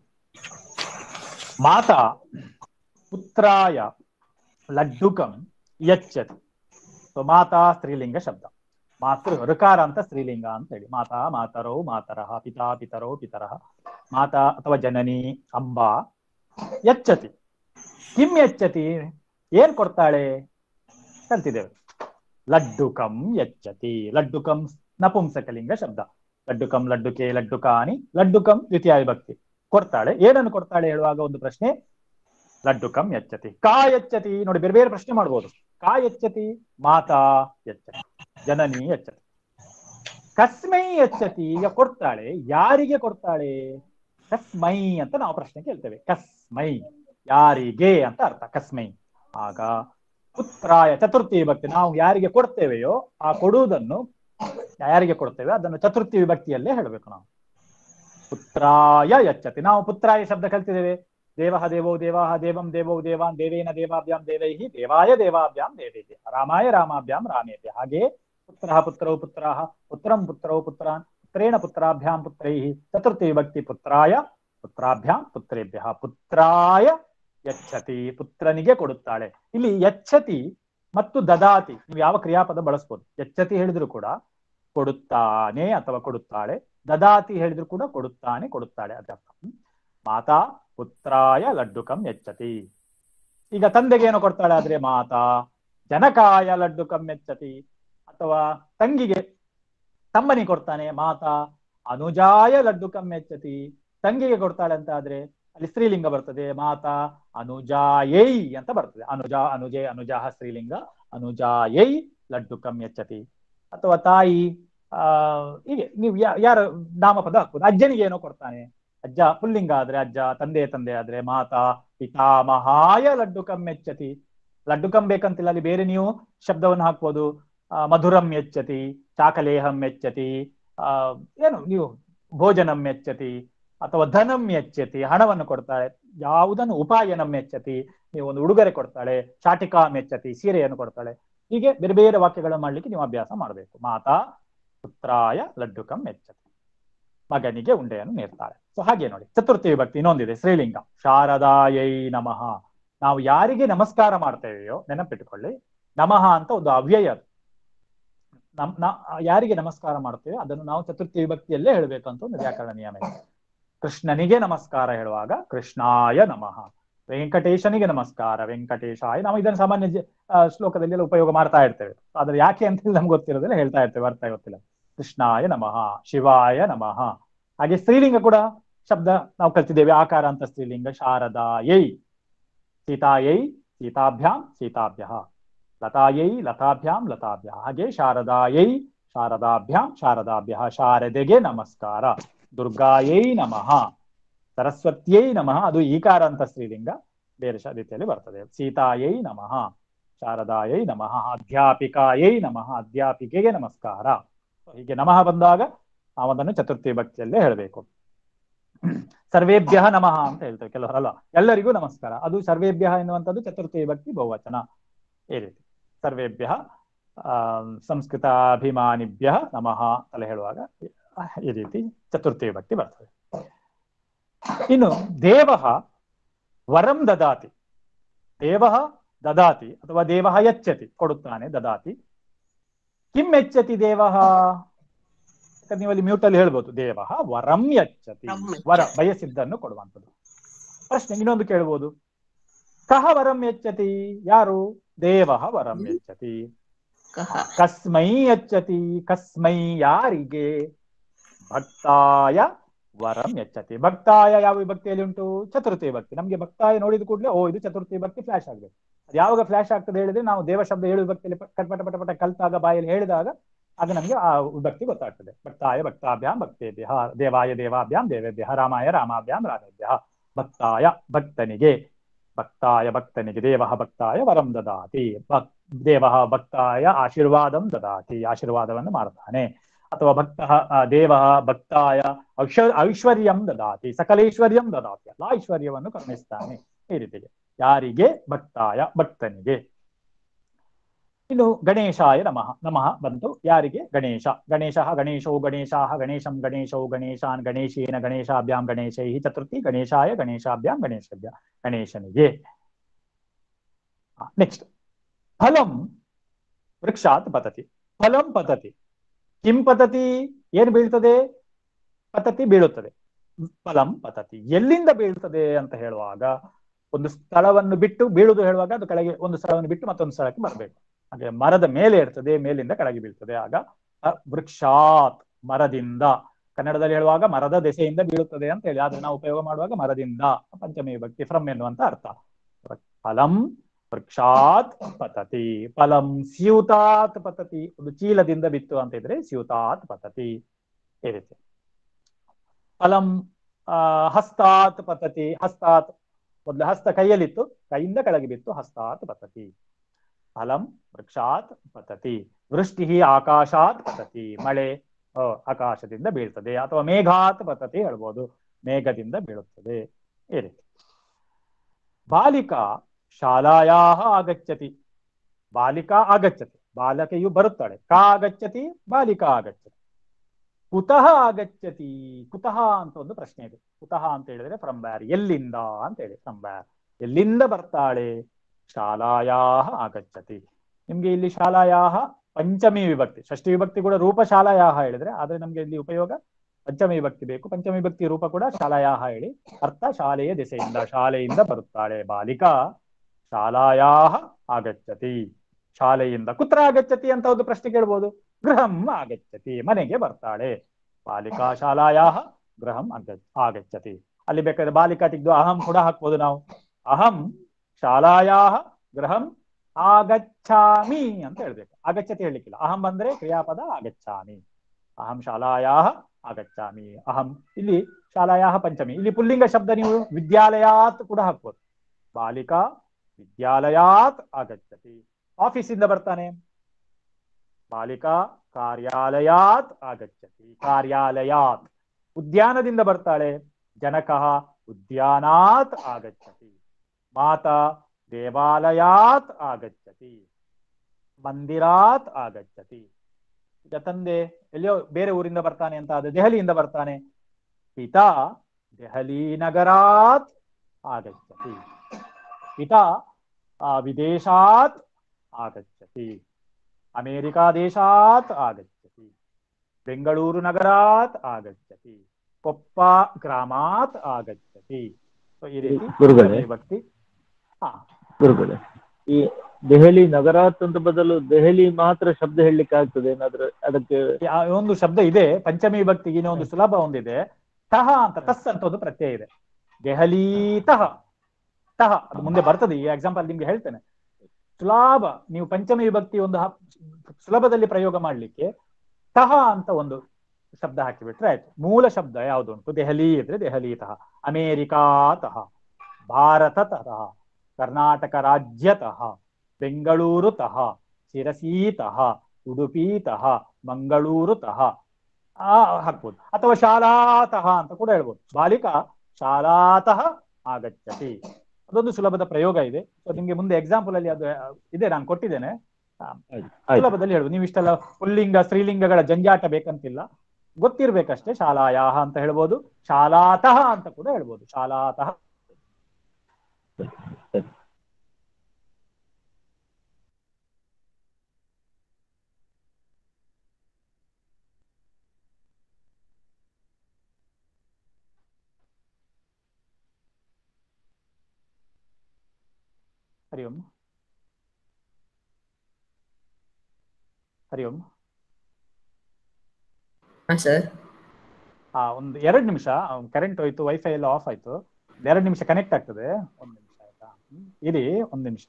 ಮಾತಾ ಪುತ್ರಾಯ ಲಡ್ಡುಕಂ ಯಚ್ಚತಿ ಸೊ ಮಾತಾ ಸ್ತ್ರೀಲಿಂಗ ಶಬ್ದ ಮಾತೃ ಋಕಾರ ಅಂತ ಸ್ತ್ರೀಲಿಂಗ ಅಂತ ಹೇಳಿ ಮಾತಾ ಮಾತರೌ ಮಾತರಃ ಪಿತಾ ಪಿತರೌ ಪಿತರಃ ಮಾತಾ ಅಥವಾ ಜನನಿ ಅಂಬಾ ಯಚ್ಚತಿ ಕಿಂ ಯಚ್ಚತಿ ಏನ್ ಕೊಡ್ತಾಳೆ ಕಲ್ತಿದ್ದೇವೆ ಲಡ್ಡುಕಂ ಯಚ್ಚತಿ ಲಡ್ಡುಕಂ ನಪುಂಸಕಲಿಂಗ ಶಬ್ದ ಲಡ್ಡುಕಂ ಲಡ್ಡುಕೆ ಲಡ್ಡುಕಾನಿ ಲಡ್ಡುಕಂ ದ್ವಿತೀಯ ವಿಭಕ್ತಿ ಕೊಡ್ತಾಳೆ ಏನನ್ನು ಕೊಡ್ತಾಳೆ ಹೇಳುವಾಗ ಒಂದು ಪ್ರಶ್ನೆ ಲಡ್ಡುಕಂ ಯಚ್ಚತಿ ಕಾ ಯಚ್ಚತಿ ನೋಡಿ ಬೇರೆ ಬೇರೆ ಪ್ರಶ್ನೆ ಮಾಡ್ಬೋದು ಕಾ ಯಚ್ಚತಿ ಮಾತಾ ಯಚ್ಚತಿ ಜನನಿ ಯಚ್ಚತಿ ಕಸ್ಮೈ ಯಚ್ಚತಿ ಈಗ ಕೊಡ್ತಾಳೆ ಯಾರಿಗೆ ಕೊಡ್ತಾಳೆ ಕಸ್ಮೈ ಅಂತ ನಾವು ಪ್ರಶ್ನೆ ಕೇಳ್ತೇವೆ ಕಸ್ಮೈ ಯಾರಿಗೆ ಅಂತ ಅರ್ಥ ಕಸ್ಮೈ ಆಗ ಪುತ್ರಾಯ ಚತುರ್ಥಿ ವಿಭಕ್ತಿ ನಾವು ಯಾರಿಗೆ ಕೊಡ್ತೇವೆಯೋ ಆ ಕೊಡುವುದನ್ನು ಯಾರಿಗೆ ಕೊಡ್ತೇವೆ ಅದನ್ನು ಚತುರ್ಥಿ ವಿಭಕ್ತಿಯಲ್ಲೇ ಹೇಳಬೇಕು ನಾವು ಪುತ್ರಾಯ ಯಚ್ಚತಿ ನಾವು ಪುತ್ರಾಯ ಶಬ್ದ ಕಲ್ತಿದ್ದೇವೆ ದೇವ ದೇವೋ ದೇವಾ ದೇವಂ ದೇವೋ ದೇವಾನ್ ದೇವೇನ ದೇವಾಭ್ಯಾಂ ದೇವೈ ದೇವಾಯ ದೇವಾಭ್ಯಾಂ ದೇವೈ ರಾಮಾಯ ರಾಮಾಭ್ಯಾಂ ರಾಮೇಭ್ಯ ಹಾಗೆ ಪುತ್ರ ಪುತ್ರೌ ಪುತ್ರ ಪುತ್ರಂ ಪುತ್ರೌ ಪುತ್ರಾನ್ ಪುತ್ರೇಣ ಪುತ್ರಾಭ್ಯಾಂ ಪುತ್ರೈ ಚತುರ್ಥಿ ವಿಭಕ್ತಿ ಪುತ್ರಾಯ ಪುತ್ರಾಭ್ಯಾಂ ಪುತ್ರೇಭ್ಯ ಪುತ್ರಾಯ ಯಚ್ಚತಿ ಪುತ್ರನಿಗೆ ಕೊಡುತ್ತಾಳೆ ಇಲ್ಲಿ ಯಚ್ಚತಿ ಮತ್ತು ದದಾತಿ ನೀವು ಯಾವ ಕ್ರಿಯಾಪದ ಬಳಸ್ಬೋದು ಯಚ್ಚತಿ ಹೇಳಿದ್ರು ಕೂಡ ಕೊಡುತ್ತಾನೆ ಅಥವಾ ಕೊಡುತ್ತಾಳೆ ದದಾತಿ ಹೇಳಿದ್ರು ಕೂಡ ಕೊಡುತ್ತಾನೆ ಕೊಡುತ್ತಾಳೆ ಅದರ್ಥ ಹ್ಮ್. ಮಾತಾ ಪುತ್ರಾಯ ಲಡ್ಡುಕಂ ಯಚ್ಚತಿ ಈಗ ತಂದೆಗೆ ಏನು ಕೊಡ್ತಾಳೆ ಆದ್ರೆ ಮಾತಾ ಜನಕಾಯ ಲಡ್ಡುಕಂ ಯಚ್ಚತಿ ಅಥವಾ ತಂಗಿಗೆ ತಮ್ಮನಿಗೆ ಕೊಡ್ತಾನೆ ಮಾತಾ ಅನುಜಾಯ ಲಡ್ಡುಕಂ ಯಚ್ಚತಿ ತಂಗಿಗೆ ಕೊಡ್ತಾಳೆ ಅಂತ ಆದ್ರೆ ಅಲ್ಲಿ ಸ್ತ್ರೀಲಿಂಗ ಬರ್ತದೆ ಮಾತಾ ಅನುಜಾಯೈ ಅಂತ ಬರ್ತದೆ ಅನುಜ ಅನುಜೆ ಅನುಜಾಹ ಸ್ತ್ರೀಲಿಂಗ ಅನುಜಾಯೈ ಲಡ್ಡುಕಂ ಯಚ್ಚತಿ ಅಥವಾ ತಾಯಿ ಆ ಹೀಗೆ ನೀವು ಯಾ- ಯಾರ ನಾಮಪದ ಹಾಕ್ಬೋದು ಅಜ್ಜನಿಗೆ ಏನೋ ಕೊಡ್ತಾನೆ ಅಜ್ಜ ಪುಲ್ಲಿಂಗ ಆದ್ರೆ ಅಜ್ಜ ತಂದೆ ತಂದೆ ಆದ್ರೆ ಮಾತಾ ಪಿತಾಮಹಾಯ ಲಡ್ಡುಕಂ ಮೆಚ್ಚತಿ ಲಡ್ಡುಕಂ ಬೇಕಂತಿಲ್ಲ ಅಲ್ಲಿ ಬೇರೆ ನೀವು ಶಬ್ದವನ್ನು ಹಾಕ್ಬೋದು ಆ, ಮಧುರಂ ಮೆಚ್ಚತಿ ಚಾಕಲೇಹಂ ಮೆಚ್ಚತಿ ಆ ಏನು ನೀವು ಭೋಜನಂ ಮೆಚ್ಚತಿ ಅಥವಾ ಧನಂ ಮೆಚ್ಚತಿ ಹಣವನ್ನು ಕೊಡ್ತಾಳೆ ಯಾವುದನ್ನು ಉಪಾಯನಂ ಮೆಚ್ಚತಿ ನೀವು ಒಂದು ಉಡುಗೊರೆ ಕೊಡ್ತಾಳೆ ಶಾಟಿಕಾ ಮೆಚ್ಚತಿ ಸೀರೆಯನ್ನು ಕೊಡ್ತಾಳೆ ಹೀಗೆ ಬೇರೆ ಬೇರೆ ವಾಕ್ಯಗಳನ್ನು ಮಾಡ್ಲಿಕ್ಕೆ ನೀವು ಅಭ್ಯಾಸ ಮಾಡಬೇಕು ಮಾತಾ ಪುತ್ರಾಯ ಲಡ್ಡುಕಂ ಮೆಚ್ಚತಿ ಮಗನಿಗೆ ಉಂಡೆಯನ್ನು ನೀಡ್ತಾಳೆ ಸೊ ಹಾಗೆ ನೋಡಿ ಚತುರ್ಥಿ ವಿಭಕ್ತಿ ಇನ್ನೊಂದಿದೆ ಸ್ತ್ರೀಲಿಂಗ ಶಾರದಾಯೈ ನಮಃ ನಾವು ಯಾರಿಗೆ ನಮಸ್ಕಾರ ಮಾಡ್ತೇವೆಯೋ ನೆನಪಿಟ್ಟುಕೊಳ್ಳಿ ನಮಃ ಅಂತ ಒಂದು ಅವ್ಯಯ ಅದು ನಮ್ ನಾ ಯಾರಿಗೆ ನಮಸ್ಕಾರ ಮಾಡ್ತೇವೆ ಅದನ್ನು ನಾವು ಚತುರ್ಥಿ ವಿಭಕ್ತಿಯಲ್ಲೇ ಹೇಳಬೇಕು ಅಂತ ಒಂದು ವ್ಯಾಕರಣ ನಿಯಮ ಇದೆ ಕೃಷ್ಣನಿಗೆ ನಮಸ್ಕಾರ ಹೇಳುವಾಗ ಕೃಷ್ಣಾಯ ನಮಃ ವೆಂಕಟೇಶನಿಗೆ ನಮಸ್ಕಾರ ವೆಂಕಟೇಶಾಯ ನಾವು ಇದನ್ನು ಸಾಮಾನ್ಯ ಜ- ಆ, ಶ್ಲೋಕದಲ್ಲಿ ಎಲ್ಲ ಉಪಯೋಗ ಮಾಡ್ತಾ ಇರ್ತೇವೆ ಆದ್ರೆ ಯಾಕೆ ಅಂತ ಹೇಳಿ ನಮ್ಗೆ ಗೊತ್ತಿರೋದಿಲ್ಲ ಹೇಳ್ತಾ ಇರ್ತೇವೆ ಅರ್ಥ ಗೊತ್ತಿಲ್ಲ ಕೃಷ್ಣಾಯ ನಮಃ ಶಿವಾಯ ನಮಃ ಹಾಗೆ ಸ್ತ್ರೀಲಿಂಗ ಕೂಡ ಶಬ್ದ ನಾವು ಕಲ್ತಿದ್ದೇವೆ ಆಕಾರ ಅಂತ ಸ್ತ್ರೀಲಿಂಗ ಶಾರದಾಯೈ ಸೀತಾಯೈ ಸೀತಾಭ್ಯಾಂ ಸೀತಾಭ್ಯ ಲತಾಯೈ ಲತಾಭ್ಯಾಂ ಲತಾಭ್ಯ ಹಾಗೆ ಶಾರದಾಯೈ ಶಾರದಾಭ್ಯಾಂ ಶಾರದಾಭ್ಯ ಶಾರದೆಗೆ ನಮಸ್ಕಾರ ದುರ್ಗಾಯೈ ನಮಃ ಸರಸ್ವತ್ಯೈ ನಮಃ ಅದು ಈಕಾರ ಅಂತ ಸ್ತ್ರೀಲಿಂಗ ಬೇರೆ ಶ- ರೀತಿಯಲ್ಲಿ ಬರ್ತದೆ ಸೀತಾಯೈ ನಮಃ ಶಾರದಾಯೈ ನಮಃ ಅಧ್ಯಾಪಿಕಾಯೈ ನಮಃ ಅಧ್ಯಾಪಿಕೆಗೆ ನಮಸ್ಕಾರ ಹೀಗೆ ನಮಃ ಬಂದಾಗ ನಾವು ಅದನ್ನು ಚತುರ್ಥಿ ಭಕ್ತಿಯಲ್ಲೇ ಹೇಳಬೇಕು ಸರ್ವೇಭ್ಯ ನಮಃ ಅಂತ ಹೇಳ್ತೇವೆ ಕೆಲವರಲ್ಲ ಎಲ್ಲರಿಗೂ ನಮಸ್ಕಾರ ಅದು ಸರ್ವೇಭ್ಯ ಎನ್ನುವಂಥದ್ದು ಚತುರ್ಥಿ ಭಕ್ತಿ ಬಹುವಚನ ಈ ರೀತಿ ಸರ್ವೇಭ್ಯ ಆ, ಸಂಸ್ಕೃತಾಭಿಮಾನಿಭ್ಯ ನಮಃ ಅಂತ ಹೇಳುವಾಗ ಈ ರೀತಿ ಚತುರ್ಥಿ ಭಕ್ತಿ ಬರ್ತದೆ ಇನ್ನು ದೇವ ವರಂ ದದಾತಿ ದೇವ ದದಾತಿ ಅಥವಾ ದೇವ ಯಚ್ಚತಿ ಕೊಡುತ್ತಾನೆ ದದಾತಿ ಕಿಂ ಯಚ್ಚತಿ ದೇವ ನೀವು ಅಲ್ಲಿ ಮ್ಯೂಟ್ ಅಲ್ಲಿ ಹೇಳ್ಬೋದು ದೇವ ವರಂ ಯಚ್ಚತಿ ವರ ಬಯಸಿದ್ದನ್ನು ಕೊಡುವಂಥದ್ದು ಪ್ರಶ್ನೆ ಇನ್ನೊಂದು ಕೇಳ್ಬೋದು ಕಹ ವರಂ ಯಚ್ಚತಿ ಯಾರು ದೇವ ವರಂ ಯಚ್ಚತಿ ಕಸ್ಮೈ ಯಚ್ಚತಿ ಕಸ್ಮೈ ಯಾರಿಗೆ ಭಕ್ತಾಯ ವರಂ ಯಚ್ಚತಿ ಭಕ್ತಾಯ ಯಾವ ವಿಭಕ್ತಿಯಲ್ಲಿ ಉಂಟು ಚತುರ್ಥಿ ವಿಭಕ್ತಿ ನಮ್ಗೆ ಭಕ್ತಾಯ ನೋಡಿದ ಕೂಡಲೇ ಓ ಇದು ಚತುರ್ಥಿ ವಿಭಕ್ತಿ ಫ್ಲಾಶ್ ಆಗ್ಬೇಕು ಅದು ಯಾವಾಗ ಫ್ಲಾಶ್ ಆಗ್ತದೆ ಹೇಳಿದ್ರೆ ನಾವು ದೇವ ಶಬ್ದ ಏಳು ವಿಭಕ್ತಿಯಲ್ಲಿ ಪ- ಪಟ ಪಟ ಪಟ ಪಟ ಕಲ್ತಾಗ ಬಾಯಲ್ಲಿ ಹೇಳಿದಾಗ ಆಗ ನಮ್ಗೆ ಆ ವಿಭಕ್ತಿ ಗೊತ್ತಾಗ್ತದೆ ಭಕ್ತಾಯ ಭಕ್ತಾಭ್ಯಾಂ ಭಕ್ತೇಭ್ಯ ದೇವಾಯ ದೇವಾಭ್ಯಾಂ ದೇವೇಭ್ಯ ರಾಮಾಯ ರಾಮಾಭ್ಯಾಂ ರಾಮೇಭ್ಯ ಭಕ್ತಾಯ ಭಕ್ತನಿಗೆ ಭಕ್ತಾಯ ಭಕ್ತನಿಗೆ ದೇವ ಭಕ್ತಾಯ ವರಂ ದದಾತಿ ಭಕ್ ದೇವ ಭಕ್ತಾಯ ಆಶೀರ್ವಾದಂ ದದಾತಿ ಆಶೀರ್ವಾದವನ್ನು ಮಾಡ್ತಾನೆ ಅಥವಾ ಭಕ್ತ ದೇವ ಭಕ್ತಾಯ ಐಶ್ವ ಐಶ್ವರ್ಯಂ ದದಾತಿ ಸಕಲೇಶ್ವರ್ಯಂ ದದಾತಿ ಎಲ್ಲ ಐಶ್ವರ್ಯವನ್ನು ಕರುಣಿಸ್ತಾನೆ ಈ ರೀತಿಗೆ ಯಾರಿಗೆ ಭಕ್ತಾಯ ಭಕ್ತನಿಗೆ ಇನ್ನು ಗಣೇಶಾಯ ನಮಃ ನಮಃ ಬಂತು ಯಾರಿಗೆ ಗಣೇಶ ಗಣೇಶ ಗಣೇಶೋ ಗಣೇಶಾಹ ಗಣೇಶಂ ಗಣೇಶೋ ಗಣೇಶಾನ್ ಗಣೇಶೇನ ಗಣೇಶಾಭ್ಯಾಂ ಗಣೇಶೈ ಚತುರ್ಥಿ ಗಣೇಶಾಯ ಗಣೇಶಾಭ್ಯಾಂ ಗಣೇಶಭ್ಯ ಗಣೇಶನಿಗೆ ನೆಕ್ಸ್ಟ್ ಫಲಂ ವೃಕ್ಷಾತ್ ಪತತಿ ಫಲಂ ಪತತಿ ಕಿಂ ಪತತಿ ಏನ್ ಬೀಳ್ತದೆ ಪತತಿ ಬೀಳುತ್ತದೆ ಫಲಂ ಪತತಿ ಎಲ್ಲಿಂದ ಬೀಳ್ತದೆ ಅಂತ ಹೇಳುವಾಗ ಒಂದು ಸ್ಥಳವನ್ನು ಬಿಟ್ಟು ಬೀಳುದು ಹೇಳುವಾಗ ಅದು ಕೆಳಗೆ ಒಂದು ಸ್ಥಳವನ್ನು ಬಿಟ್ಟು ಮತ್ತೊಂದು ಸ್ಥಳಕ್ಕೆ ಬರಬೇಕು ಹಾಗೆ ಮರದ ಮೇಲೆ ಇರ್ತದೆ ಮೇಲಿಂದ ಕೆಳಗೆ ಬೀಳ್ತದೆ ಆಗ ಅ- ವೃಕ್ಷಾತ್ ಮರದಿಂದ ಕನ್ನಡದಲ್ಲಿ ಹೇಳುವಾಗ ಮರದ ದೆಸೆಯಿಂದ ಬೀಳುತ್ತದೆ ಅಂತ ಹೇಳಿ ಆದ್ರೆ ನಾವು ಉಪಯೋಗ ಮಾಡುವಾಗ ಮರದಿಂದ ಪಂಚಮಿ ಭಕ್ತಿ ಫ್ರಮ್ ಎನ್ನುವಂತ ಅರ್ಥ ಫಲಂ ವೃಕ್ಷಾತ್ ಪತತಿ ಫಲಂ ಸ್ಯೂತಾತ್ ಪತತಿ ಒಂದು ಚೀಲದಿಂದ ಬಿತ್ತು ಅಂತ ಇದ್ರೆ ಸ್ಯೂತಾತ್ ಪತತಿ ಈ ರೀತಿ ಫಲಂ ಆ, ಹಸ್ತಾತ್ ಪತತಿ ಹಸ್ತಾತ್ ಮೊದಲು ಹಸ್ತ ಕೈಯಲ್ಲಿತ್ತು ಕೈಯಿಂದ ಕೆಳಗೆ ಬಿತ್ತು ಹಸ್ತಾತ್ ಪತತಿ ಫಲಂ ವೃಕ್ಷಾತ್ ಪತತಿ ವೃಷ್ಟಿ ಆಕಾಶಾತ್ ಪತತಿ ಮಳೆ ಆ, ಆಕಾಶದಿಂದ ಬೀಳ್ತದೆ ಅಥವಾ ಮೇಘಾತ್ ಪತತಿ ಹೇಳ್ಬೋದು ಮೇಘದಿಂದ ಬೀಳುತ್ತದೆ ಈ ರೀತಿ ಬಾಲಿಕಾ ಶಾಲಾಯಾ ಆಗಚ್ಚತಿ ಬಾಲಿಕಾ ಆಗಚ್ಚತಿ ಬಾಲಕೆಯು ಬರುತ್ತಾಳೆ ಕಾ ಆಗಚ್ಚತಿ ಬಾಲಿಕಾ ಆಗಚ್ಚತಿ ಕುತಃ ಆಗಚ್ಚತಿ ಕುತಃ ಅಂತ ಒಂದು ಪ್ರಶ್ನೆ ಇದೆ ಕುತಃ ಅಂತ ಹೇಳಿದ್ರೆ ಫ್ರಮ್ ಬ್ಯಾರ್ ಎಲ್ಲಿಂದ ಅಂತ ಹೇಳಿ ಫ್ರಮ್ ಬ್ಯಾರ್ ಎಲ್ಲಿಂದ ಬರ್ತಾಳೆ ಶಾಲಾಯಾ ಆಗಚ್ಚತಿ ನಿಮ್ಗೆ ಇಲ್ಲಿ ಶಾಲಾಯಾ ಪಂಚಮಿ ವಿಭಕ್ತಿ ಷಷ್ಠಿ ವಿಭಕ್ತಿ ಕೂಡ ರೂಪ ಶಾಲಾಯಾ ಹೇಳಿದ್ರೆ ಆದ್ರೆ ನಮ್ಗೆ ಇಲ್ಲಿ ಉಪಯೋಗ ಪಂಚಮಿ ವಿಭಕ್ತಿ ಬೇಕು ಪಂಚಮಿ ವಿಭಕ್ತಿ ರೂಪ ಕೂಡ ಶಾಲಾಯಾ ಹೇಳಿ ಅರ್ಥ ಶಾಲೆಯ ದಿಸೆಯಿಂದ ಶಾಲೆಯಿಂದ ಬರುತ್ತಾಳೆ ಬಾಲಿಕಾ ಶಾಲಾಯಾ ಆಗಚ್ಚತಿ ಶಾಲೆಯಿಂದ ಕುತ್ರ ಆಗಚ್ಚತಿ ಅಂತ ಒಂದು ಪ್ರಶ್ನೆ ಕೇಳ್ಬೋದು ಗೃಹಂ ಆಗಚ್ಚತಿ ಮನೆಗೆ ಬರ್ತಾಳೆ ಬಾಲಿಕಾ ಶಾಲಾಯಾ ಗೃಹಂ ಅಗ ಆಗಚ್ಚತಿ ಅಲ್ಲಿ ಬೇಕಾದ್ರೆ ಬಾಲಿಕಾ ತೆಗೆದು ಅಹಂ ಕೂಡ ಹಾಕ್ಬೋದು ನಾವು ಅಹಂ ಶಾಲಾಯಾ ಗೃಹಂ ಆಗಚ್ಛಾಮಿ ಅಂತ ಹೇಳ್ಬೇಕು ಆಗಚ್ಚತಿ ಹೇಳಲಿಕ್ಕಿಲ್ಲ ಅಹಂ ಬಂದ್ರೆ ಕ್ರಿಯಾಪದ ಆಗಚ್ಛಾಮಿ ಅಹಂ ಶಾಲಾಯಾ ಆಗಚ್ಛಾಮಿ ಅಹಂ ಇಲ್ಲಿ ಶಾಲಾಯಾ ಪಂಚಮಿ ಇಲ್ಲಿ ಪುಲ್ಲಿಂಗ ಶಬ್ದ ನೀವು ವಿದ್ಯಾಲಯಾತ್ ಕೂಡ ಹಾಕ್ಬೋದು ಬಾಲಿಕಾ ವಿದ್ಯಾಲಯಾತ್ ಆಗಚ್ಚತಿ ಆಫೀಸಿಂದ ಬರ್ತಾನೆ ಬಾಲಿಕಾ ಕಾರ್ಯಾಲಯಾತ್ ಆಗಚ್ಚತಿ ಕಾರ್ಯಾಲಯಾತ್ ಉದ್ಯಾನದಿಂದ ಬರ್ತಾಳೆ ಜನಕಃ ಉದ್ಯಾನಾತ್ ಆಗಚ್ಚತಿ ಮಾತಾ ದೇವಾಲಯಾತ್ ಆಗಚ್ಚತಿ ಮಂದಿರಾತ್ ಆಗಚ್ಚತಿ ಈಗ ತಂದೆ ಎಲ್ಲಿಯೋ ಬೇರೆ ಊರಿಂದ ಬರ್ತಾನೆ ಅಂತ ಆದ್ರೆ ದೆಹಲಿಯಿಂದ ಬರ್ತಾನೆ ಪಿತಾ ದೆಹಲಿ ನಗರಾತ್ ಆಗಚ್ಚತಿ ಪಿತಾ ಆ, ವಿದೇಶಾತ್ ಆಗಚ್ಚತಿ ಅಮೇರಿಕಾ ದೇಶಾತ್ ಆಗಚ್ಚತಿ ಬೆಂಗಳೂರು ನಗರಾತ್ ಆಗಚ್ಚತಿ ಕೊಪ್ಪ ಗ್ರಾಮಾತ್ ಆಗಚ್ಚತಿ ಸೊ ಈ ರೀತಿ ಗುರುಗಳೇ. ಪಂಚಮಿ ವಿಭಕ್ತಿ ಹಾ ಗುರುಗಳೇ ಈ ದೆಹಲಿ ನಗರಾತ್ ಅಂತ ಬದಲು ದೆಹಲಿ ಮಾತ್ರ ಶಬ್ದ ಹೇಳಲಿಕ್ಕೆ ಆಗ್ತದೆ ಏನಾದ್ರೂ ಅದಕ್ಕೆ ಆ ಒಂದು ಶಬ್ದ ಇದೆ ಪಂಚಮಿ ವಿಭಕ್ತಿಗೆ ಇನ್ನೂ ಒಂದು ಸುಲಭ ಒಂದಿದೆ ತಹ ಅಂತ ತಸ್ ಅಂತ ಒಂದು ಪ್ರತ್ಯಯ ಇದೆ ದೆಹಲಿ ತಹ ತಹ ಅದು ಮುಂದೆ ಬರ್ತದೆ ಈ ಎಕ್ಸಾಂಪಲ್ ನಿಮ್ಗೆ ಹೇಳ್ತೇನೆ ಸುಲಭ ನೀವು ಪಂಚಮಿ ವಿಭಕ್ತಿ ಒಂದು ಹ- ಸುಲಭದಲ್ಲಿ ಪ್ರಯೋಗ ಮಾಡ್ಲಿಕ್ಕೆ ತಹ ಅಂತ ಒಂದು ಶಬ್ದ ಹಾಕಿಬಿಟ್ರೆ ಆಯ್ತು ಮೂಲ ಶಬ್ದ ಯಾವುದು ಉಂಟು ದೆಹಲಿ ಇದ್ರೆ ದೆಹಲಿ ತಹ ಅಮೇರಿಕಾ ತಹ ಭಾರತ ತಹ ಕರ್ನಾಟಕ ರಾಜ್ಯತಃ ಬೆಂಗಳೂರು ತಹ ಶಿರಸೀತಃ ಉಡುಪಿತಃ ಮಂಗಳೂರುತಃ ಆ ಹಾಕ್ಬೋದು ಅಥವಾ ಶಾಲಾತಃ ಅಂತ ಕೂಡ ಹೇಳ್ಬೋದು ಬಾಲಿಕಾ ಶಾಲಾತಃ ಆಗಚ್ಚತಿ ಅದೊಂದು ಸುಲಭದ ಪ್ರಯೋಗ ಇದೆ ಸೊ ನಿಮ್ಗೆ ಮುಂದೆ ಎಕ್ಸಾಂಪಲ್ ಅಲ್ಲಿ ಅದು ಆ, ಇದೆ ನಾನು ಕೊಟ್ಟಿದ್ದೇನೆ ಆ, ಆಯ್ತು. ಸುಲಭದಲ್ಲಿ ಹೇಳ್ಬೋದು ನೀವು ಇಷ್ಟೆಲ್ಲ ಪುಲ್ಲಿಂಗ ಸ್ತ್ರೀಲಿಂಗಗಳ ಜಂಜಾಟ ಬೇಕಂತಿಲ್ಲ ಗೊತ್ತಿರ್ಬೇಕಷ್ಟೇ ಶಾಲಾಯಾಹ ಅಂತ ಹೇಳ್ಬೋದು ಶಾಲಾತಃ ಅಂತ ಕೂಡ ಹೇಳ್ಬೋದು ಶಾಲಾತಃ ಹರಿ ಓಂ ಹರಿ ಓಂ ಹಾ ಸರ್ ಆ ಒಂದು ಎರಡು ನಿಮಿಷ ಕರೆಂಟ್ ಹೋಯ್ತು ವೈಫೈ ಎಲ್ಲ ಆಫ್ ಆಯ್ತು ಎರಡು ನಿಮಿಷ ಕನೆಕ್ಟ್ ಆಗ್ತದೆ ಒಂದು ನಿಮಿಷ ಆಯ್ತಾ ಹ್ಮ್. ಇರಿ ಒಂದು ನಿಮಿಷ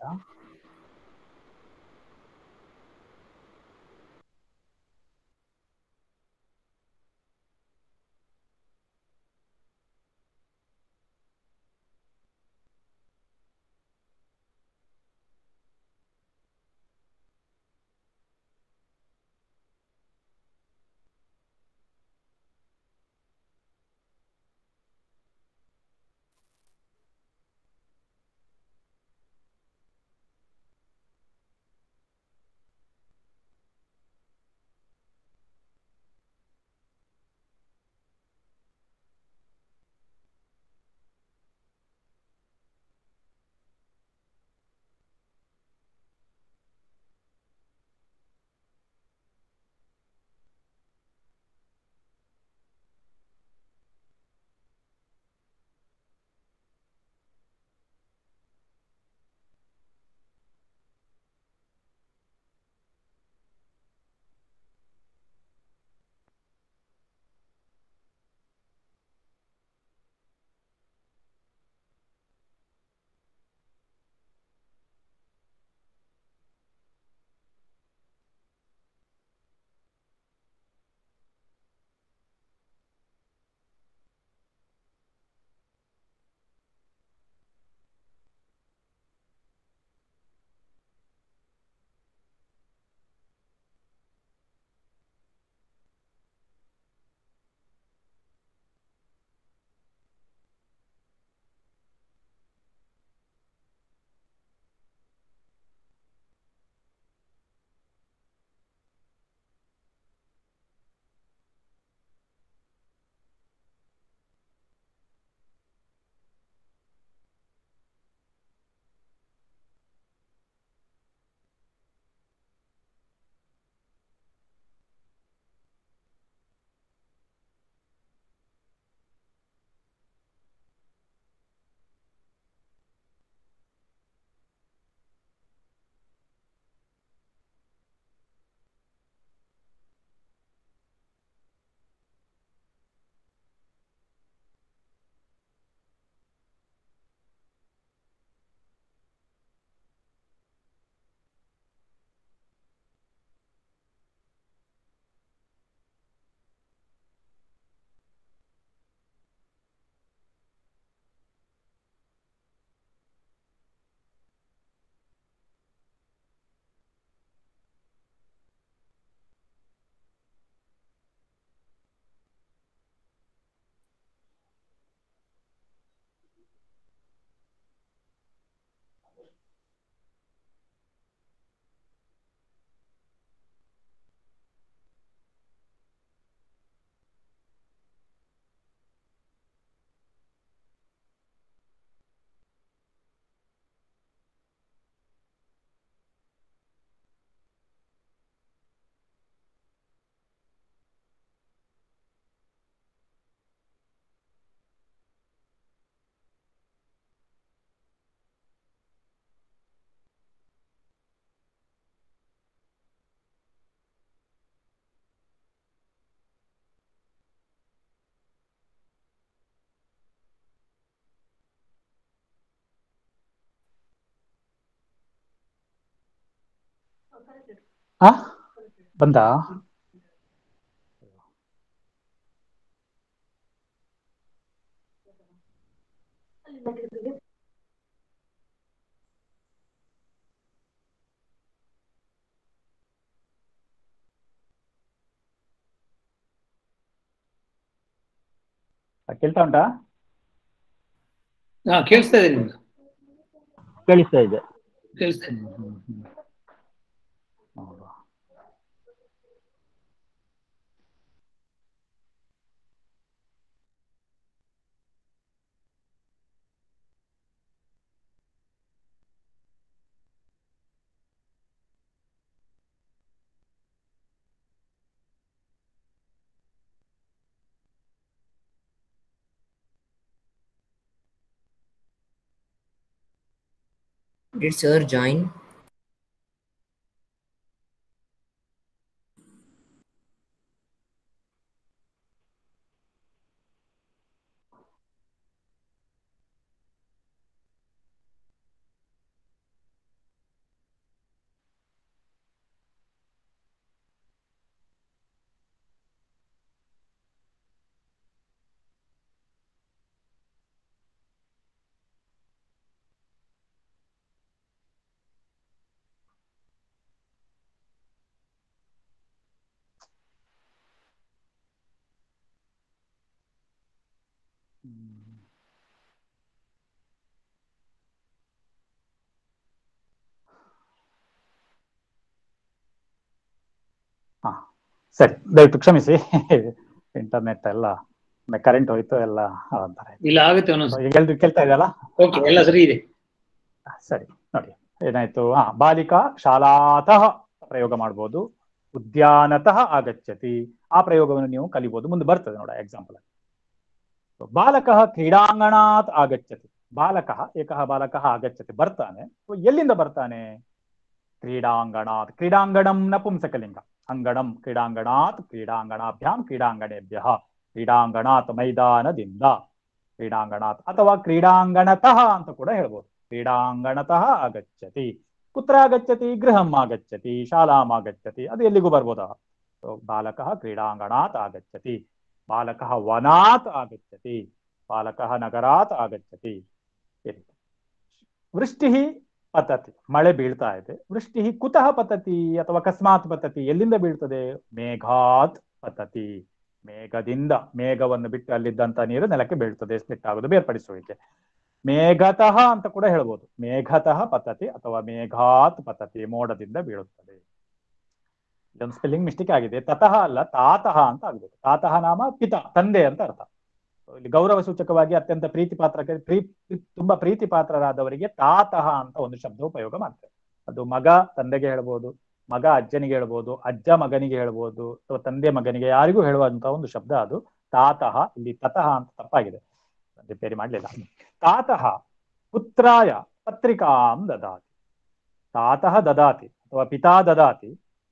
ಆ ಬಂದಾ ಕೇಳ್ತಾ ಉಂಟಾ ಹಾ ಕೇಳಿಸ್ತಾ ಇದೆ ನಿಮ್ದು ಕೇಳಿಸ್ತಾ ಇದೆ ಕೇಳಿಸ್ತಾ ಇದೆ ನೋಡುವ. Did sir join? ಹಾ ಸರಿ ದಯವಿಟ್ಟು ಕ್ಷಮಿಸಿ ಇಂಟರ್ನೆಟ್ ಎಲ್ಲ ಕರೆಂಟ್ ಹೋಯ್ತು ಎಲ್ಲ ಒಂಥರ ಆಯ್ತು. ಇಲ್ಲ ಆಗುತ್ತೆ ಒಂದೊಂದು ಈಗ ಎಲ್ರು ಕೇಳ್ತಾ ಇದೆಯಲ್ಲ ಓಕೆ ಎಲ್ಲ ಸರಿ ಇದೆ ಸರಿ ನೋಡಿ ಏನಾಯ್ತು ಹಾ ಬಾಲಿಕಾ ಶಾಲಾತಃ ಪ್ರಯೋಗ ಮಾಡ್ಬೋದು ಉದ್ಯಾನತಃ ಆಗಚ್ಚತಿ ಆ ಪ್ರಯೋಗವನ್ನು ನೀವು ಕಲಿಬಹುದು ಮುಂದೆ ಬರ್ತದೆ ನೋಡ ಎಕ್ಸಾಂಪಲ್ ಬಾಲಕಃ ಕ್ರೀಡಾಂಗಣಾತ್ ಆಗಚ್ಚತಿ ಬಾಲಕಃ ಏಕಃ ಬಾಲಕಃ ಆಗಚ್ಚತಿ ಬರ್ತಾನೆ So, ಎಲ್ಲಿಂದ ಬರ್ತಾನೆ ಕ್ರೀಡಾಂಗಣಾತ್ ಕ್ರೀಡಾಂಗಣಂ ನಪುಂಸಕಲಿಂಗ ಅಂಗಣಂ ಕ್ರೀಡಾಂಗಣಾತ್ ಕ್ರೀಡಾಂಗಣಾಭ್ಯಾಂ ಕ್ರೀಡಾಂಗಣೇಭ್ಯ ಕ್ರೀಡಾಂಗಣಾತ್ ಮೈದಾನದಿಂದ ಕ್ರೀಡಾಂಗಣಾತ್ ಅಥವಾ ಕ್ರೀಡಾಂಗಣತಃ ಅಂತ ಕೂಡ ಹೇಳ್ಬೋದು ಕ್ರೀಡಾಂಗಣತಃ ಆಗಚ್ಚತಿ ಕುತ್ರ ಆಗಚ್ಚತಿ ಗೃಹಂ ಆಗಚ್ಚತಿ ಶಾಲಾಂ ಆಗಚ್ಚತಿ ಅದು ಎಲ್ಲಿಗೂ ಬರ್ಬೋದ ಬಾಲಕಃ ಕ್ರೀಡಾಂಗಣಾತ್ ಆಗಚ್ಚತಿ ಬಾಲಕಃ ವನಾತ್ ಆಗಚ್ಚತಿ ಬಾಲಕಃ ನಗರಾತ್ ಆಗಚ್ಚತಿ ವೃಷ್ಟಿ ಪತತಿ ಮಳೆ ಬೀಳ್ತಾ ಇದೆ ವೃಷ್ಟಿ ಕುತಃ ಪತತಿ ಅಥವಾ ಅಕಸ್ಮಾತ್ ಪತತಿ ಎಲ್ಲಿಂದ ಬೀಳ್ತದೆ ಮೇಘಾತ್ ಪತತಿ ಮೇಘದಿಂದ ಮೇಘವನ್ನು ಬಿಟ್ಟು ಅಲ್ಲಿದ್ದಂತ ನೀರು ನೆಲಕ್ಕೆ ಬೀಳ್ತದೆ ಸ್ಪ್ಲಿಟ್ ಆಗೋದು ಬೇರ್ಪಡಿಸುವಿಕೆ ಮೇಘತಃ ಅಂತ ಕೂಡ ಹೇಳ್ಬೋದು ಮೇಘತಃ ಪತತಿ ಅಥವಾ ಮೇಘಾತ್ ಪತತಿ ಮೋಡದಿಂದ ಬೀಳುತ್ತದೆ ಇದೊಂದು ಸ್ಪೆಲ್ಲಿಂಗ್ ಮಿಸ್ಟೇಕ್ ಆಗಿದೆ ತತಃ ಅಲ್ಲ ತಾತಃ ಅಂತ ಆಗ್ಬೇಕು ತಾತಃ ನಾಮ ಪಿತ ತಂದೆ ಅಂತ ಅರ್ಥ ಇಲ್ಲಿ ಗೌರವ ಸೂಚಕವಾಗಿ ಅತ್ಯಂತ ಪ್ರೀತಿ ಪಾತ್ರ ಪ್ರೀ ತುಂಬಾ ಪ್ರೀತಿ ಪಾತ್ರರಾದವರಿಗೆ ತಾತಃ ಅಂತ ಒಂದು ಶಬ್ದ ಉಪಯೋಗ ಮಾಡ್ತಾರೆ ಅದು ಮಗ ತಂದೆಗೆ ಹೇಳ್ಬೋದು ಮಗ ಅಜ್ಜನಿಗೆ ಹೇಳ್ಬೋದು ಅಜ್ಜ ಮಗನಿಗೆ ಹೇಳ್ಬೋದು ಅಥವಾ ತಂದೆ ಮಗನಿಗೆ ಯಾರಿಗೂ ಹೇಳುವಂತ ಒಂದು ಶಬ್ದ ಅದು ತಾತಃ ಇಲ್ಲಿ ತತಃ ಅಂತ ತಪ್ಪಾಗಿದೆ ರಿಪೇರಿ ಮಾಡ್ಲಿಲ್ಲ ತಾತಃ ಪುತ್ರಾಯ ಪತ್ರಿಕಾಂ ದದಾತಿ ತಾತಃ ದದಾತಿ ಅಥವಾ ಪಿತಾ ದದಾತಿ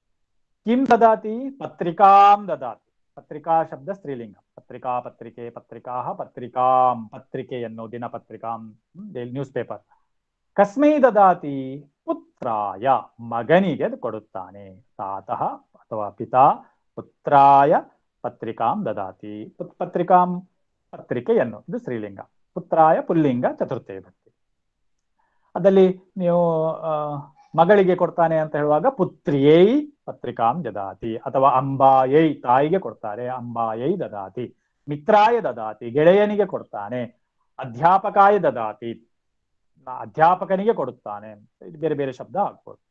ಕಿಂ ದದಾತಿ ಪತ್ರಿಕಾಂ ದದಾತಿ ಪತ್ರಿಕಾ ಶಬ್ದ ಸ್ತ್ರೀಲಿಂಗ ಪತ್ರಿಕಾ ಪತ್ರಿಕೆ ಪತ್ರಿಕಾ ಪತ್ರಿಕಾಂ ಪತ್ರಿಕೆಯನ್ನು ದಿನಪತ್ರಿಕಾಂ ನ್ಯೂಸ್ ಪೇಪರ್ ಕಸ್ಮೈ ದದಾತಿ ಪುತ್ರಾಯ ಮಗನಿಗೆ ಅದು ಕೊಡುತ್ತಾನೆ ತಾತಃ ಅಥವಾ ಪಿತಾ ಪುತ್ರಾಯ ಪತ್ರಿಕಾಂ ದದಾತಿ ಪುತ್- ಪತ್ರಿಕಾಂ ಪತ್ರಿಕೆಯನ್ನು ಇದು ಸ್ತ್ರೀಲಿಂಗ ಪುತ್ರಾಯ ಪುಲ್ಲಿಂಗ ಚತುರ್ಥೇ ಭಕ್ತಿ ಅದಲ್ಲಿ ನೀವು ಆ, ಮಗಳಿಗೆ ಕೊಡ್ತಾನೆ ಅಂತ ಹೇಳುವಾಗ ಪುತ್ರಿಯೈ ಪತ್ರಿಕಾಂ ದದಾತಿ ಅಥವಾ ಅಂಬಾಯೈ ತಾಯಿಗೆ ಕೊಡ್ತಾರೆ ಅಂಬಾಯೈ ದದಾತಿ ಮಿತ್ರಾಯ ದದಾತಿ ಗೆಳೆಯನಿಗೆ ಕೊಡ್ತಾನೆ ಅಧ್ಯಾಪಕಾಯ ದದಾತಿ ಅಧ್ಯಾಪಕನಿಗೆ ಕೊಡುತ್ತಾನೆ ಇದು ಬೇರೆ ಬೇರೆ ಶಬ್ದ ಆಗ್ಬೋದು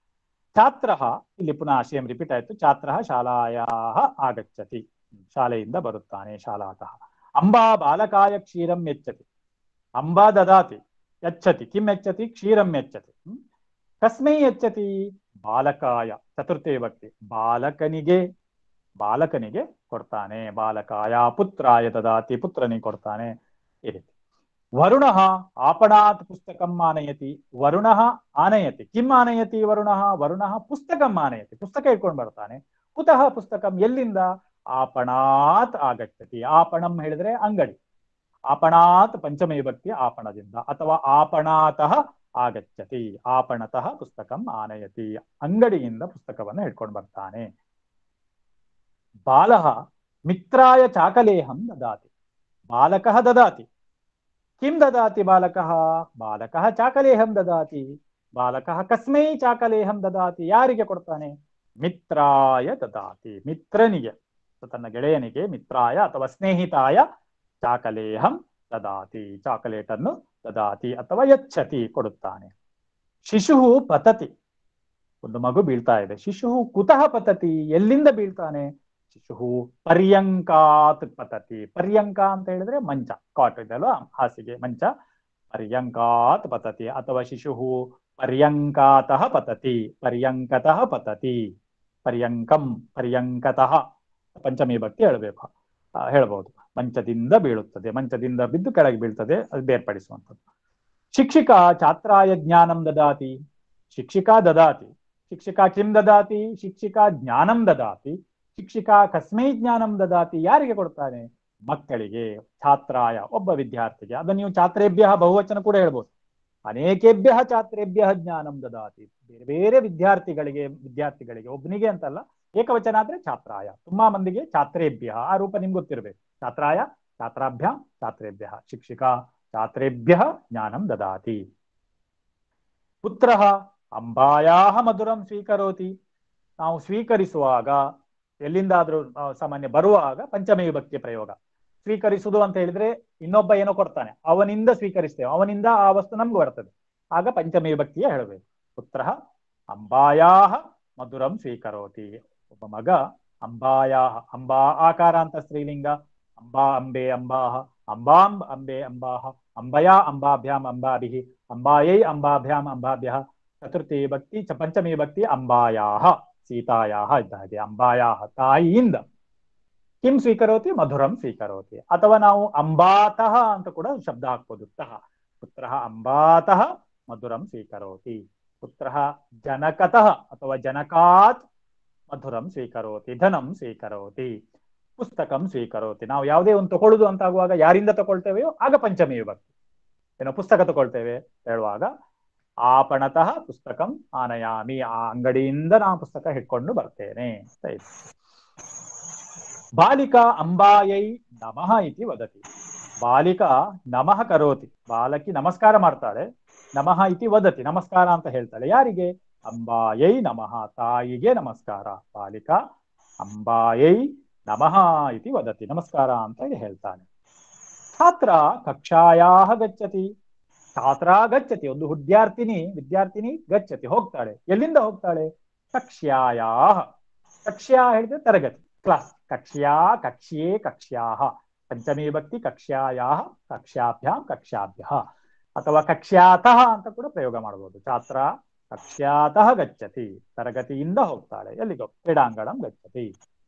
ಛಾತ್ರ ಇಲ್ಲಿ ಪುನಃ ಸೇಮ್ ರಿಪೀಟ್ ಆಯ್ತು ಛಾತ್ರ ಶಾಲಾಯ ಆಗಚ್ಚತಿ ಶಾಲೆಯಿಂದ ಬರುತ್ತಾನೆ ಶಾಲಾತಃ ಅಂಬಾ ಬಾಲಕಾಯ ಕ್ಷೀರಂ ಯಚ್ಚತಿ ಅಂಬಾ ದದಾತಿ ಯಚ್ಚತಿ ಕಿಂ ಯಚ್ಚತಿ ಕ್ಷೀರಂ ಯಚ್ಚತಿ ಹ್ಮ್? ಕಸ್ಮೈ ಯಚ್ಚತಿ ಬಾಲಕಾಯ ಚತುರ್ಥೇ ಭಕ್ತಿ ಬಾಲಕನಿಗೆ ಬಾಲಕನಿಗೆ ಕೊಡ್ತಾನೆ ಬಾಲಕಾಯ ಪುತ್ರಾಯ ದದಾತಿ ಪುತ್ರನಿಗೆ ಕೊಡ್ತಾನೆ ಈ ರೀತಿ ವರುಣ ಆಪಣಾತ್ ಪುಸ್ತಕಂ ಆನಯತಿ ವರುಣ ಆನಯತಿ ಕಿಂ ಆನಯತಿ ವರುಣ ವರುಣ ಪುಸ್ತಕಂ ಆನಯತಿ ಪುಸ್ತಕ ಇಟ್ಕೊಂಡು ಬರ್ತಾನೆ ಕುತಃ ಪುಸ್ತಕಂ ಎಲ್ಲಿಂದ ಆಪಣಾತ್ ಆಗಚ್ಚತಿ ಆಪಣಂ ಹೇಳಿದ್ರೆ ಅಂಗಡಿ ಆಪಣಾತ್ ಪಂಚಮಿ ಭಕ್ತಿ ಆಪಣದಿಂದ ಅಥವಾ ಆಪಣಾತಃ ಆಗಚ್ಚತಿ ಆಪಣತಃ ಪುಸ್ತಕಂ ಆನಯತಿ ಅಂಗಡಿಯಿಂದ ಪುಸ್ತಕವನ್ನು ಹಿಡ್ಕೊಂಡು ಬರ್ತಾನೆ ಬಾಲಃ ಮಿತ್ರಾಯ ಚಾಕಲೇಹಂ ದದಾತಿ ಬಾಲಕಃ ದದಾತಿ ಕಿಂ ದದಾತಿ ಬಾಲಕಃ ಬಾಲಕಃ ಚಾಕಲೇಹಂ ದದಾತಿ ಬಾಲಕಃ ಕಸ್ಮೈ ಚಾಕಲೇಹಂ ದದಾತಿ ಯಾರಿಗೆ ಕೊಡ್ತಾನೆ ಮಿತ್ರಾಯ ದದಾತಿ ಮಿತ್ರನಿಗೆ ತನ್ನ ಗೆಳೆಯನಿಗೆ ಮಿತ್ರಾಯ ಅಥವಾ ಸ್ನೇಹಿತಾಯ ಚಾಕಲೇಹಂ ದದಾತಿ ಚಾಕಲೇಟ್ ಅನ್ನು ದದಾತಿ ಅಥವಾ ಯಚ್ಚತಿ ಕೊಡುತ್ತಾನೆ ಶಿಶು ಪತತಿ ಒಂದು ಮಗು ಬೀಳ್ತಾ ಇದೆ ಶಿಶು ಕುತಃ ಪತತಿ ಎಲ್ಲಿಂದ ಬೀಳ್ತಾನೆ ಶಿಶು ಪರ್ಯಂಕಾತ್ ಪತತಿ ಪರ್ಯಂಕ ಅಂತ ಹೇಳಿದ್ರೆ ಮಂಚ ಕಾಟ್ ಇದಲ್ವಾ ಹಾಸಿಗೆ ಮಂಚ ಪರ್ಯಂಕಾತ್ ಪತತಿ ಅಥವಾ ಶಿಶು ಪರ್ಯಂಕಾತಃ ಪತತಿ ಪರ್ಯಂಕತಃ ಪತತಿ ಪರ್ಯಂಕಂ ಪರ್ಯಂಕತಃ ಪಂಚಮಿ ಭಕ್ತಿ ಹೇಳಬೇಕು ಹೇಳ್ಬಹುದು ಮಂಚದಿಂದ ಬೀಳುತ್ತದೆ ಮಂಚದಿಂದ ಬಿದ್ದು ಕೆಳಗೆ ಬೀಳ್ತದೆ ಅದು ಬೇರ್ಪಡಿಸುವಂಥದ್ದು ಶಿಕ್ಷಿಕಾ ಛಾತ್ರಾಯ ಜ್ಞಾನಂ ದದಾತಿ ಶಿಕ್ಷಿಕಾ ದದಾತಿ ಶಿಕ್ಷಿಕಾ ಕಿಂ ದದಾತಿ ಶಿಕ್ಷಿಕಾ ಜ್ಞಾನಂ ದದಾತಿ ಶಿಕ್ಷಿಕಾ ಕಸ್ಮೈ ಜ್ಞಾನಂ ದದಾತಿ ಯಾರಿಗೆ ಕೊಡ್ತಾನೆ ಮಕ್ಕಳಿಗೆ ಛಾತ್ರಾಯ ಒಬ್ಬ ವಿದ್ಯಾರ್ಥಿಗೆ ಅದನ್ನು ನೀವು ಛಾತ್ರೇಭ್ಯ ಬಹುವಚನ ಕೂಡ ಹೇಳ್ಬೋದು ಅನೇಕೇಭ್ಯ ಛಾತ್ರೇಭ್ಯ ಜ್ಞಾನಂ ದದಾತಿ ಬೇರೆ ಬೇರೆ ವಿದ್ಯಾರ್ಥಿಗಳಿಗೆ ವಿದ್ಯಾರ್ಥಿಗಳಿಗೆ ಒಬ್ಬನಿಗೆ ಅಂತಲ್ಲ ಏಕವಚನ ಆದ್ರೆ ಛಾತ್ರಾಯ ತುಂಬಾ ಮಂದಿಗೆ ಛಾತ್ರೇಭ್ಯ ಆ ರೂಪ ನಿಮ್ಗೆ ಗೊತ್ತಿರ್ಬೇಕು ಛಾತ್ರಾಯ ಛಾತ್ರಾಭ್ಯಾಂ ಛಾತ್ರೇಭ್ಯ ಶಿಕ್ಷಿಕಾ ಛಾತ್ರೇಭ್ಯ ಜ್ಞಾನಂ ದದಾತಿ ಪುತ್ರ ಅಂಬಾಯಾ ಮಧುರಂ ಸ್ವೀಕರೋತಿ ನಾವು ಸ್ವೀಕರಿಸುವಾಗ ಎಲ್ಲಿಂದಾದ್ರೂ ಸಾಮಾನ್ಯ ಬರುವಾಗ ಪಂಚಮಿ ವಿಭಕ್ತಿಯ ಪ್ರಯೋಗ ಸ್ವೀಕರಿಸುವುದು ಅಂತ ಹೇಳಿದ್ರೆ ಇನ್ನೊಬ್ಬ ಏನೋ ಕೊಡ್ತಾನೆ ಅವನಿಂದ ಸ್ವೀಕರಿಸ್ತೇವೆ ಅವನಿಂದ ಆ ವಸ್ತು ನಮ್ಗೆ ಬರ್ತದೆ ಆಗ ಪಂಚಮಿ ವಿಭಕ್ತಿಯ ಹೇಳಬೇಕು ಪುತ್ರ ಅಂಬಾಯಾ ಮಧುರಂ ಸ್ವೀಕರೋತಿ ಒಬ್ಬ ಮಗ ಅಂಬಾಯಾ ಅಂಬಾ ಆಕಾರ ಅಂತ ಸ್ತ್ರೀಲಿಂಗ ಅಂಬಾ ಅಂಬೆ ಅಂಬಾಹ ಅಂಬಾಂ ಅಂಬೆ ಅಂಬಾಹ ಅಂಬಯಾ ಅಂಬಾಭ್ಯಾಂ ಅಂಬಾಭಿಃ ಅಂಬಾಯೈ ಅಂಬಾಭ್ಯಾಂ ಅಂಬಾಭ್ಯಃ ಚತುರ್ಥಿ ಭಕ್ತಿ ಚ ಪಂಚಮಿ ಭಕ್ತಿ ಅಂಬಾಯಾಹ ಸೀತಾಯಾಹ ಇದ್ದ ಹಾಗೆ ಅಂಬಾಯಾಹ ತಾಯಿಯಿಂದ ಕಿಂ ಸ್ವೀಕರೋತಿ ಮಧುರಂ ಸ್ವೀಕರೋತಿ ಅಥವಾ ನಾವು ಅಂಬಾತಃ ಅಂತ ಕೂಡ ಶಬ್ದ ಹಾಕ್ಬೋದು ತಹ ಪುತ್ರ ಅಂಬಾತಃ ಮಧುರಂ ಸ್ವೀಕರೋತಿ ಪುತ್ರ ಜನಕತಃ ಅಥವಾ ಜನಕಾತ್ ಮಧುರಂ ಸ್ವೀಕರೋತಿ ಧನಂ ಸ್ವೀಕರೋತಿ ಪುಸ್ತಕಂ ಸ್ವೀಕರೋತಿ ನಾವು ಯಾವುದೇ ಒಂದು ತಗೊಳ್ಳುದು ಅಂತ ಆಗುವಾಗ ಯಾರಿಂದ ತಗೊಳ್ತೇವೆಯೋ ಆಗ ಪಂಚಮಿ ವಿಭಕ್ತಿ ಏನೋ ಪುಸ್ತಕ ತಗೊಳ್ತೇವೆ ಹೇಳುವಾಗ ಆಪಣತಃ ಪುಸ್ತಕಂ ಆನಯಾಮಿ ಆ ಅಂಗಡಿಯಿಂದ ನಾನು ಪುಸ್ತಕ ಹಿಡ್ಕೊಂಡು ಬರ್ತೇನೆ ಅಂತ ಇದೆ ಬಾಲಿಕಾ ಅಂಬಾಯೈ ನಮಃ ಇತಿ ವದತಿ ಬಾಲಿಕಾ ನಮಃ ಕರೋತಿ ಬಾಲಕಿ ನಮಸ್ಕಾರ ಮಾಡ್ತಾಳೆ ನಮಃ ಇತಿ ವದತಿ ನಮಸ್ಕಾರ ಅಂತ ಹೇಳ್ತಾಳೆ ಯಾರಿಗೆ ಅಂಬಾಯೈ ನಮಃ ತಾಯಿಗೆ ನಮಸ್ಕಾರ ಬಾಲಿಕಾ ಅಂಬಾಯೈ ನಮಃ ಇತಿ ವದತಿ ನಮಸ್ಕಾರ ಅಂತ ಹೇಳ್ತಾನೆ ಛಾತ್ರ ಕಕ್ಷಾಯಾ ಗಚ್ಚತಿ ಛಾತ್ರ ಗಚ್ಚತಿ ಒಂದು ವಿದ್ಯಾರ್ಥಿನಿ ವಿದ್ಯಾರ್ಥಿನಿ ಗಚ್ಚತಿ ಹೋಗ್ತಾಳೆ ಎಲ್ಲಿಂದ ಹೋಗ್ತಾಳೆ ಕಕ್ಷ್ಯಾಯಾ ಕಕ್ಷ್ಯಾ ಹೇಳಿದ್ರೆ ತರಗತಿ ಕ್ಲಾಸ್ ಕಕ್ಷ್ಯಾ ಕಕ್ಷ್ಯೆ ಕಕ್ಷ್ಯಾ ಪಂಚಮಿ ಭಕ್ತಿ ಕಕ್ಷ್ಯಾಯಾ ಕಕ್ಷ್ಯಾಭ್ಯಾಂ ಕಕ್ಷ್ಯಾಭ್ಯ ಅಥವಾ ಕಕ್ಷ್ಯಾತಃ ಅಂತ ಕೂಡ ಪ್ರಯೋಗ ಮಾಡಬಹುದು ಛಾತ್ರ ಕಕ್ಷ್ಯಾತಃ ಗಚ್ಚತಿ ತರಗತಿಯಿಂದ ಹೋಗ್ತಾಳೆ ಎಲ್ಲಿಗೋ ಕ್ರೀಡಾಂಗಣಂ ಗಚ್ಚತಿ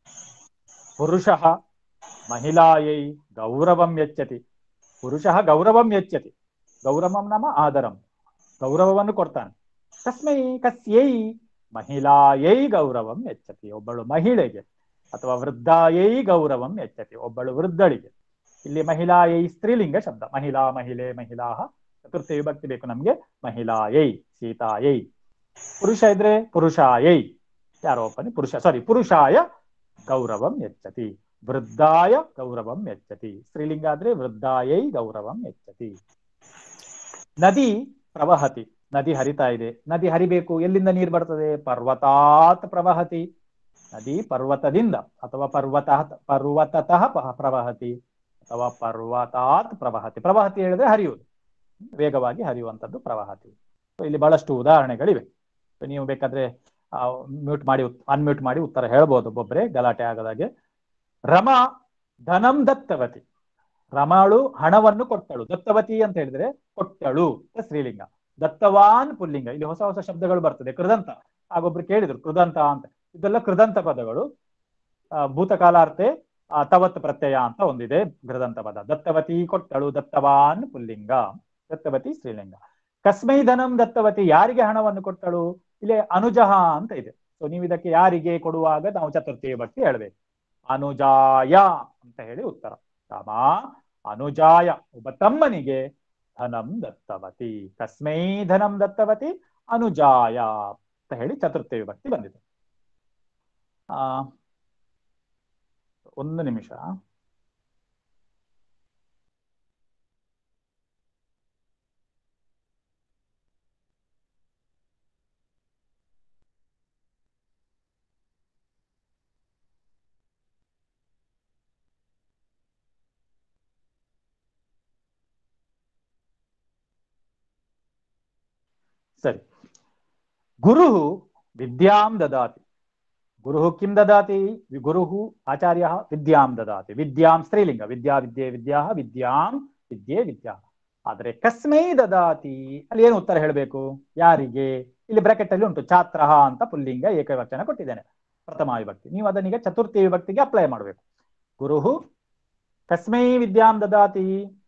ಪುರುಷ ಮಹಿಳಾಯೈ ಗೌರವಂ ಯಚ್ಚತಿ ಪುರುಷ ಗೌರವಂ ಯಚ್ಚತಿ ಗೌರವಂ ನಾಮ ಆದರಂ ಗೌರವವನ್ನು ಕೊಡ್ತಾನೆ ಕಸ್ಮೈ ಕಸ್ಯೈ ಮಹಿಳಾಯೈ ಗೌರವಂ ಯಚ್ಚತಿ ಒಬ್ಬಳು ಮಹಿಳೆಗೆ ಅಥವಾ ವೃದ್ಧಾಯೈ ಗೌರವಂ ಯಚ್ಚತಿ ಒಬ್ಬಳು ವೃದ್ಧಳಿಗೆ ಇಲ್ಲಿ ಮಹಿಳಾಯೈ ಸ್ತ್ರೀಲಿಂಗ ಶಬ್ದ ಮಹಿಳಾ ಮಹಿಳೆ ಮಹಿಳಾ ಚತುರ್ಥಿ ವಿಭಕ್ತಿ ಬೇಕು ನಮ್ಗೆ ಮಹಿಳಾಯೈ ಸೀತಾಯೈ ಪುರುಷ ಇದ್ರೆ ಪುರುಷಾಯೈ ಯಾರೋ ಒಬ್ಬನಿ ಪುರುಷ ಸಾರಿ ಪುರುಷಾಯ ಗೌರವಂ ಯಚ್ಚತಿ ವೃದ್ಧಾಯ ಗೌರವಂ ಯಚ್ಚತಿ ಸ್ತ್ರೀಲಿಂಗ ಆದ್ರೆ ವೃದ್ಧಾಯೈ ಗೌರವಂ ಯಚ್ಚತಿ ನದಿ ಪ್ರವಹತಿ ನದಿ ಹರಿತಾ ಇದೆ ನದಿ ಹರಿಬೇಕು ಎಲ್ಲಿಂದ ನೀರು ಬರ್ತದೆ ಪರ್ವತಾತ್ ಪ್ರವಹತಿ ನದಿ ಪರ್ವತದಿಂದ ಅಥವಾ ಪರ್ವತ ಪರ್ವತತಃ ಪ್ರವಹತಿ ಅಥವಾ ಪರ್ವತಾತ್ ಪ್ರವಹತಿ ಪ್ರವಹತಿ ಹೇಳಿದ್ರೆ ಹರಿಯುವುದು ವೇಗವಾಗಿ ಹರಿಯುವಂಥದ್ದು ಪ್ರವಹತಿ ಇಲ್ಲಿ ಬಹಳಷ್ಟು ಉದಾಹರಣೆಗಳಿವೆ ನೀವು ಬೇಕಾದ್ರೆ ಮ್ಯೂಟ್ ಮಾಡಿ ಅನ್ಮ್ಯೂಟ್ ಮಾಡಿ ಉತ್ತರ ಹೇಳ್ಬೋದು ಒಬ್ಬೊಬ್ಬರೇ ಗಲಾಟೆ ಆಗದಾಗೆ ರಮಾ ಧನಂ ದತ್ತವತಿ ರಮಾಳು ಹಣವನ್ನು ಕೊಟ್ಟಳು ದತ್ತವತಿ ಅಂತ ಹೇಳಿದ್ರೆ ಕೊಟ್ಟಳು ಸ್ತ್ರೀಲಿಂಗ ದತ್ತವಾನ್ ಪುಲ್ಲಿಂಗ ಇಲ್ಲಿ ಹೊಸ ಹೊಸ ಶಬ್ದಗಳು ಬರ್ತದೆ ಕೃದಂತ ಆಗೊಬ್ರು ಕೇಳಿದ್ರು ಕೃದಂತ ಅಂತ ಇದೆಲ್ಲ ಕೃದಂತ ಪದಗಳು ಭೂತಕಾಲಾರ್ತೆ ತವತ್ ಪ್ರತ್ಯಯ ಅಂತ ಒಂದಿದೆ ಕೃದಂತ ಪದ ದತ್ತವತಿ ಕೊಟ್ಟಳು ದತ್ತವಾನ್ ಪುಲ್ಲಿಂಗ ದತ್ತವತಿ ಸ್ತ್ರೀಲಿಂಗ ಕಸ್ಮೈ ಧನಂ ದತ್ತವತಿ ಯಾರಿಗೆ ಹಣವನ್ನು ಕೊಟ್ಟಳು ಇಲ್ಲಿ ಅನುಜಹ ಅಂತ ಇದೆ ಸೊ ನೀವು ಇದಕ್ಕೆ ಯಾರಿಗೆ ಕೊಡುವಾಗ ನಾವು ಚತುರ್ಥಿ ಭಕ್ತಿ ಹೇಳ್ಬೇಕು ಅನುಜಾಯ ಅಂತ ಹೇಳಿ ಉತ್ತರ ರಾಮ ಅನುಜಾಯ ಒಬ್ಬ ತಮ್ಮನಿಗೆ ಧನಂ ದತ್ತವತಿ ಕಸ್ಮೈ ಧನಂ ದತ್ತವತಿ ಅನುಜಾಯ ಅಂತ ಹೇಳಿ ಚತುರ್ಥಿ ವಿಭಕ್ತಿ ಬಂದಿದೆ ಆ ಒಂದು ನಿಮಿಷ ಸರಿ ಗುರು ವಿದ್ಯಾಂ ದದಾತಿ ಗುರು ಕಿಂ ದದಾತಿ ಗುರು ಆಚಾರ್ಯ ವಿದ್ಯಾಂ ದದಾತಿ ವಿದ್ಯಾಂ ಸ್ತ್ರೀಲಿಂಗ ವಿದ್ಯಾ ವಿದ್ಯೆ ವಿದ್ಯಾ ವಿದ್ಯಾಂ ವಿದ್ಯೆ ವಿದ್ಯಾ ಆದ್ರೆ ಕಸ್ಮೈ ದದಾತಿ ಅಲ್ಲಿ ಏನು ಉತ್ತರ ಹೇಳಬೇಕು ಯಾರಿಗೆ ಇಲ್ಲಿ ಬ್ರಾಕೆಟ್ ಅಲ್ಲಿ ಉಂಟು ಛಾತ್ರ ಅಂತ ಪುಲ್ಲಿಂಗ ಏಕವಚನ ಕೊಟ್ಟಿದ್ದೇನೆ ಪ್ರಥಮ ವಿಭಕ್ತಿ ನೀವು ಅದನ್ನೀಗ ಚತುರ್ಥಿ ವಿಭಕ್ತಿಗೆ ಅಪ್ಲೈ ಮಾಡಬೇಕು ಗುರು ಕಸ್ಮೈ ವಿದ್ಯಾಂ ದದಾತಿ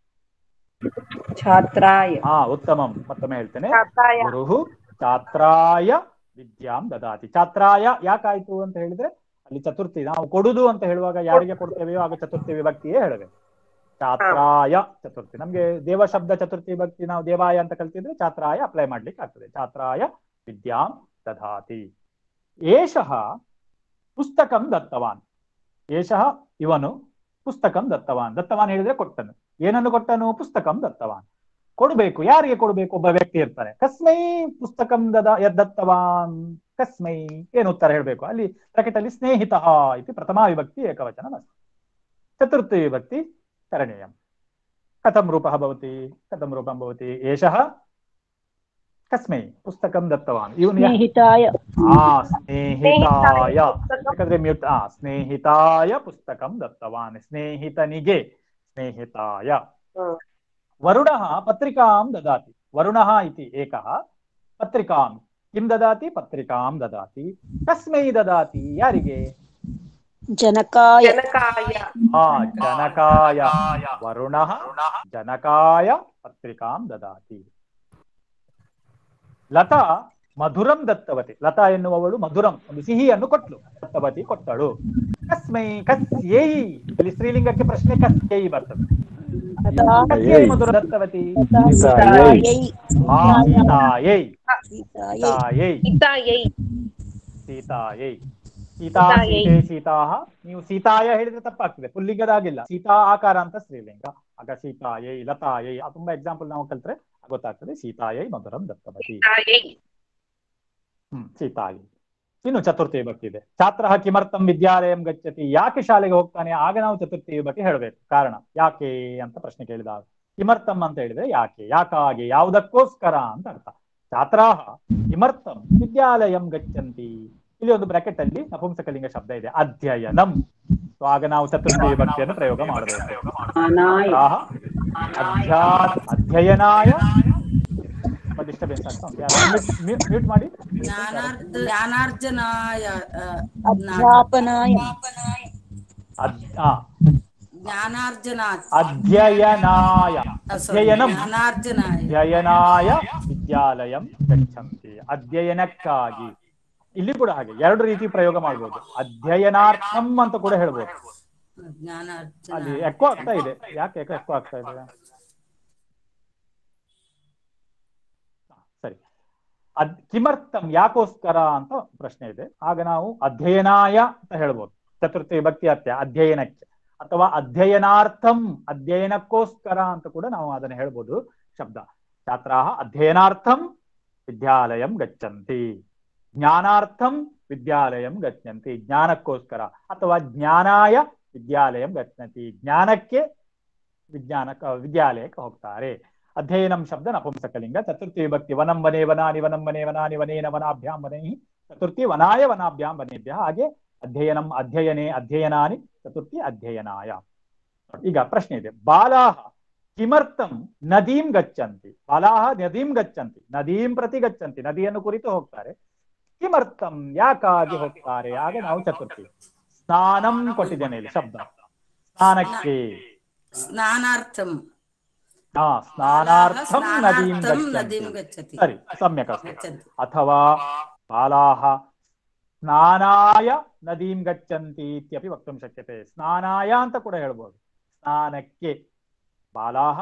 ಛಾತ್ರಾಯ ಹಾ ಉತ್ತಮಂ ಮತ್ತೊಮ್ಮೆ ಹೇಳ್ತೇನೆ ಛಾತ್ರಾಯ. ಗುರು ಛಾತ್ರಾಯ ವಿದ್ಯಾಂ ದದಾತಿ ಛಾತ್ರಾಯ ಯಾಕಾಯ್ತು ಅಂತ ಹೇಳಿದ್ರೆ ಅಲ್ಲಿ ಚತುರ್ಥಿ ನಾವು ಕೊಡುದು ಅಂತ ಹೇಳುವಾಗ ಯಾರಿಗೆ ಕೊಡ್ತೇವೆಯೋ ಆಗ ಚತುರ್ಥಿ ವಿಭಕ್ತಿಯೇ ಹೇಳಬೇಕು ಛಾತ್ರಾಯ ಚತುರ್ಥಿ ನಮ್ಗೆ ದೇವ ಶಬ್ದ ಚತುರ್ಥಿ ವಿಭಕ್ತಿ ನಾವು ದೇವಾಯ ಅಂತ ಕಲ್ತಿದ್ರೆ ಛಾತ್ರಾಯ ಅಪ್ಲೈ ಮಾಡ್ಲಿಕ್ಕೆ ಆಗ್ತದೆ ಛಾತ್ರಾಯ ವಿದ್ಯಾಂ ದದಾತಿ ಏಷಃ ಪುಸ್ತಕಂ ದತ್ತವಾನ್ ಏಷಃ ಇವನು ಪುಸ್ತಕಂ ದತ್ತವಾನ್ ದತ್ತವಾನ್ ಹೇಳಿದ್ರೆ ಕೊಟ್ಟನು ಏನನ್ನು ಕೊಟ್ಟನು ಪುಸ್ತಕಂ ದತ್ತವಾನ್ ಕೊಡ್ಬೇಕು ಯಾರಿಗೆ ಕೊಡ್ಬೇಕು ಒಬ್ಬ ವ್ಯಕ್ತಿ ಇರ್ತಾನೆ ಕಸ್ಮೈ ಪುಸ್ತಕಂ ದದ ಯದ್ದತ್ತವಾನ್ ಕಸ್ಮೈ ಏನು ಉತ್ತರ ಹೇಳ್ಬೇಕು ಅಲ್ಲಿ ಬ್ರಾಕೆಟ್ ಅಲ್ಲಿ ಸ್ನೇಹಿತ ಇತಿ ಪ್ರಥಮಾ ವಿಭಕ್ತಿ ಏಕವಚನ ಚತುರ್ಥಿ ವಿಭಕ್ತಿ ಕರಣೀಯಂ ಕಥಂ ರೂಪः ಭವತಿ ಕಥಂ ರೂಪಂ ಭವತಿ ಏಷಃ ಕಸ್ಮೈ ಪುಸ್ತಕಂ ದತ್ತವಾನ್ ಇವನು ಯಾ- ಸ್ನೇಹಿತಾಯ ಆ ಸ್ನೇಹಿತಾಯ ಯಾಕಂದ್ರೆ ಮ್ಯೂಟ್ ಆ ಸ್ನೇಹಿತಾಯ ಪುಸ್ತಕಂ ದತ್ತವಾನ್ ಸ್ನೇಹಿತನಿಗೆ ಸ್ನೇಹಿತಾಯ ವರುಣಃ ಪತ್ರಿಕಾಂ ದದಾತಿ ವರುಣಃ ಇತಿ ಏಕಃ ಪತ್ರಿಕಾಂ ಕಿಂ ದದಾತಿ ಪತ್ರಿಕಾಂ ದದಾತಿ ಕಸ್ಮೈ ದದಾತಿ ಯಾರಿಗೆ ಜನಕಾಯ ಜನಕಾಯ ಆ ಜನಕಾಯ ವರುಣಃ ಜನಕಾಯ ಪತ್ರಿಕಾಂ ದದಾತಿ ಲತಾ ಮಧುರಂ ದತ್ತವತಿ ಲತಾ ಎನ್ನುವವಳು ಮಧುರಂ ಒಂದು ಸಿಹಿಯನ್ನು ಕೊಟ್ಲು ದತ್ತವತಿ ಕೊಟ್ಟಳು ಕಸ್ಮೈ ಕಸ್ಯೈ ಇಲ್ಲಿ ಸ್ತ್ರೀಲಿಂಗಕ್ಕೆ ಪ್ರಶ್ನೆ ಕಸ್ಯೈ ಬರ್ತದೆ ಕಸ್ಯೈ ಮಧುರ ದತ್ತವತಿ ಸೀತಾಯೈ ಆ ಸೀತಾಯೈ ಸೀತಾಯೈ ಸೀತಾಯೈ ಸೀತಾಯೈ ಸೀತಾಯೈ ಸೀತಾ ಸೀತಾಯೈ. ಸೀತೆ ಸೀತಾಹ ನೀವು ಸೀತಾಯ ಹೇಳಿದ್ರೆ ತಪ್ಪಾಗ್ತದೆ ಪುಲ್ಲಿಂಗದಾಗಿಲ್ಲ ಸೀತಾ ಆಕಾರ ಅಂತ ಸ್ತ್ರೀಲಿಂಗ ಆಗ ಸೀತಾಯೈ ಲತಾಯೈ ಆ ತುಂಬಾ ಎಕ್ಸಾಂಪಲ್ ನಾವು ಕಲ್ತ್ರೆ ಗೊತ್ತಾಗ್ತದೆ ಸೀತಾಯೈ ಮಧುರಂ ದತ್ತವತಿ ಸೀತಾಯೈ ಹ್ಮ್ ಸೀತಾಯಿ ಇನ್ನು ಚತುರ್ಥಿ ವಿಭಕ್ತಿ ಇದೆ ಛಾತ್ರ ಕಿಮರ್ಥಂ ವಿದ್ಯಾಲಯಂ ಗಚ್ಚತಿ ಯಾಕೆ ಶಾಲೆಗೆ ಹೋಗ್ತಾನೆ ಆಗ ನಾವು ಚತುರ್ಥಿ ವಿಭಕ್ತಿ ಹೇಳಬೇಕು ಕಾರಣ ಯಾಕೆ ಅಂತ ಪ್ರಶ್ನೆ ಕೇಳಿದಾಗ ಕಿಮರ್ಥಂ ಅಂತ ಹೇಳಿದ್ರೆ ಯಾಕೆ ಯಾಕಾಗಿ ಯಾವುದಕ್ಕೋಸ್ಕರ ಅಂತ ಅರ್ಥ ಛಾತ್ರಾಹ ಕಿಮರ್ಥಂ ವಿದ್ಯಾಲಯಂ ಗಚ್ಚಂತಿ ಇಲ್ಲಿ ಒಂದು ಬ್ರಾಕೆಟ್ ಅಲ್ಲಿ ನಪುಂಸಕಲಿಂಗ ಶಬ್ದ ಇದೆ ಅಧ್ಯಯನಂ So ಆಗ ನಾವು ಚತುರ್ಥಿ ವಿಭಕ್ತಿಯನ್ನು ಪ್ರಯೋಗ ಮಾಡಬೇಕು ಅನಾಯ ಛಾತ್ರಾಹ ಅಧ್ಯಾ ಅಧ್ಯಯನಾಯ ಡಿಸ್ಟರ್ಬೆನ್ಸ್ ಆಗ್ತಾ ಉಂಟು ಯಾರು ಮ್ಯೂಟ್ ಮಾಡಿ ಜ್ಞಾನಾರ್ಜನಾಯ ಅಧ್ಯಾಪನಾಯ ಅದ್- ಆ, ಜ್ಞಾನಾರ್ಜನಾತ್ ಅಧ್ಯಯನಾಯ ಅಧ್ಯಯನಂ ಜ್ಞಾನಾರ್ಜನಾಯ ಅಧ್ಯಯನಾಯ ವಿದ್ಯಾಲಯಂ ಗಚ್ಚಂತಿ ಅಧ್ಯಯನಕ್ಕಾಗಿ ಇಲ್ಲಿ ಕೂಡ ಹಾಗೆ ಎರಡು ರೀತಿ ಪ್ರಯೋಗ ಮಾಡಬಹುದು ಅಧ್ಯಯನಾರ್ಥಂ ಅಂತ ಕೂಡ ಹೇಳ್ಬೋದು ಅಲ್ಲಿ ಜ್ಞಾನಾರ್ಜನ ಎಕ್ಕೋ ಆಗ್ತಾ ಇದೆ ಯಾಕೆ ಎಕ್ಕೋ ಎಕ್ಕೋ ಆಗ್ತಾ ಇದೆ ಹಾ, ಸರಿ ಅದ್ ಕಿಮರ್ಥಂ ಯಾಕೋಸ್ಕರ ಅಂತ ಪ್ರಶ್ನೆ ಇದೆ ಆಗ ನಾವು ಅಧ್ಯಯನಾಯ ಅಂತ ಹೇಳ್ಬೋದು ಚತುರ್ಥಿ ವಿಭಕ್ತಿ ಅತ್ಯ ಅಧ್ಯಯನಕ್ಕೆ ಅಥವಾ ಅಧ್ಯಯನಾರ್ಥಂ ಅಧ್ಯಯನಕ್ಕೋಸ್ಕರ ಅಂತ ಕೂಡ ನಾವು ಅದನ್ನ ಹೇಳ್ಬೋದು ಶಬ್ದ ಛಾತ್ರಾ ಅಧ್ಯಯನಾರ್ಥಂ ವಿದ್ಯಾಲಯಂ ಗಚ್ಚಂತಿ ಜ್ಞಾನಾರ್ಥಂ ವಿದ್ಯಾಲಯಂ ಗಚ್ಚಂತಿ ಜ್ಞಾನಕ್ಕೋಸ್ಕರ ಅಥವಾ ಜ್ಞಾನಾಯ ವಿದ್ಯಾಲಯಂ ಗಚ್ಚಂತಿ ಜ್ಞಾನಕ್ಕೆ ವಿಜ್ಞಾನ ವಿದ್ಯಾಲಯಕ್ಕೆ ಹೋಗ್ತಾರೆ ಅಧ್ಯಯನಂ ಶಬ್ದ ನಪುಂಸಕಲಿಂಗ ಚತುರ್ಥಿ ವಿಭಕ್ತಿ ವನಂ ವನೇ ವನಾನಿ ವನಂ ವನೇ ವನಾನಿ ವನೇನ ವನಾಭ್ಯಾಂ ವನೈ ಚತುರ್ಥಿ ವನಾಯ ವನಾಭ್ಯಾಂ ವನೇಭ್ಯ ಹಾಗೆ ಅಧ್ಯಯನಂ ಅಧ್ಯಯನೇ ಅಧ್ಯಯನಾನಿ ಚತುರ್ಥಿ ಅಧ್ಯಯನಾಯ ಈಗ ಪ್ರಶ್ನೆ ಇದೆ ಬಾಲಾಹ ಕಿಮರ್ಥಂ ನದೀಂ ಗಚ್ಚಂತಿ ಬಾಲಾಹ ನದೀಂ ಗಚ್ಚಂತಿ ನದೀಂ ಪ್ರತಿ ಗಚ್ಚಂತಿ ನದಿಯನ್ನು ಕುರಿತು ಹೋಗ್ತಾರೆ ಕಿಮರ್ಥಂ ಯಾಕಾಗಿ ಹೋಗ್ತಾರೆ ಆಗ ನಾವು ಚತುರ್ಥಿ ಸ್ನಾನಂ ಕೊಟ್ಟಿದ್ದೇನೆ ಇಲ್ಲಿ ಶಬ್ದ ಸ್ನಾನಕ್ಕೆ ಸ್ನಾನಾರ್ಥಂ ಹಾ ಸ್ನಾನಾರ್ಥಂ ನದೀಂ ಸ್ನಾನಾರ್ಥಂ ನದೀಂ ಗಚ್ಚಂತಿ ಗಚ್ಚತಿ ಸರಿ ಸಮ್ಯಕ್ ಅಸ್ತಿ ಗಚ್ಚಂತಿ ಅಥವಾ ಬಾಲಾಹ ಸ್ನಾನಾಯ ನದೀಂ ಗಚ್ಚಂತಿ ಇತ್ಯಪಿ ವಕ್ತುಂ ಶಕ್ಯತೆ ಸ್ನಾನಾಯ ಅಂತ ಕೂಡ ಹೇಳ್ಬೋದು ಸ್ನಾನಕ್ಕೆ ಬಾಲಾಹ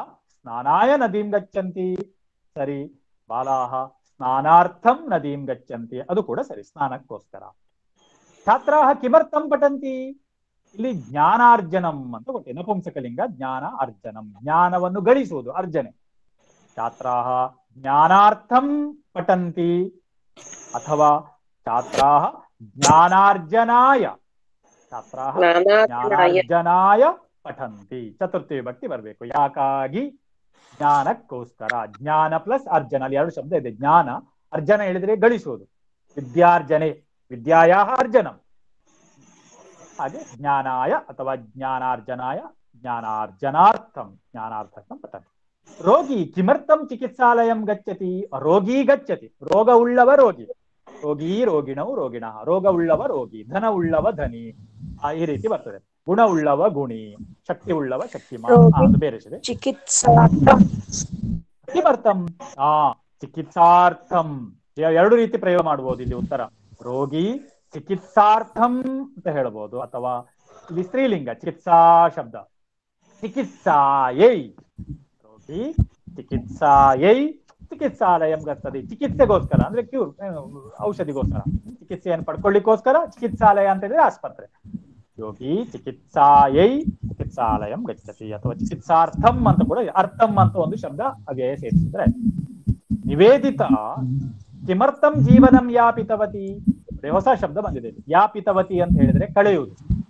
ಸ್ನಾನಾಯ ನದೀಂ ಗಚ್ಚಂತಿ ಸರಿ ಬಾಲಾಹ ಸ್ನಾನಾರ್ಥಂ ನದೀಂ ಗಚ್ಚಂತಿ ಅದು ಕೂಡ ಸರಿ ಸ್ನಾನಕ್ಕೋಸ್ಕರ ಛಾತ್ರಾಹ ಕಿಮರ್ಥಂ ಪಠಂತಿ ಇಲ್ಲಿ ಜ್ಞಾನಾರ್ಜನಂ ಅಂತ ಗೊತ್ತೆ ನಪುಂಸಕಲಿಂಗ ಜ್ಞಾನ ಅರ್ಜನಂ ಜ್ಞಾನವನ್ನು ಗಳಿಸುವುದು ಅರ್ಜನೆ ಛಾತ್ರಾಹ ಜ್ಞಾನಾರ್ಥಂ ಪಠಂತಿ ಅಥವಾ ಛಾತ್ರಾಹ ಜ್ಞಾನಾರ್ಜನಾಯ ಛಾತ್ರಾಹ ಜ್ಞಾನಾರ್ಜನಾಯ. ಜ್ಞಾನಾರ್ಜನಾಯ ಪಠಂತಿ ಚತುರ್ಥಿ ವಿಭಕ್ತಿ ಬರಬೇಕು ಯಾಕಾಗಿ ಜ್ಞಾನಕ್ಕೋಸ್ಕರ ಜ್ಞಾನ ಪ್ಲಸ್ ಅರ್ಜನ ಅಲ್ಲಿ ಎರಡು ಶಬ್ದ ಇದೆ ಜ್ಞಾನ ಅರ್ಜನ ಹೇಳಿದ್ರೆ ಗಳಿಸುವುದು ವಿದ್ಯಾರ್ಜನೆ ವಿದ್ಯಾಯ ಅರ್ಜನಂ ಹಾಗೆ ಜ್ಞಾನಾಯ ಅಥವಾ ಜ್ಞಾನಾರ್ಜನಾಯ ಜ್ಞಾನಾರ್ಜನಾರ್ಥಂ ಜ್ಞಾನಾರ್ಥಂ ಪಠಂತಿ ರೋಗಿ ಕಿಮರ್ಥಂ ಚಿಕಿತ್ಸಾಲಯಂ ಗಚ್ಚತಿ ರೋಗಿ ಗಚ್ಚತಿ ರೋಗ ಉಳ್ಳವ ರೋಗಿ ರೋಗಿ ರೋಗಿಣವು ರೋಗಿಣ ರೋಗ ಉಳ್ಳವ ರೋಗಿ ಧನ ಉಳ್ಳವ ಧನಿ ಆ, ಈ ರೀತಿ ಬರ್ತದೆ ಗುಣ ಉಳ್ಳವ ಗುಣಿ ಶಕ್ತಿ ಉಳ್ಳವ ಶಕ್ತಿಮಾನ್ ಆ, ಅದು ಬೇರೆ ಇದೆ ಚಿಕಿತ್ಸಾರ್ಥಂ ಕಿಮರ್ಥಂ ಆ ಚಿಕಿತ್ಸಾರ್ಥಂ ಎ- ಎರಡು ರೀತಿ ಪ್ರಯೋಗ ಮಾಡಬಹುದು ಇಲ್ಲಿ ಉತ್ತರ ರೋಗಿ ಚಿಕಿತ್ಸಾರ್ಥಂ ಅಂತ ಹೇಳ್ಬೋದು ಅಥವಾ ಇಲ್ಲಿ ಸ್ತ್ರೀಲಿಂಗ ಚಿಕಿತ್ಸಾ ಶಬ್ದ ಚಿಕಿತ್ಸಾಯೈ ರೋಗಿ ಚಿಕಿತ್ಸಾಯೈ ಚಿಕಿತ್ಸಾಲಯಂ ಗಚ್ಚತಿ ಚಿಕಿತ್ಸೆಗೋಸ್ಕರ ಅಂದ್ರೆ ಕ್ಯೂರ್ ಔಷಧಿಗೋಸ್ಕರ ಚಿಕಿತ್ಸೆಯನ್ನು ಪಡ್ಕೊಳ್ಳಿಕ್ಕೋಸ್ಕರ ಚಿಕಿತ್ಸಾಲಯ ಅಂತ ಹೇಳಿದ್ರೆ ಆಸ್ಪತ್ರೆ ಯೋಗಿ ಚಿಕಿತ್ಸಾಯೈ ಚಿಕಿತ್ಸಾಲಯಂ ಗಚ್ಚತಿ ಅಥವಾ ಚಿಕಿತ್ಸಾರ್ಥಂ ಅಂತ ಕೂಡ ಇದೆ. ಅರ್ಥಂ ಅಂತ ಒಂದು ಶಬ್ದ ಹಾಗೆ ಸೇರಿಸಿದ್ರೆ ನಿವೇದಿತ ಕಿಮರ್ಥಂ ಜೀವನಂ ಯಾಪಿತವತಿ ನೋಡಿ, ಹೊಸ ಶಬ್ದ ಬಂದಿದೆ ಇಲ್ಲಿ. ಯಾಪಿತವತಿ ಅಂತ ಹೇಳಿದ್ರೆ ಕಳೆಯುವುದು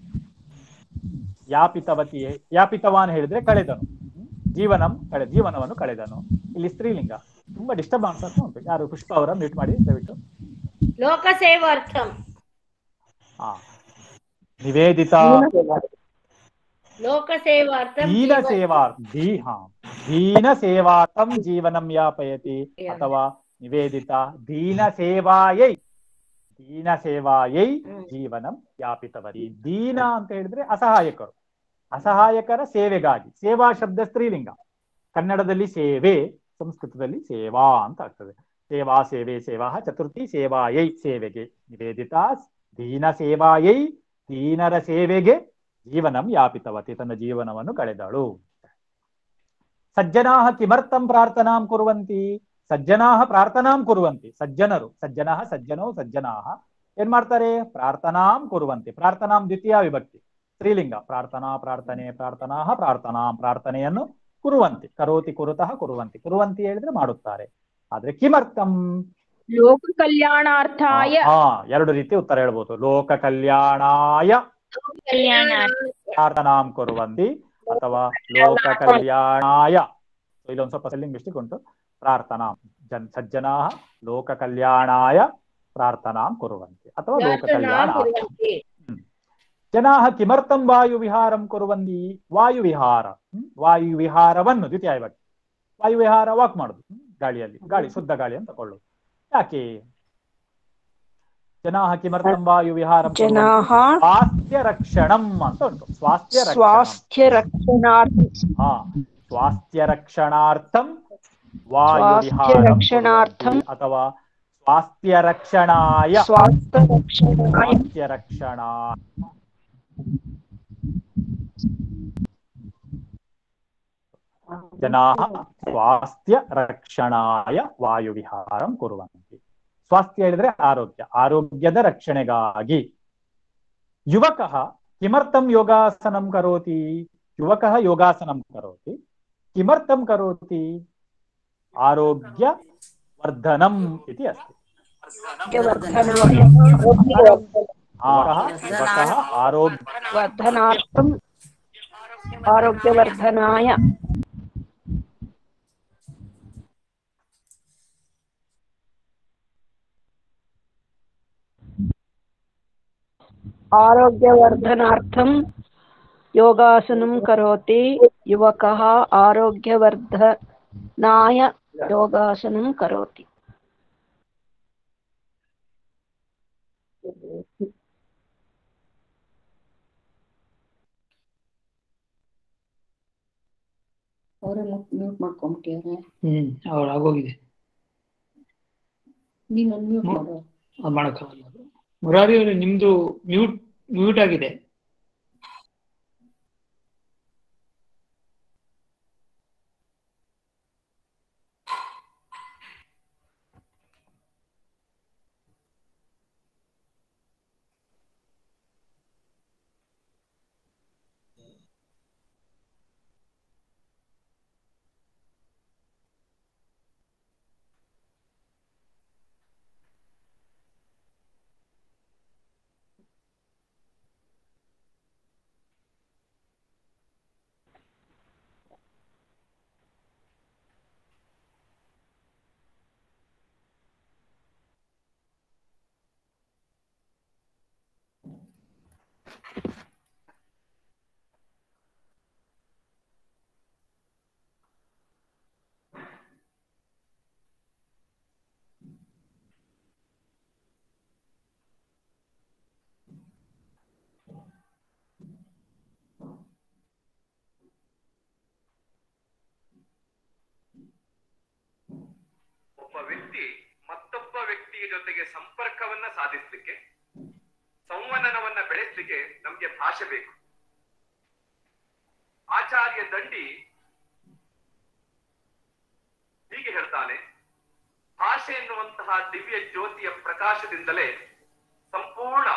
ಯಾಪಿತವತಿ ಯಾಪಿತವಾನ್ ಹೇಳಿದ್ರೆ ಕಳೆದನು ಹ್ಮ್? ಜೀವನಂ ಕಳೆ ಜೀವನವನ್ನು ಕಳೆದನು ಇಲ್ಲಿ ಸ್ತ್ರೀಲಿಂಗ ತುಂಬಾ ಡಿಸ್ಟರ್ಬ್ ಅನ್ಸುತ್ತೆ ಉಂಟು ಯಾರು ಪುಷ್ಪ ಅವರ ಮ್ಯೂಟ್ ಮಾಡಿ ದಯವಿಟ್ಟು ಲೋಕಸೇವಾರ್ಥಂ ಹಾ ನಿವೇದಿತ ಲೋಕಸೇವಾರ್ಥಂ ದೀನ ಜೀವ- ಸೇವಾ ಧೀ ಹಾ ದೀನ ಸೇವಾರ್ಥಂ ಜೀವನಂ ಯಾಪಯತಿ ಅಥವಾ ನಿವೇದಿತ ದೀನ ಸೇವಾಯೈ ದೀನ ಸೇವಾಯೈ ಜೀವನಂ ಯಾಪಿತವರಿ ದೀನ ಅಂತ ಹೇಳಿದ್ರೆ ಅಸಹಾಯಕರು ಅಸಹಾಯಕರ ಸೇವೆಗಾಗಿ ಸೇವಾ ಶಬ್ದ ಸ್ತ್ರೀಲಿಂಗ ಕನ್ನಡದಲ್ಲಿ ಸೇವೆ ಸಂಸ್ಕೃತದಲ್ಲಿ ಸೇವಾ ಅಂತ ಆಗ್ತದೆ ಸೇವಾ ಸೇವೆ ಸೇವಾ ಚತುರ್ಥಿ ಸೇವಾಯೈ ಸೇವೆಗೆ ನಿವೇದಿತ ದೀನ ಸೇವಾಯೈ ದೀನರ ಸೇವೆಗೆ ಜೀವನಂ ಯಾಪಿತವತಿ ತನ್ನ ಜೀವನವನ್ನು ಕಳೆದಳು ಸಜ್ಜನಾ ಕಿಮರ್ಥಂ ಪ್ರಾರ್ಥನಾಂ ಕುರುವಂತಿ ಸಜ್ಜನಾ ಪ್ರಾರ್ಥನಾಂ ಕುರುವಂತಿ ಸಜ್ಜನರು ಸಜ್ಜನ ಸಜ್ಜನೋ ಸಜ್ಜನಾ ಏನ್ ಮಾಡ್ತಾರೆ ಪ್ರಾರ್ಥನಾಂ ಕುರುವಂತಿ ಪ್ರಾರ್ಥನಾಂ ದ್ವಿತೀಯ ವಿಭಕ್ತಿ ಸ್ತ್ರೀಲಿಂಗ ಪ್ರಾರ್ಥನಾ ಪ್ರಾರ್ಥನೆ ಪ್ರಾರ್ಥನಾ ಪ್ರಾರ್ಥನಾಂ ಪ್ರಾರ್ಥನೆಯನ್ನು ಕುರುವಂತಿ ಕರೋತಿ ಕುರುತಃ ಕುರುವಂತಿ ಕುರುವಂತಿ ಹೇಳಿದ್ರೆ ಮಾಡುತ್ತಾರೆ ಆದ್ರೆ ಕಿಮರ್ಥಂ ಲೋಕ ಕಲ್ಯಾಣಾರ್ಥಾಯ ಹಾ ಎರಡು ರೀತಿ ಉತ್ತರ ಹೇಳ್ಬೋದು ಲೋಕ ಕಲ್ಯಾಣಾಯ ಕಲ್ಯಾಣ ಪ್ರಾರ್ಥನಾಂ ಕುರುವಂತಿ ಅಥವಾ ಲೋಕ ಕಲ್ಯಾಣಾಯ So ಇಲ್ಲೊಂದ್ ಸ್ವಲ್ಪ ಸ್ಪೆಲ್ಲಿಂಗ್ ಮಿಸ್ಟೇಕ್ ಉಂಟು ಪ್ರಾರ್ಥನಾ ಜನ್ ಸಜ್ಜನಾ ಲೋಕ ಕಲ್ಯಾಣಾಯ ಪ್ರಾರ್ಥನಾಂ ಕುರುವಂತಿ ಅಥವಾ ಲೋಕ ಕಲ್ಯಾಣ ಕುರ್ವಂತಿ. ಜನಾಹ ಕಿಮರ್ಥಂ ವಾಯು ವಿಹಾರಂ ಕುರುವಂತಿ ವಾಯು ವಿಹಾರ ಹ್ಮ್? ವಾಯು ವಿಹಾರವನ್ನು ದ್ವಿತೀಯ ವಿಭಕ್ತಿ ವಾಯು ವಿಹಾರ ವಾಕ್ ಮಾಡುದು ಹ್ಮ್? ಗಾಳಿಯಲ್ಲಿ ಗಾಳಿ ಶುದ್ಧ ಗಾಳಿಯನ್ನು ತಕೊಳ್ಳುದು ಯಾಕೆ ಜನಾಹ ಕಿಮರ್ಥಂ ವಾಯು ವಿಹಾರಂ ಜನಾಃ ಸ್ವಾಸ್ಥ್ಯ ರಕ್ಷಣಂ ಅಂತ ಉಂಟು ಸ್ವಾಸ್ಥ್ಯ ರಕ್ಷಣಂ ಸ್ವಾಸ್ಥ್ಯ ರಕ್ಷಣಾರ್ಥ ಹಾ ಸ್ವಾಸ್ಥ್ಯ ರಕ್ಷಣಾರ್ಥಂ ವಾಯು ಸ್ವಾಸ್ಥ್ಯ ವಿಹಾರಂ ರಕ್ಷಣಾರ್ಥಂ ಕುರ್ವಂತಿ ಅಥವಾ ಸ್ವಾಸ್ಥ್ಯ ರಕ್ಷಣಾಯ ಸ್ವಾಸ್ಥ್ಯ ರಕ್ಷಣಾಯ ಸ್ವಾಸ್ಥ್ಯ ರಕ್ಷಣಾ ಜನಾಃ ಸ್ವಾಸ್ಥ್ಯ ರಕ್ಷಣಾಯ ವಾಯುವಿಹಾರಂ ಕುರುವಂತಿ ಸ್ವಾಸ್ಥ್ಯ ಹೇಳಿದ್ರೆ ಆರೋಗ್ಯ ಆರೋಗ್ಯದ ರಕ್ಷಣೆಗಾಗಿ ಯುವಕಃ ಕಿಮರ್ಥಂ ಯೋಗಾಸನಂ ಕರೋತಿ ಯುವಕಃ ಯೋಗಾಸನಂ ಕರೋತಿ ಕಿಮರ್ಥಂ ಕರೋತಿ ಆರೋಗ್ಯ ವರ್ಧನಂ ಇತಿ ಅಸ್ತಿ ವರ್ಧನಾಯ ಯುವಕಃ ಯುವಕಃ ಆರೋಗ್ಯ ವರ್ಧನಾರ್ಥಂ ಆರೋಗ್ಯವರ್ಧನಾಯ आरोग्यवर्धनार्थं योगासनं करोति युवकः आरोग्यवर्धनाय योगासनं करोति ಅವರೇ ಮ್ಯೂಟ್ ಮಾಡ್ಕೊಂಬಿಟ್ಟಿದ್ದಾರೆ ಹ್ಮ್ ಅವ್ರು ಆಗೋಗಿದೆ ನೀನು ಮ್ಯೂಟ್ ಹ್ಮ್. ಮಾಡು ಅದು ಮಾಡಕ್ಕಾಗಲ್ಲ ಅದು. ಮುರಾರಿ ಅವರೇ ನಿಮ್ದು ಮ್ಯೂಟ್ ಮ್ಯೂಟ್ ಆಗಿದೆ ವ್ಯಕ್ತಿ ಮತ್ತೊಬ್ಬ ವ್ಯಕ್ತಿಯ ಜೊತೆಗೆ ಸಂಪರ್ಕವನ್ನ ಸಾಧಿಸ್ಲಿಕ್ಕೆ ಸಂವಹನವನ್ನ ಬೆಳೆಸಲಿಕ್ಕೆ ನಮ್ಗೆ ಭಾಷೆ ಬೇಕು ಆಚಾರ್ಯ ದಂಡಿ ಹೀಗೆ ಹೇಳ್ತಾನೆ ಭಾಷೆ ಎನ್ನುವಂತಹ ದಿವ್ಯ ಜ್ಯೋತಿಯ ಪ್ರಕಾಶದಿಂದಲೇ ಸಂಪೂರ್ಣ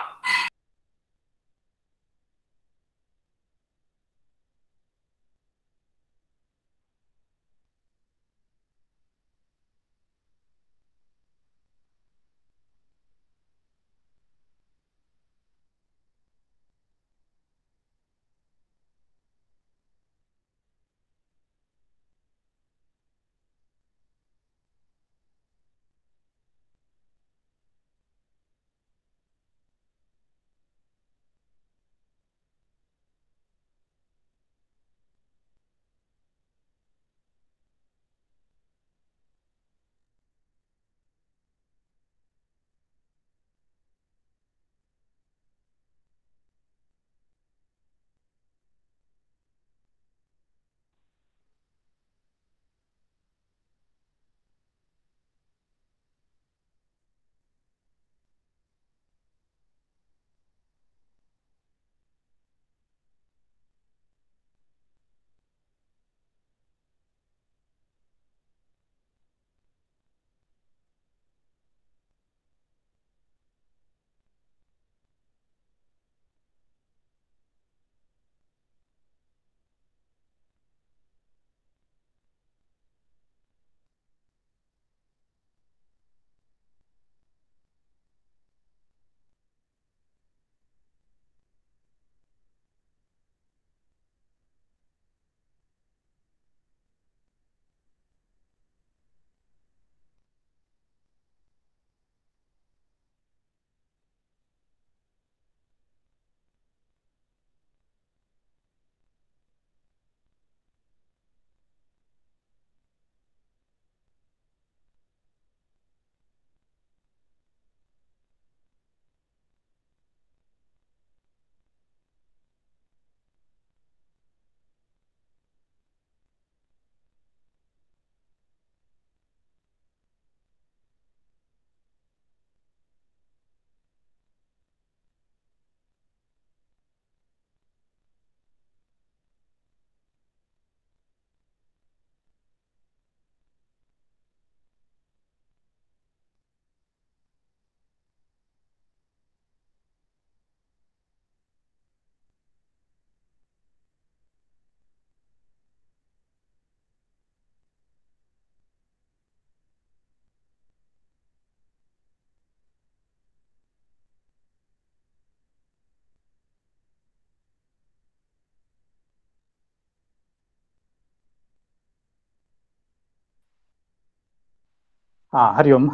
ಹಾ ಹರಿ ಓಂ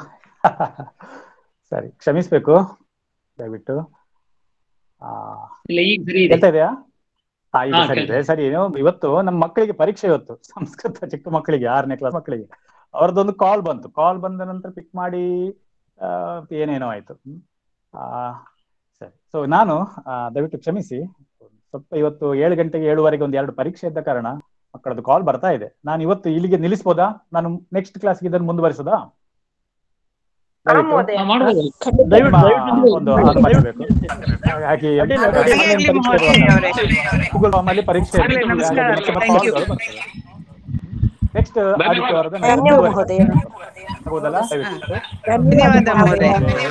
ಸರಿ ಕ್ಷಮಿಸ್ಬೇಕು ದಯವಿಟ್ಟು ಆ ಇಲ್ಲ ಈಗ ಸರಿ ಇದೆ ಕೇಳ್ತಾ ಇದೆಯಾ ಹಾ ಈಗ ಹಾ, ಸರಿ ಇದೆ ಸರಿ ಏನು ಇವತ್ತು ನಮ್ಮ ಮಕ್ಕಳಿಗೆ ಪರೀಕ್ಷೆ ಇವತ್ತು ಸಂಸ್ಕೃತ ಚಿಕ್ಕ ಮಕ್ಕಳಿಗೆ ಆರನೇ ಕ್ಲಾಸ್ ಮಕ್ಕಳಿಗೆ ಅವ್ರದ್ದೊಂದು ಕಾಲ್ ಬಂತು ಕಾಲ್ ಬಂದ ನಂತರ ಪಿಕ್ ಮಾಡಿ ಆ, ಏನೇನೋ ಆಯ್ತು ಹ್ಮ್. ಆ ಸರಿ ಸೊ ನಾನು ಆ, ದಯವಿಟ್ಟು ಕ್ಷಮಿಸಿ ಸ್ವಲ್ಪ ಇವತ್ತು ಏಳು ಗಂಟೆಗೆ ಏಳುವರೆಗೆ ಒಂದು ಎರಡು ಪರೀಕ್ಷೆ ಇದ್ದ ಕಾರಣ ಮಕ್ಕಳದ್ದು ಕಾಲ್ ಬರ್ತಾ ಇದೆ ನಾನು ಇವತ್ತು ಇಲ್ಲಿಗೆ ನಿಲ್ಲಿಸ್ಬೋದಾ ನಾನು ನೆಕ್ಸ್ಟ್ ಕ್ಲಾಸ್ಗೆ ಇದನ್ನು ಮುಂದುವರಿಸೋದಾ ದಯವಿಟ್ಟು ಹಾ, ಮಾಡ್ಬೋದು ನಿಮ್ಮ ಒಂದು ಅನುಮತಿ ಬೇಕು ಹಾಗೆ ಅಡ್ಡಿಲ್ಲ, online ಅಡ್ಡಿಲ್ಲ. ಪರೀಕ್ಷೆ ಇರುವಾಗ Google Form ಅಲ್ಲಿ ಪರೀಕ್ಷೆ ಆಗ್ಲಿ, ಇರುತ್ತೆ. ನಮಸ್ಕಾರ. ಹಾಗೆ ನಿಮ್ಮ Thank you. callಗಳು ಬರ್ತವೆ. ನೆಕ್ಸ್ಟ್ ಆದಿತ್ಯವಾರದ ನಾವು ಧನ್ಯವಾದ ಮುಂದುವರಿಸೋಣ. ಆಗ್ಬೋದಲ್ಲ ದಯವಿಟ್ಟು ಧನ್ಯವಾದ ಮಹೋದಯ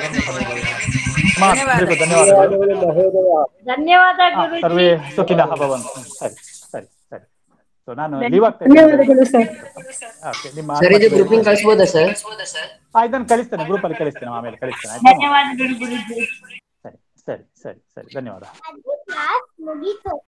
ಅಮ್ಮ, ಎಲ್ರಿಗೂ ಧನ್ಯವಾದಗಳು ಧನ್ಯವಾದ ಹಾ, ಗುರುಜಿ ಸರ್ವೇ ಸುಖಿನ ಭವಂತು ಹ್ಮ್, ಸರಿ ಸರಿ ಸರಿ ಸೊ ನಾನು ಲೀವ್ ಆಗ್ತೇನೆ ಧನ್ಯವಾದಗಳು ಸರ್ ಓಕೆ ನಿಮ್ಮ ಸರ್ ಇದು ಅನುಮತಿ ಗ್ರೂಪಿಂಗ್ ಬೇಕು. ಕಳಿಸ್ಬೋದಾ ಸರ್ ಆ, ಇದನ್ನು ಕಳಿಸ್ತೇನೆ ಗ್ರೂಪ್ ಅಲ್ಲಿ ಕಳಿಸ್ತೇನೆ ಆಮೇಲೆ ಕಳಿಸ್ತೇನೆ ಆಯ್ತಾ ಧನ್ಯವಾದಗಳು ಗುರುಜಿ ಸರಿ ಸರಿ ಸರಿ ಸರಿ ಧನ್ಯವಾದ ಕ್ಲಾಸ್ ಮುಗೀತು